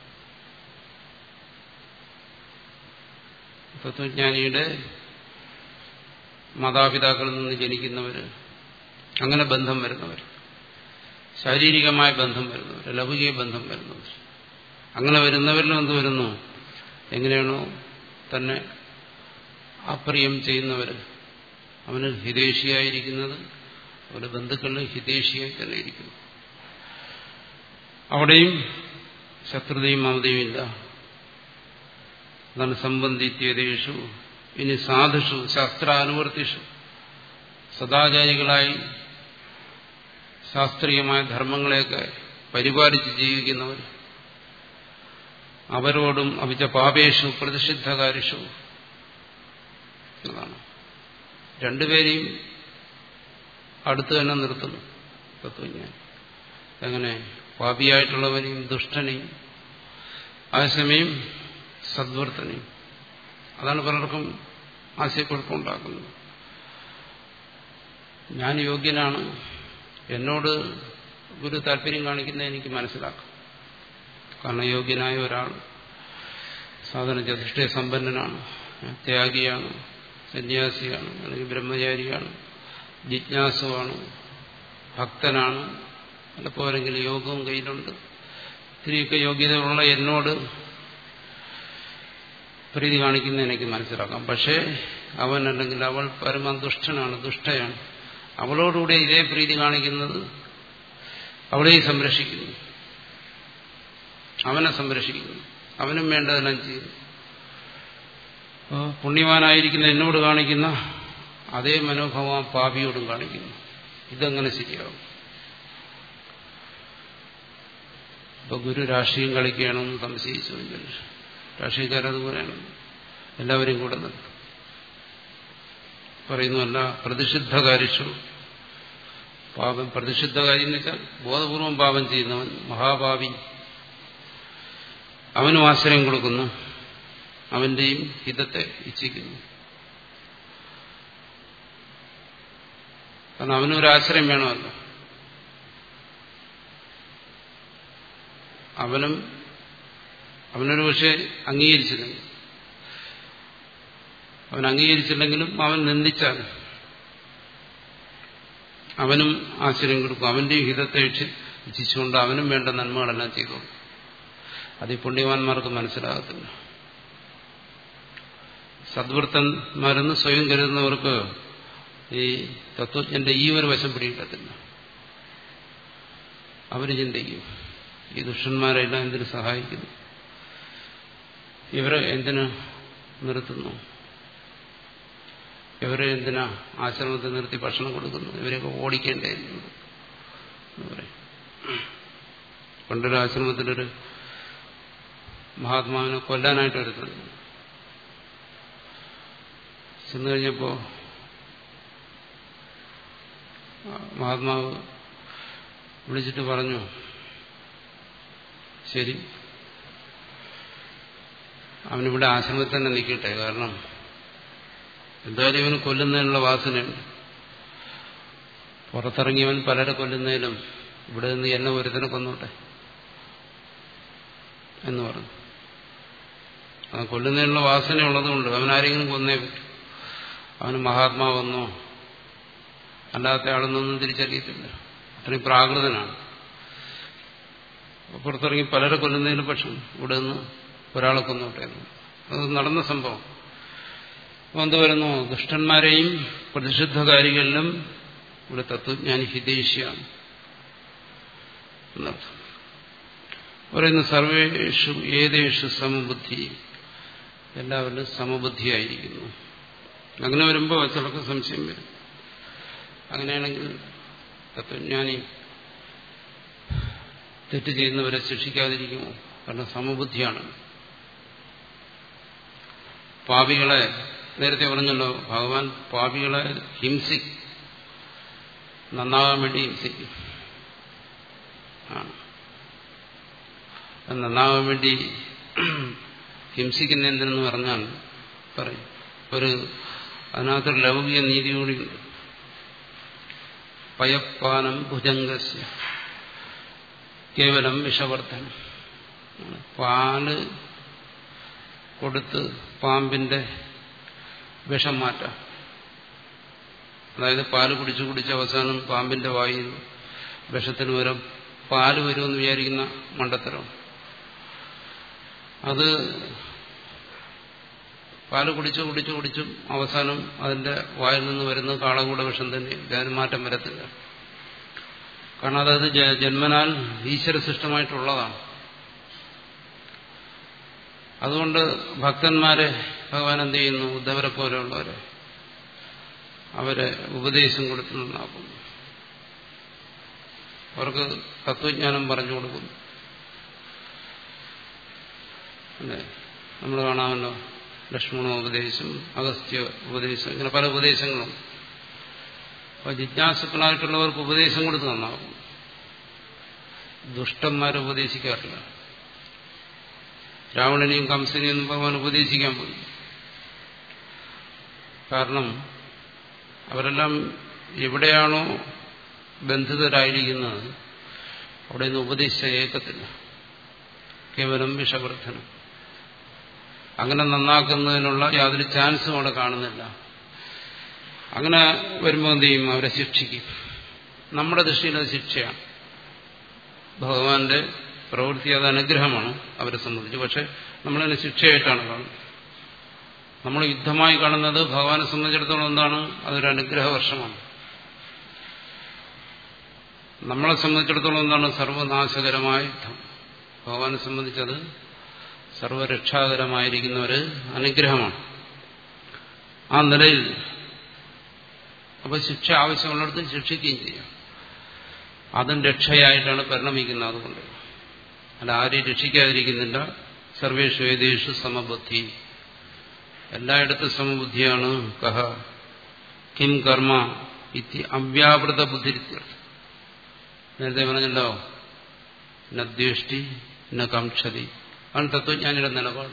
തത്വജ്ഞാനിയുടെ മാതാപിതാക്കളിൽ നിന്ന് ജനിക്കുന്നവർ അങ്ങനെ ബന്ധം വരുന്നവർ ശാരീരികമായ ബന്ധം വരുന്നവർ ലൗകിക ബന്ധം വരുന്നവർ അങ്ങനെ വരുന്നവരിലും എന്ത് വരുന്നു എങ്ങനെയാണോ തന്നെ അപ്രിയം ചെയ്യുന്നവർ അവന് ഹിതേഷിയായിരിക്കുന്നത് അവരുടെ ബന്ധുക്കളിലും ഹിതേഷിയായി തന്നെ ഇരിക്കുന്നു അവിടെയും ശത്രുതയും മമതയും ഇല്ല അതാണ് സംബന്ധിത്യതേഷു ഇനി സാധുഷു ശാസ്ത്രാനുവർത്തിഷു സദാചാരികളായി ശാസ്ത്രീയമായ ധർമ്മങ്ങളെയൊക്കെ പരിപാലിച്ച് ജീവിക്കുന്നവർ അവരോടും അഭിച്ച പാപേഷു പ്രതിഷിദ്ധകാരിഷു എന്നതാണ് രണ്ടുപേരെയും അടുത്ത് തന്നെ നിർത്തുന്നു തത്വജ്ഞാൻ എങ്ങനെ പാപിയായിട്ടുള്ളവനെയും ദുഷ്ടനെയും അതേസമയം സദ്വർത്തനെയും അതാണ് പലർക്കും ആശയക്കുഴപ്പമുണ്ടാക്കുന്നത് ഞാൻ യോഗ്യനാണ് എന്നോട് ഗുരു താല്പര്യം കാണിക്കുന്നത് എനിക്ക് മനസ്സിലാക്കാം കാരണം യോഗ്യനായ ഒരാൾ സാധന ചതുഷ്ടയ സമ്പന്നനാണ് ത്യാഗിയാണ് സന്യാസിയാണ് അല്ലെങ്കിൽ ബ്രഹ്മചാരിയാണ് ജിജ്ഞാസുവാണ് ഭക്തനാണ് പലപ്പോരെങ്കിലും യോഗവും കയ്യിലുണ്ട് ഇത്തിരിയൊക്കെ യോഗ്യതയുള്ള എന്നോട് പ്രീതി കാണിക്കുന്ന എനിക്ക് മനസ്സിലാക്കാം പക്ഷേ അവൻ അല്ലെങ്കിൽ അവൾ പരമദുഷ്ടനാണ് ദുഷ്ടയാണ് അവളോടുകൂടെ ഇതേ പ്രീതി കാണിക്കുന്നത് അവളെയും സംരക്ഷിക്കുന്നു അവനെ സംരക്ഷിക്കുന്നു അവനും വേണ്ടതെല്ലാം ചെയ്യുന്നു പുണ്യവാനായിരിക്കുന്ന എന്നോട് കാണിക്കുന്ന അതേ മനോഭാവം ആ പാപിയോടും കാണിക്കുന്നു ഇതെങ്ങനെ ശരിയാവും ഇപ്പൊ ഗുരു രാഷ്ട്രീയം കളിക്കുകയാണെന്ന് സംശയിച്ചു രാഷ്ട്രീയക്കാരതുപോലെയാണ് എല്ലാവരെയും കൂടെ നിർത്തും പറയുന്നതല്ല പ്രതിഷിദ്ധകാരിച്ചു പാപം പ്രതിഷിദ്ധകാരി എന്ന് വെച്ചാൽ ബോധപൂർവം പാപം ചെയ്യുന്നവൻ മഹാഭാവി അവനും ആശ്രയം കൊടുക്കുന്നു അവന്റെയും ഹിതത്തെ ഇച്ഛിക്കുന്നു കാരണം അവനൊരാശ്രയം വേണമല്ലോ അവനും അവനൊരു പക്ഷേ അംഗീകരിച്ചില്ലെങ്കിൽ അവൻ അംഗീകരിച്ചില്ലെങ്കിലും അവൻ നിന്ദിച്ചാൽ അവനും ആശ്രയം കൊടുക്കും അവന്റെയും ഹിതത്തെ ഇച്ഛിച്ചുകൊണ്ട് അവനും വേണ്ട നന്മകളെല്ലാം ചെയ്തോളും അത് ഈ പുണ്യവാന്മാർക്ക് മനസ്സിലാകത്തില്ല സദ്വൃത്തന്മാരെന്ന് സ്വയം കരുതുന്നവർക്ക് ഈ തത്വജ്ഞന്റെ ഈ ഒരു വശം പിടികിട്ടത്തില്ല അവർ ചിന്തിക്കും ഈ ദുഷ്ടന്മാരെല്ലാം എന്തിനു സഹായിക്കുന്നു ഇവരെ എന്തിനു നിർത്തുന്നു ഇവരെ എന്തിനാ ആശ്രമത്തിൽ നിർത്തി ഭക്ഷണം കൊടുക്കുന്നു ഇവരെയൊക്കെ ഓടിക്കേണ്ടേ എന്ന് പറയും പണ്ടൊരു ആശ്രമത്തിലൊരു മഹാത്മാവിനെ കൊല്ലാനായിട്ട് വരുത്തുന്നു ചെന്നു കഴിഞ്ഞപ്പോ മഹാത്മാവ് വിളിച്ചിട്ട് പറഞ്ഞു ശരി അവനിവിടെ ആശ്രമത്തിൽ തന്നെ നിൽക്കട്ടെ കാരണം എന്തായാലും ഇവന് കൊല്ലുന്നതിനുള്ള വാസനയുണ്ട് പുറത്തിറങ്ങിയവൻ പലരെ കൊല്ലുന്നതിലും ഇവിടെ നിന്ന് എന്നെ ഒരുത്തനെ കൊന്നോട്ടെ എന്ന് പറഞ്ഞു ആ കൊല്ലുന്നതിനുള്ള വാസന ഉള്ളതുകൊണ്ട് അവൻ ആരെങ്കിലും കൊന്നേ പറ്റും അവന് മഹാത്മാവെന്നോ അല്ലാത്ത ആളെന്നൊന്നും തിരിച്ചറിയത്തില്ല അത്രയും പ്രാകൃതനാണ് പുറത്തിറങ്ങി പലരെ കൊല്ലുന്നതിന് പക്ഷം ഇവിടെ നിന്ന് ഒരാളെ കൊന്നോട്ടെ എന്ന് അത് നടന്ന സംഭവം എന്ത് വരുന്നു ദുഷ്ടന്മാരെയും പ്രതിഷിദ്ധകാരികളിലും ഇവിടെ തത്വജ്ഞാനി ഹിതേഷ്യാണ് എന്നർത്ഥം പറയുന്നു സർവേഷു ഏതേഷു സമബുദ്ധി എല്ലാവരിലും സമബുദ്ധിയായിരിക്കുന്നു അങ്ങനെ വരുമ്പോൾ ചിലർക്ക് സംശയം വരും അങ്ങനെയാണെങ്കിൽ തത്വജ്ഞാനി തെറ്റ് ചെയ്യുന്നവരെ ശിക്ഷിക്കാതിരിക്കുമോ കാരണം സമബുദ്ധിയാണ് പാപികളെ നേരത്തെ പറഞ്ഞല്ലോ ഭഗവാൻ പാപികളെ ഹിംസിക്കും നന്നാകാൻ വേണ്ടി ഹിംസിക്കും ആണ് നന്നാവാൻ വേണ്ടി ഹിംസിക്കുന്ന എന്തിനെന്ന് പറഞ്ഞാൽ പറയും ഒരു അതിനകത്തൊരു ലൗകിക നീതി കൂടി പയപ്പാനം ഭുജംഗസ്യ കേവലം വിഷവർദ്ധനം പാല് കൊടുത്ത് പാമ്പിന്റെ വിഷം മാറ്റാം അതായത് പാല് കുടിച്ചു കുടിച്ച് അവസാനം പാമ്പിന്റെ വായിൽ വിഷത്തിന് വരും പാല് വരുമെന്ന് വിചാരിക്കുന്ന മണ്ടത്തരം അത് പാല് കുടിച്ചു കുടിച്ചു കുടിച്ചും അവസാനം അതിന്റെ വായിൽ നിന്ന് വരുന്നത് കാളകൂട വിഷം തന്നെ അതിന് മാറ്റം വരത്തില്ല കാരണം അതത് ജന്മനാൽ ഈശ്വര സൃഷ്ടമായിട്ടുള്ളതാണ് അതുകൊണ്ട് ഭക്തന്മാരെ ഭഗവാൻ എന്ത് ചെയ്യുന്നു ഉദ്ധവരെ പോലെയുള്ളവരെ അവരെ ഉപദേശം കൊടുത്തു നന്നാക്കുന്നു അവർക്ക് തത്വജ്ഞാനം പറഞ്ഞു കൊടുക്കുന്നു അല്ലേ നമ്മൾ കാണാമല്ലോ ലക്ഷ്മണ ഉപദേശം അഗസ്ത്യ ഉപദേശം ഇങ്ങനെ പല ഉപദേശങ്ങളും അപ്പൊ ജിജ്ഞാസുക്കളായിട്ടുള്ളവർക്ക് ഉപദേശം കൊടുത്ത് നന്നാകും ദുഷ്ടന്മാരെ ഉപദേശിക്കാറില്ല രാവണനെയും കംസനെയും ഭഗവാൻ ഉപദേശിക്കാൻ പോയി കാരണം അവരെല്ലാം എവിടെയാണോ ബന്ധിതരായിരിക്കുന്നത് അവിടെ നിന്ന് ഉപദേശിച്ച ഏക്കത്തില്ല കേവലം വിഷവർദ്ധനം അങ്ങനെ നന്നാക്കുന്നതിനുള്ള യാതൊരു ചാൻസും അവിടെ കാണുന്നില്ല അങ്ങനെ വരുമ്പോൾ എന്ത് ചെയ്യും അവരെ ശിക്ഷിക്കും നമ്മുടെ ദൃഷ്ടിയിൽ അത് ശിക്ഷയാണ് ഭഗവാന്റെ പ്രവൃത്തി അത് അനുഗ്രഹമാണ് അവരെ സംബന്ധിച്ച് പക്ഷെ നമ്മളതിനെ ശിക്ഷയായിട്ടാണ് കാണുന്നത് നമ്മൾ യുദ്ധമായി കാണുന്നത് ഭഗവാനെ സംബന്ധിച്ചിടത്തോളം എന്താണ് അതൊരു അനുഗ്രഹ വർഷമാണ് നമ്മളെ സംബന്ധിച്ചിടത്തോളം എന്താണ് സർവനാശകരമായ യുദ്ധം ഭഗവാനെ സംബന്ധിച്ചത് സർവരക്ഷാകരമായിരിക്കുന്ന ഒരു അനുഗ്രഹമാണ് ആ നിലയിൽ അപ്പൊ ശിക്ഷ ആവശ്യമുള്ളിടത്ത് ശിക്ഷിക്കുകയും ചെയ്യാം അതും രക്ഷയായിട്ടാണ് പരിണമിക്കുന്നത് അതുകൊണ്ട് അല്ല ആരെയും രക്ഷിക്കാതിരിക്കുന്നില്ല സർവേഷു ഏതേഷു സമബുദ്ധി എല്ലായിടത്തും സമബുദ്ധിയാണ് കഹ കിം കർമ്മ ഇത്തി അവ്യാപൃത ബുദ്ധി നേരത്തെ പറഞ്ഞല്ലോ നദ്വേഷ്ടി ന കാക്ഷതി ആണ് തത്വജ്ഞാനിയുടെ നിലപാട്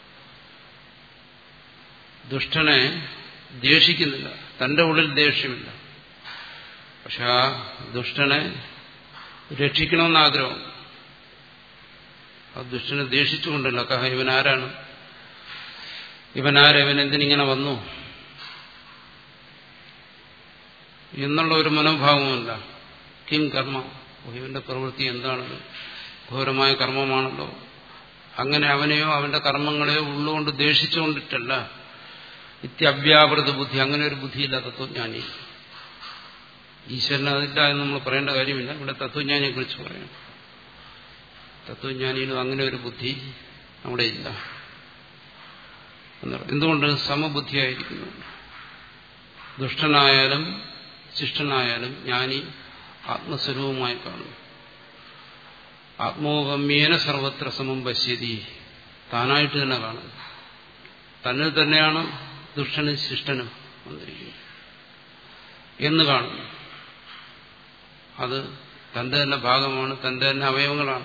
ദുഷ്ടനെ ദേഷിക്കുന്നില്ല തന്റെ ഉള്ളിൽ ദേഷ്യമില്ല പക്ഷെ ആ ദുഷ്ടനെ രക്ഷിക്കണമെന്ന് ആഗ്രഹം ആ ദുഷ്ടനെ ദേഷിച്ചുകൊണ്ടല്ല കഹ ഇവൻ ആരാണ് ഇവൻ ആര് ഇവൻ എന്തിനിങ്ങനെ വന്നു എന്നുള്ള ഒരു മനോഭാവമല്ല കിം കർമ്മ ഇവന്റെ പ്രവൃത്തി എന്താണത് ഘോരമായ കർമ്മമാണല്ലോ അങ്ങനെ അവനെയോ അവന്റെ കർമ്മങ്ങളെയോ ഉള്ളുകൊണ്ട് ദേഷിച്ചുകൊണ്ടിട്ടല്ല നിത്യവ്യാപൃത ബുദ്ധി അങ്ങനെ ഒരു ബുദ്ധിയില്ല തത്വജ്ഞാനി ഈശ്വരന് അതില്ല എന്ന് നമ്മൾ പറയേണ്ട കാര്യമില്ല ഇവിടെ തത്വജ്ഞാനിയെ കുറിച്ച് പറയാം തത്വജ്ഞാനിയിലും അങ്ങനെ ഒരു ബുദ്ധി അവിടെ ഇല്ല എന്തുകൊണ്ട് സമബുദ്ധിയായിരിക്കുന്നു ദുഷ്ടനായാലും ശിഷ്ടനായാലും ജ്ഞാനി ആത്മസ്വരൂപമായി കാണുന്നു ആത്മോഗമ്യേന സർവത്ര സമം പശ്യതി താനായിട്ട് തന്നെ കാണുന്നു തന്നിൽ തന്നെയാണ് ദുഷ്ടനും ശിഷ്ടനും വന്നിരിക്കുന്നത് എന്ന് കാണുന്നു അത് തന്റെ തന്നെ ഭാഗമാണ് തന്റെ തന്നെ അവയവങ്ങളാണ്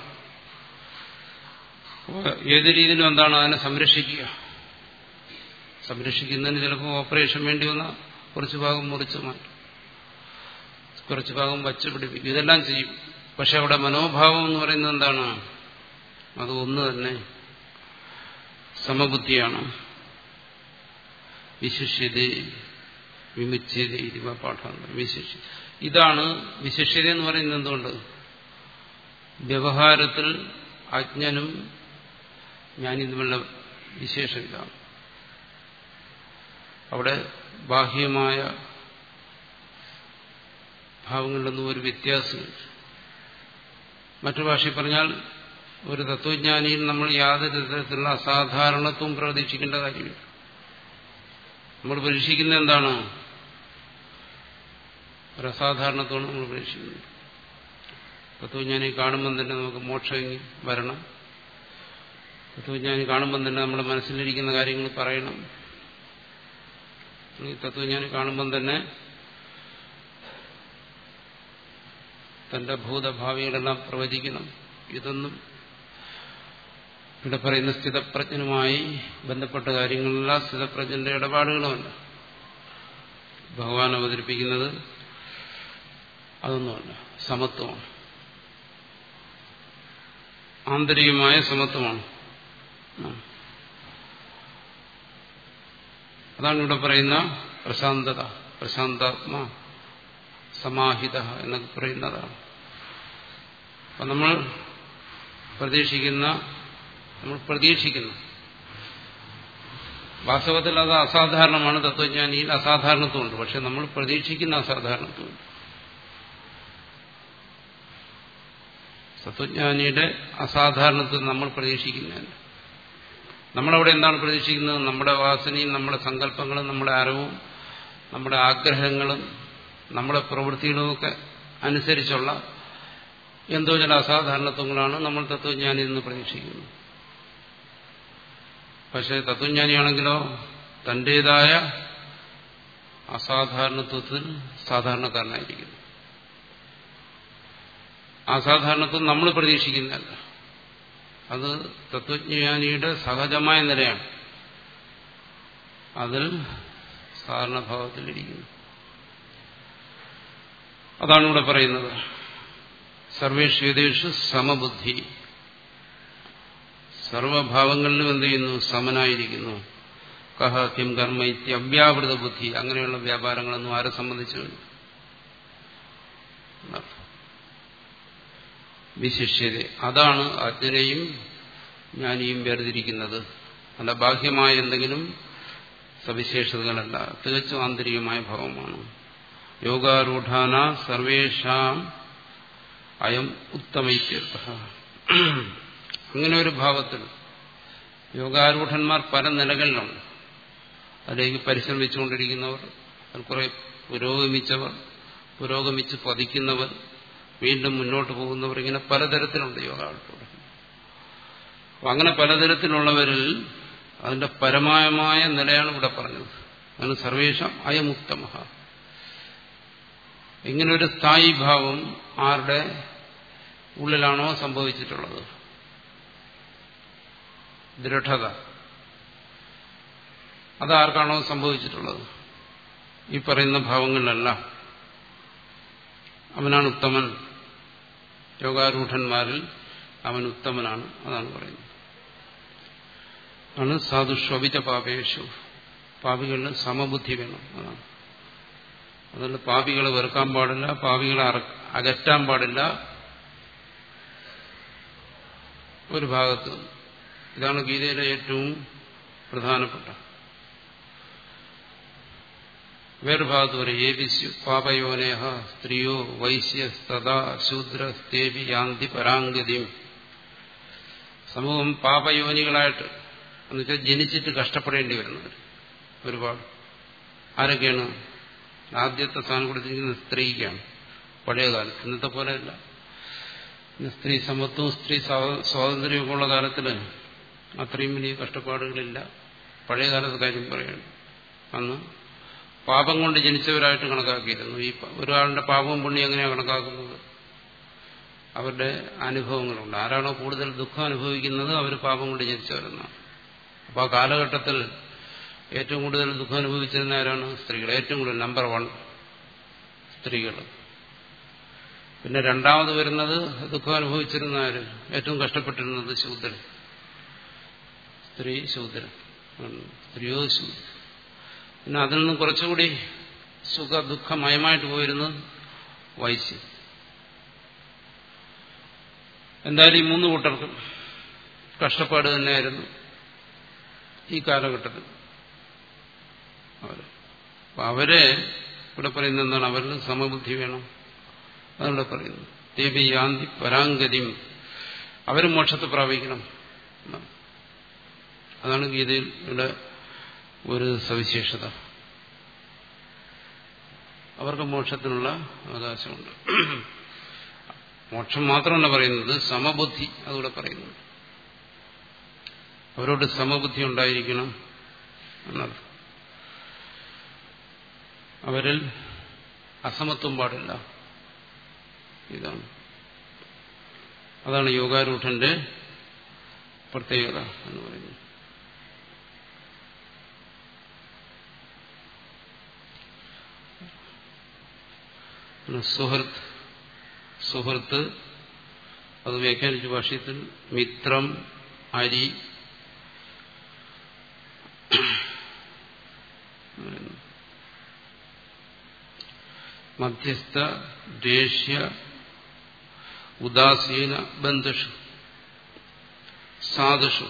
ഏത് രീതിയിലും എന്താണ് അതിനെ സംരക്ഷിക്കുക സംരക്ഷിക്കുന്നതിന് ചിലപ്പോൾ ഓപ്പറേഷൻ വേണ്ടി വന്ന കുറച്ച് ഭാഗം മുറിച്ച് മാറ്റും കുറച്ച് ഭാഗം വച്ച് പിടിപ്പിക്കും ഇതെല്ലാം ചെയ്യും പക്ഷെ അവിടെ മനോഭാവം എന്ന് പറയുന്നത് എന്താണ് അത് ഒന്ന് തന്നെ സമബുദ്ധിയാണ് വിശിഷ്യത വിമുച്യത ഇരുവ പാഠാന്തരം വിശിഷ്യ ഇതാണ് വിശിഷ്യത എന്ന് പറയുന്നത് എന്തുകൊണ്ട് വ്യവഹാരത്തിൽ അജ്ഞനും ജ്ഞാനി തമ്മിലുള്ള വിശേഷം ഇതാണ് അവിടെ ബാഹ്യമായ ഭാവങ്ങളിലൊന്നും ഒരു വ്യത്യാസമില്ല മറ്റു ഭാഷയിൽ പറഞ്ഞാൽ ഒരു തത്വജ്ഞാനിയിൽ നമ്മൾ യാതൊരു തരത്തിലുള്ള അസാധാരണത്വം പ്രതീക്ഷിക്കേണ്ട കാര്യമില്ല നമ്മൾ പരീക്ഷിക്കുന്നത് എന്താണ് ഒരു അസാധാരണത്വമാണ് നമ്മൾ പരീക്ഷിക്കുന്നത് തത്വജ്ഞാനി കാണുമ്പം തന്നെ നമുക്ക് മോക്ഷം വരണം തത്വജ്ഞാനി കാണുമ്പം തന്നെ നമ്മുടെ മനസ്സിലിരിക്കുന്ന കാര്യങ്ങൾ പറയണം തത്വജ്ഞാനി കാണുമ്പം തന്നെ തന്റെ ഭൂതഭാവികളെല്ലാം പ്രവചിക്കണം ഇതൊന്നും ഇവിടെ പറയുന്ന സ്ഥിതപ്രജ്ഞനുമായി ബന്ധപ്പെട്ട കാര്യങ്ങളെല്ലാം സ്ഥിതപ്രജ്ഞന്റെ ഇടപാടുകളുമല്ല ഭഗവാൻ അവതരിപ്പിക്കുന്നത് അതൊന്നുമല്ല സമത്വമാണ് ആന്തരികമായ സമത്വമാണ് അതാണ് ഇവിടെ പറയുന്ന പ്രശാന്തത പ്രശാന്താത്മ സമാഹിത എന്നൊക്കെ പറയുന്നതാണ് അപ്പം നമ്മൾ പ്രതീക്ഷിക്കുന്ന നമ്മൾ പ്രതീക്ഷിക്കുന്നു വാസ്തവത്തിൽ അത് അസാധാരണമാണ് തത്വജ്ഞാനിയിൽ അസാധാരണത്വമുണ്ട് പക്ഷെ നമ്മൾ പ്രതീക്ഷിക്കുന്ന അസാധാരണത്വമുണ്ട് തത്വജ്ഞാനിയുടെ അസാധാരണത്വം നമ്മൾ പ്രതീക്ഷിക്കുന്നതല്ല നമ്മളവിടെ എന്താണ് പ്രതീക്ഷിക്കുന്നത് നമ്മുടെ വാസനയും നമ്മുടെ സങ്കല്പങ്ങളും നമ്മുടെ അറിവും നമ്മുടെ ആഗ്രഹങ്ങളും നമ്മുടെ പ്രവൃത്തികളുമൊക്കെ അനുസരിച്ചുള്ള എന്തോ ചില അസാധാരണത്വങ്ങളാണ് നമ്മൾ തത്വജ്ഞാനിയിൽ നിന്ന് പ്രതീക്ഷിക്കുന്നത് പക്ഷെ തത്വജ്ഞാനിയാണെങ്കിലോ തന്റേതായ അസാധാരണത്വത്തിൽ സാധാരണക്കാരനായിരിക്കുന്നു അസാധാരണത്വം നമ്മൾ പ്രതീക്ഷിക്കുന്നതല്ല അത് തത്വജ്ഞാനിയുടെ സഹജമായ നിലയാണ് അതിൽ സാധാരണഭാവത്തിലിരിക്കുന്നു അതാണ് ഇവിടെ പറയുന്നത് സർവേഷേതേഷു സമബുദ്ധി സർവഭാവങ്ങളിലും എന്ത് ചെയ്യുന്നു സമനായിരിക്കുന്നു കഹ കിം കർമ്മ ഇത്യവ്യാവൃത ബുദ്ധി അങ്ങനെയുള്ള വ്യാപാരങ്ങളൊന്നും ആരെ സംബന്ധിച്ചു വിശിഷ്യത അതാണ് അജ്ഞനെയും ജ്ഞാനിയും വേർതിരിക്കുന്നത് അല്ല ബാഹ്യമായ എന്തെങ്കിലും സവിശേഷതകളല്ല തികച്ചും ആന്തരികമായ ഭാവമാണ് യോഗാരൂഢാന സർവേഷാം അയം ഉത്തമൈത്യർത്ഥ അങ്ങനെ ഒരു ഭാവത്തിൽ യോഗാരൂഢന്മാർ പല നിലകളിലുണ്ട് അതിലേക്ക് പരിശ്രമിച്ചുകൊണ്ടിരിക്കുന്നവർ അതിൽ കുറെ പുരോഗമിച്ചവർ പുരോഗമിച്ച് പതിക്കുന്നവർ വീണ്ടും മുന്നോട്ട് പോകുന്നവർ ഇങ്ങനെ പലതരത്തിലുണ്ട് യോഗാർത്ഥോട് അപ്പൊ അങ്ങനെ പലതരത്തിലുള്ളവരിൽ അതിന്റെ പരമായമായ നിലയാണ് ഇവിടെ പറഞ്ഞത് അതാണ് സർവേഷം അയമുക്തമഹ ഇങ്ങനൊരു സ്ഥായി ഭാവം ആരുടെ ഉള്ളിലാണോ സംഭവിച്ചിട്ടുള്ളത് ദൃഢത അതാർക്കാണോ സംഭവിച്ചിട്ടുള്ളത് ഈ പറയുന്ന ഭാവങ്ങളിലല്ല അവനാണ് ഉത്തമൻ യോഗാരൂഢന്മാരിൽ അവൻ ഉത്തമനാണ് അതാണ് പറയുന്നത് ആണ് സാധുഷ്വപിച്ച പാപേഷു പാപികളിൽ സമബുദ്ധി വേണം അതാണ് അതുകൊണ്ട് പാപികളെ വെറുക്കാൻ പാടില്ല പാപികളെ അകറ്റാൻ പാടില്ല ഒരു ഭാഗത്ത് ഇതാണ് ഗീതയിലെ ഏറ്റവും പ്രധാനപ്പെട്ട വേറൊരു ഭാഗത്ത് പറയും ഏവിസ്യു പാപയോനേഹ സ്ത്രീയോ വൈശ്യസ്തഥാ ശൂദ്രസ്തേവി യാന്തി പരാങ്കതിയും സമൂഹം പാപയോനികളായിട്ട് എന്നുവെച്ചാൽ ജനിച്ചിട്ട് കഷ്ടപ്പെടേണ്ടി വരുന്നവർ ഒരുപാട് ആരൊക്കെയാണ് ആദ്യത്തെ സ്ഥാനം കൊടുത്തിരിക്കുന്നത് സ്ത്രീക്കാണ് പഴയ കാലത്ത് ഇന്നത്തെ പോലെയല്ല ഇന്ന് സ്ത്രീ സമത്വവും സ്ത്രീ സ്വാതന്ത്ര്യമൊക്കെ ഉള്ള കാലത്തിൽ അത്രയും വലിയ കഷ്ടപ്പാടുകളില്ല പഴയ കാലത്തെ കാര്യം പറയാണ് അന്ന് പാപം കൊണ്ട് ജനിച്ചവരായിട്ട് കണക്കാക്കിയിരുന്നു ഈ ഒരാളുടെ പാപവും പുണ്യം എങ്ങനെയാണ് കണക്കാക്കുന്നത് അവരുടെ അനുഭവങ്ങളുണ്ട് ആരാണോ കൂടുതൽ ദുഃഖം അനുഭവിക്കുന്നത് അവർ പാപം കൊണ്ട് ജനിച്ചവരെന്നാണ് അപ്പോൾ ആ കാലഘട്ടത്തിൽ ഏറ്റവും കൂടുതൽ ദുഃഖം അനുഭവിച്ചിരുന്ന ആരാണ് സ്ത്രീകൾ ഏറ്റവും കൂടുതൽ നമ്പർ വൺ സ്ത്രീകൾ പിന്നെ രണ്ടാമത് വരുന്നത് ദുഃഖം അനുഭവിച്ചിരുന്ന ആര് ഏറ്റവും കഷ്ടപ്പെട്ടിരുന്നത് ശൂദ്രൻ സ്ത്രീ ശൂദ്രൻ സ്ത്രീയോ ശൂദ്രൻ പിന്നെ അതിൽ നിന്നും കുറച്ചുകൂടി സുഖ ദുഃഖമയമായിട്ട് പോയിരുന്നത് വൈശ്യം എന്തായാലും ഈ മൂന്ന് കൂട്ടർക്കും കഷ്ടപ്പാട് തന്നെയായിരുന്നു ഈ കാലഘട്ടത്തിൽ അവര് അപ്പൊ അവരെ ഇവിടെ പറയുന്നത് എന്താണ് അവരിൽ സമബുദ്ധി വേണം അതിവിടെ പറയുന്നു ദേവി യാന്തി പരാങ്കതിയും അവർ മോക്ഷത്തെ പ്രാപിക്കണം അതാണ് ഗീതയിൽ ഇവിടെ ഒരു സവിശേഷത അവർക്ക് മോക്ഷത്തിനുള്ള അവകാശമുണ്ട് മോക്ഷം മാത്രമല്ല പറയുന്നത് സമബുദ്ധി അതുകൂടെ പറയുന്നുണ്ട് അവരോട് സമബുദ്ധി ഉണ്ടായിരിക്കണം എന്നർത്ഥം അവരിൽ അസമത്വം പാടില്ല ഇതാണ് അതാണ് യോഗാരൂഢന്റെ പ്രത്യേകത എന്ന് പറയുന്നു സുഹൃത്ത് സുഹൃത്ത് അത് വ്യാഖ്യാനിച്ച ഭാഷ്യത്തിൽ മിത്രം അരി മധ്യസ്ഥ ദേഷ്യ ഉദാസീന ബന്ധുഷു സാധുഷു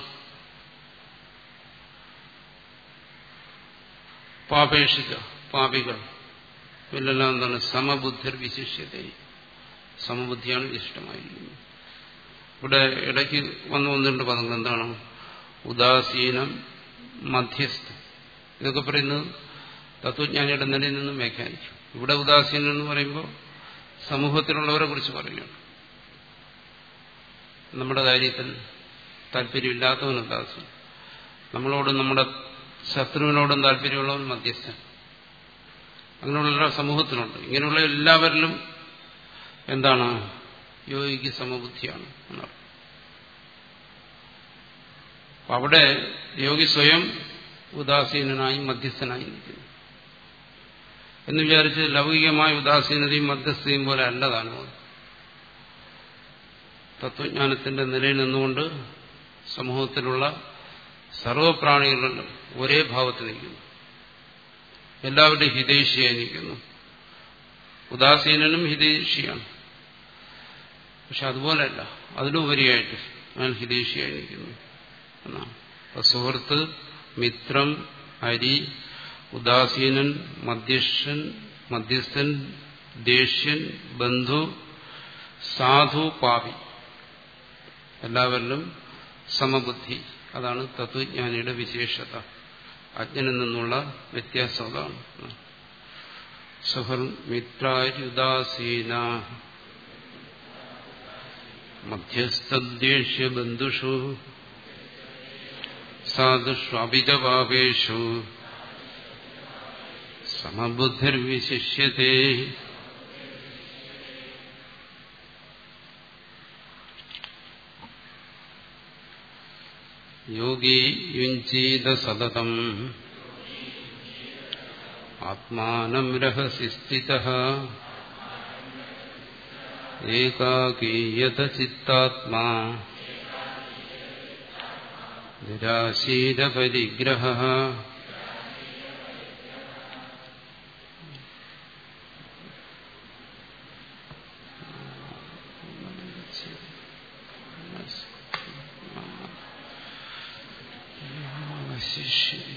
പാപേക്ഷിക പാപികൾ ഇവരെല്ലാം എന്താണ് സമബുദ്ധിർ വിശിഷ്യത സമബുദ്ധിയാണ് വിശിഷ്ടമായിരിക്കുന്നത് ഇവിടെ ഇടയ്ക്ക് വന്നു വന്നിട്ടുണ്ട് പദങ്ങൾ എന്താണ് ഉദാസീനം മധ്യസ്ഥം ഇതൊക്കെ പറയുന്നത് തത്വജ്ഞാനിയുടെ നിലയിൽ നിന്നും വ്യാഖ്യാനിക്കും ഇവിടെ ഉദാസീനം എന്ന് പറയുമ്പോൾ സമൂഹത്തിലുള്ളവരെ കുറിച്ച് പറയുകയാണ് നമ്മുടെ കാര്യത്തിൽ താല്പര്യമില്ലാത്തവൻ ഉദാസീൻ നമ്മളോടും നമ്മുടെ ശത്രുവിനോടും താല്പര്യമുള്ളവൻ മധ്യസ്ഥൻ അങ്ങനെയുള്ള സമൂഹത്തിലുണ്ട് ഇങ്ങനെയുള്ള എല്ലാവരിലും എന്താണ് യോഗിക്ക് സമബുദ്ധിയാണ് എന്നർത്ഥം അവിടെ യോഗി സ്വയം ഉദാസീനനായി മധ്യസ്ഥനായി നിൽക്കുന്നു എന്ന് വിചാരിച്ച് ലൗകികമായ ഉദാസീനതയും മധ്യസ്ഥയും പോലെ അല്ലതാണ് തത്വജ്ഞാനത്തിന്റെ നിലയിൽ നിന്നുകൊണ്ട് സമൂഹത്തിലുള്ള സർവപ്രാണികളിലും ഒരേ ഭാവത്തിൽ നിൽക്കുന്നു എല്ലാവരുടെയും ഹിതൈഷിയായി നിൽക്കുന്നു ഉദാസീനനും ഹിതൈഷിയാണ് പക്ഷെ അതുപോലെയല്ല അതിലുപരിയായിട്ട് അയാൾ ഹിതൈഷിയായി നിൽക്കുന്നു എന്നാണ് അപ്പൊ സുഹൃത്ത് മിത്രം അരി ഉദാസീനൻ മധ്യസ്ഥൻ മധ്യസ്ഥൻ ദേഷ്യൻ ബന്ധു സാധു പാപി എല്ലാവരിലും സമബുദ്ധി അതാണ് തത്വജ്ഞാനിയുടെ വിശേഷത അജ്ഞനിൽ നിന്നുള്ള വ്യത്യാസം അതാണ് സുഹൃ മിത്രാരുദാസീന മധ്യസ്ഥദ്വേഷ്യ ബന്ധുഷു സാധുഷ്വഭിജപാപേഷു സമബുദ്ധിർവിശിഷ്യത്തെ യോഗി യുഞ്ചീത സതതം ആത്മാനം രഹസി സ്ഥിത ഏകാകീയത ചിത്താത്മാ നിരാശീരപരിഗ്രഹ ശിഷ്യ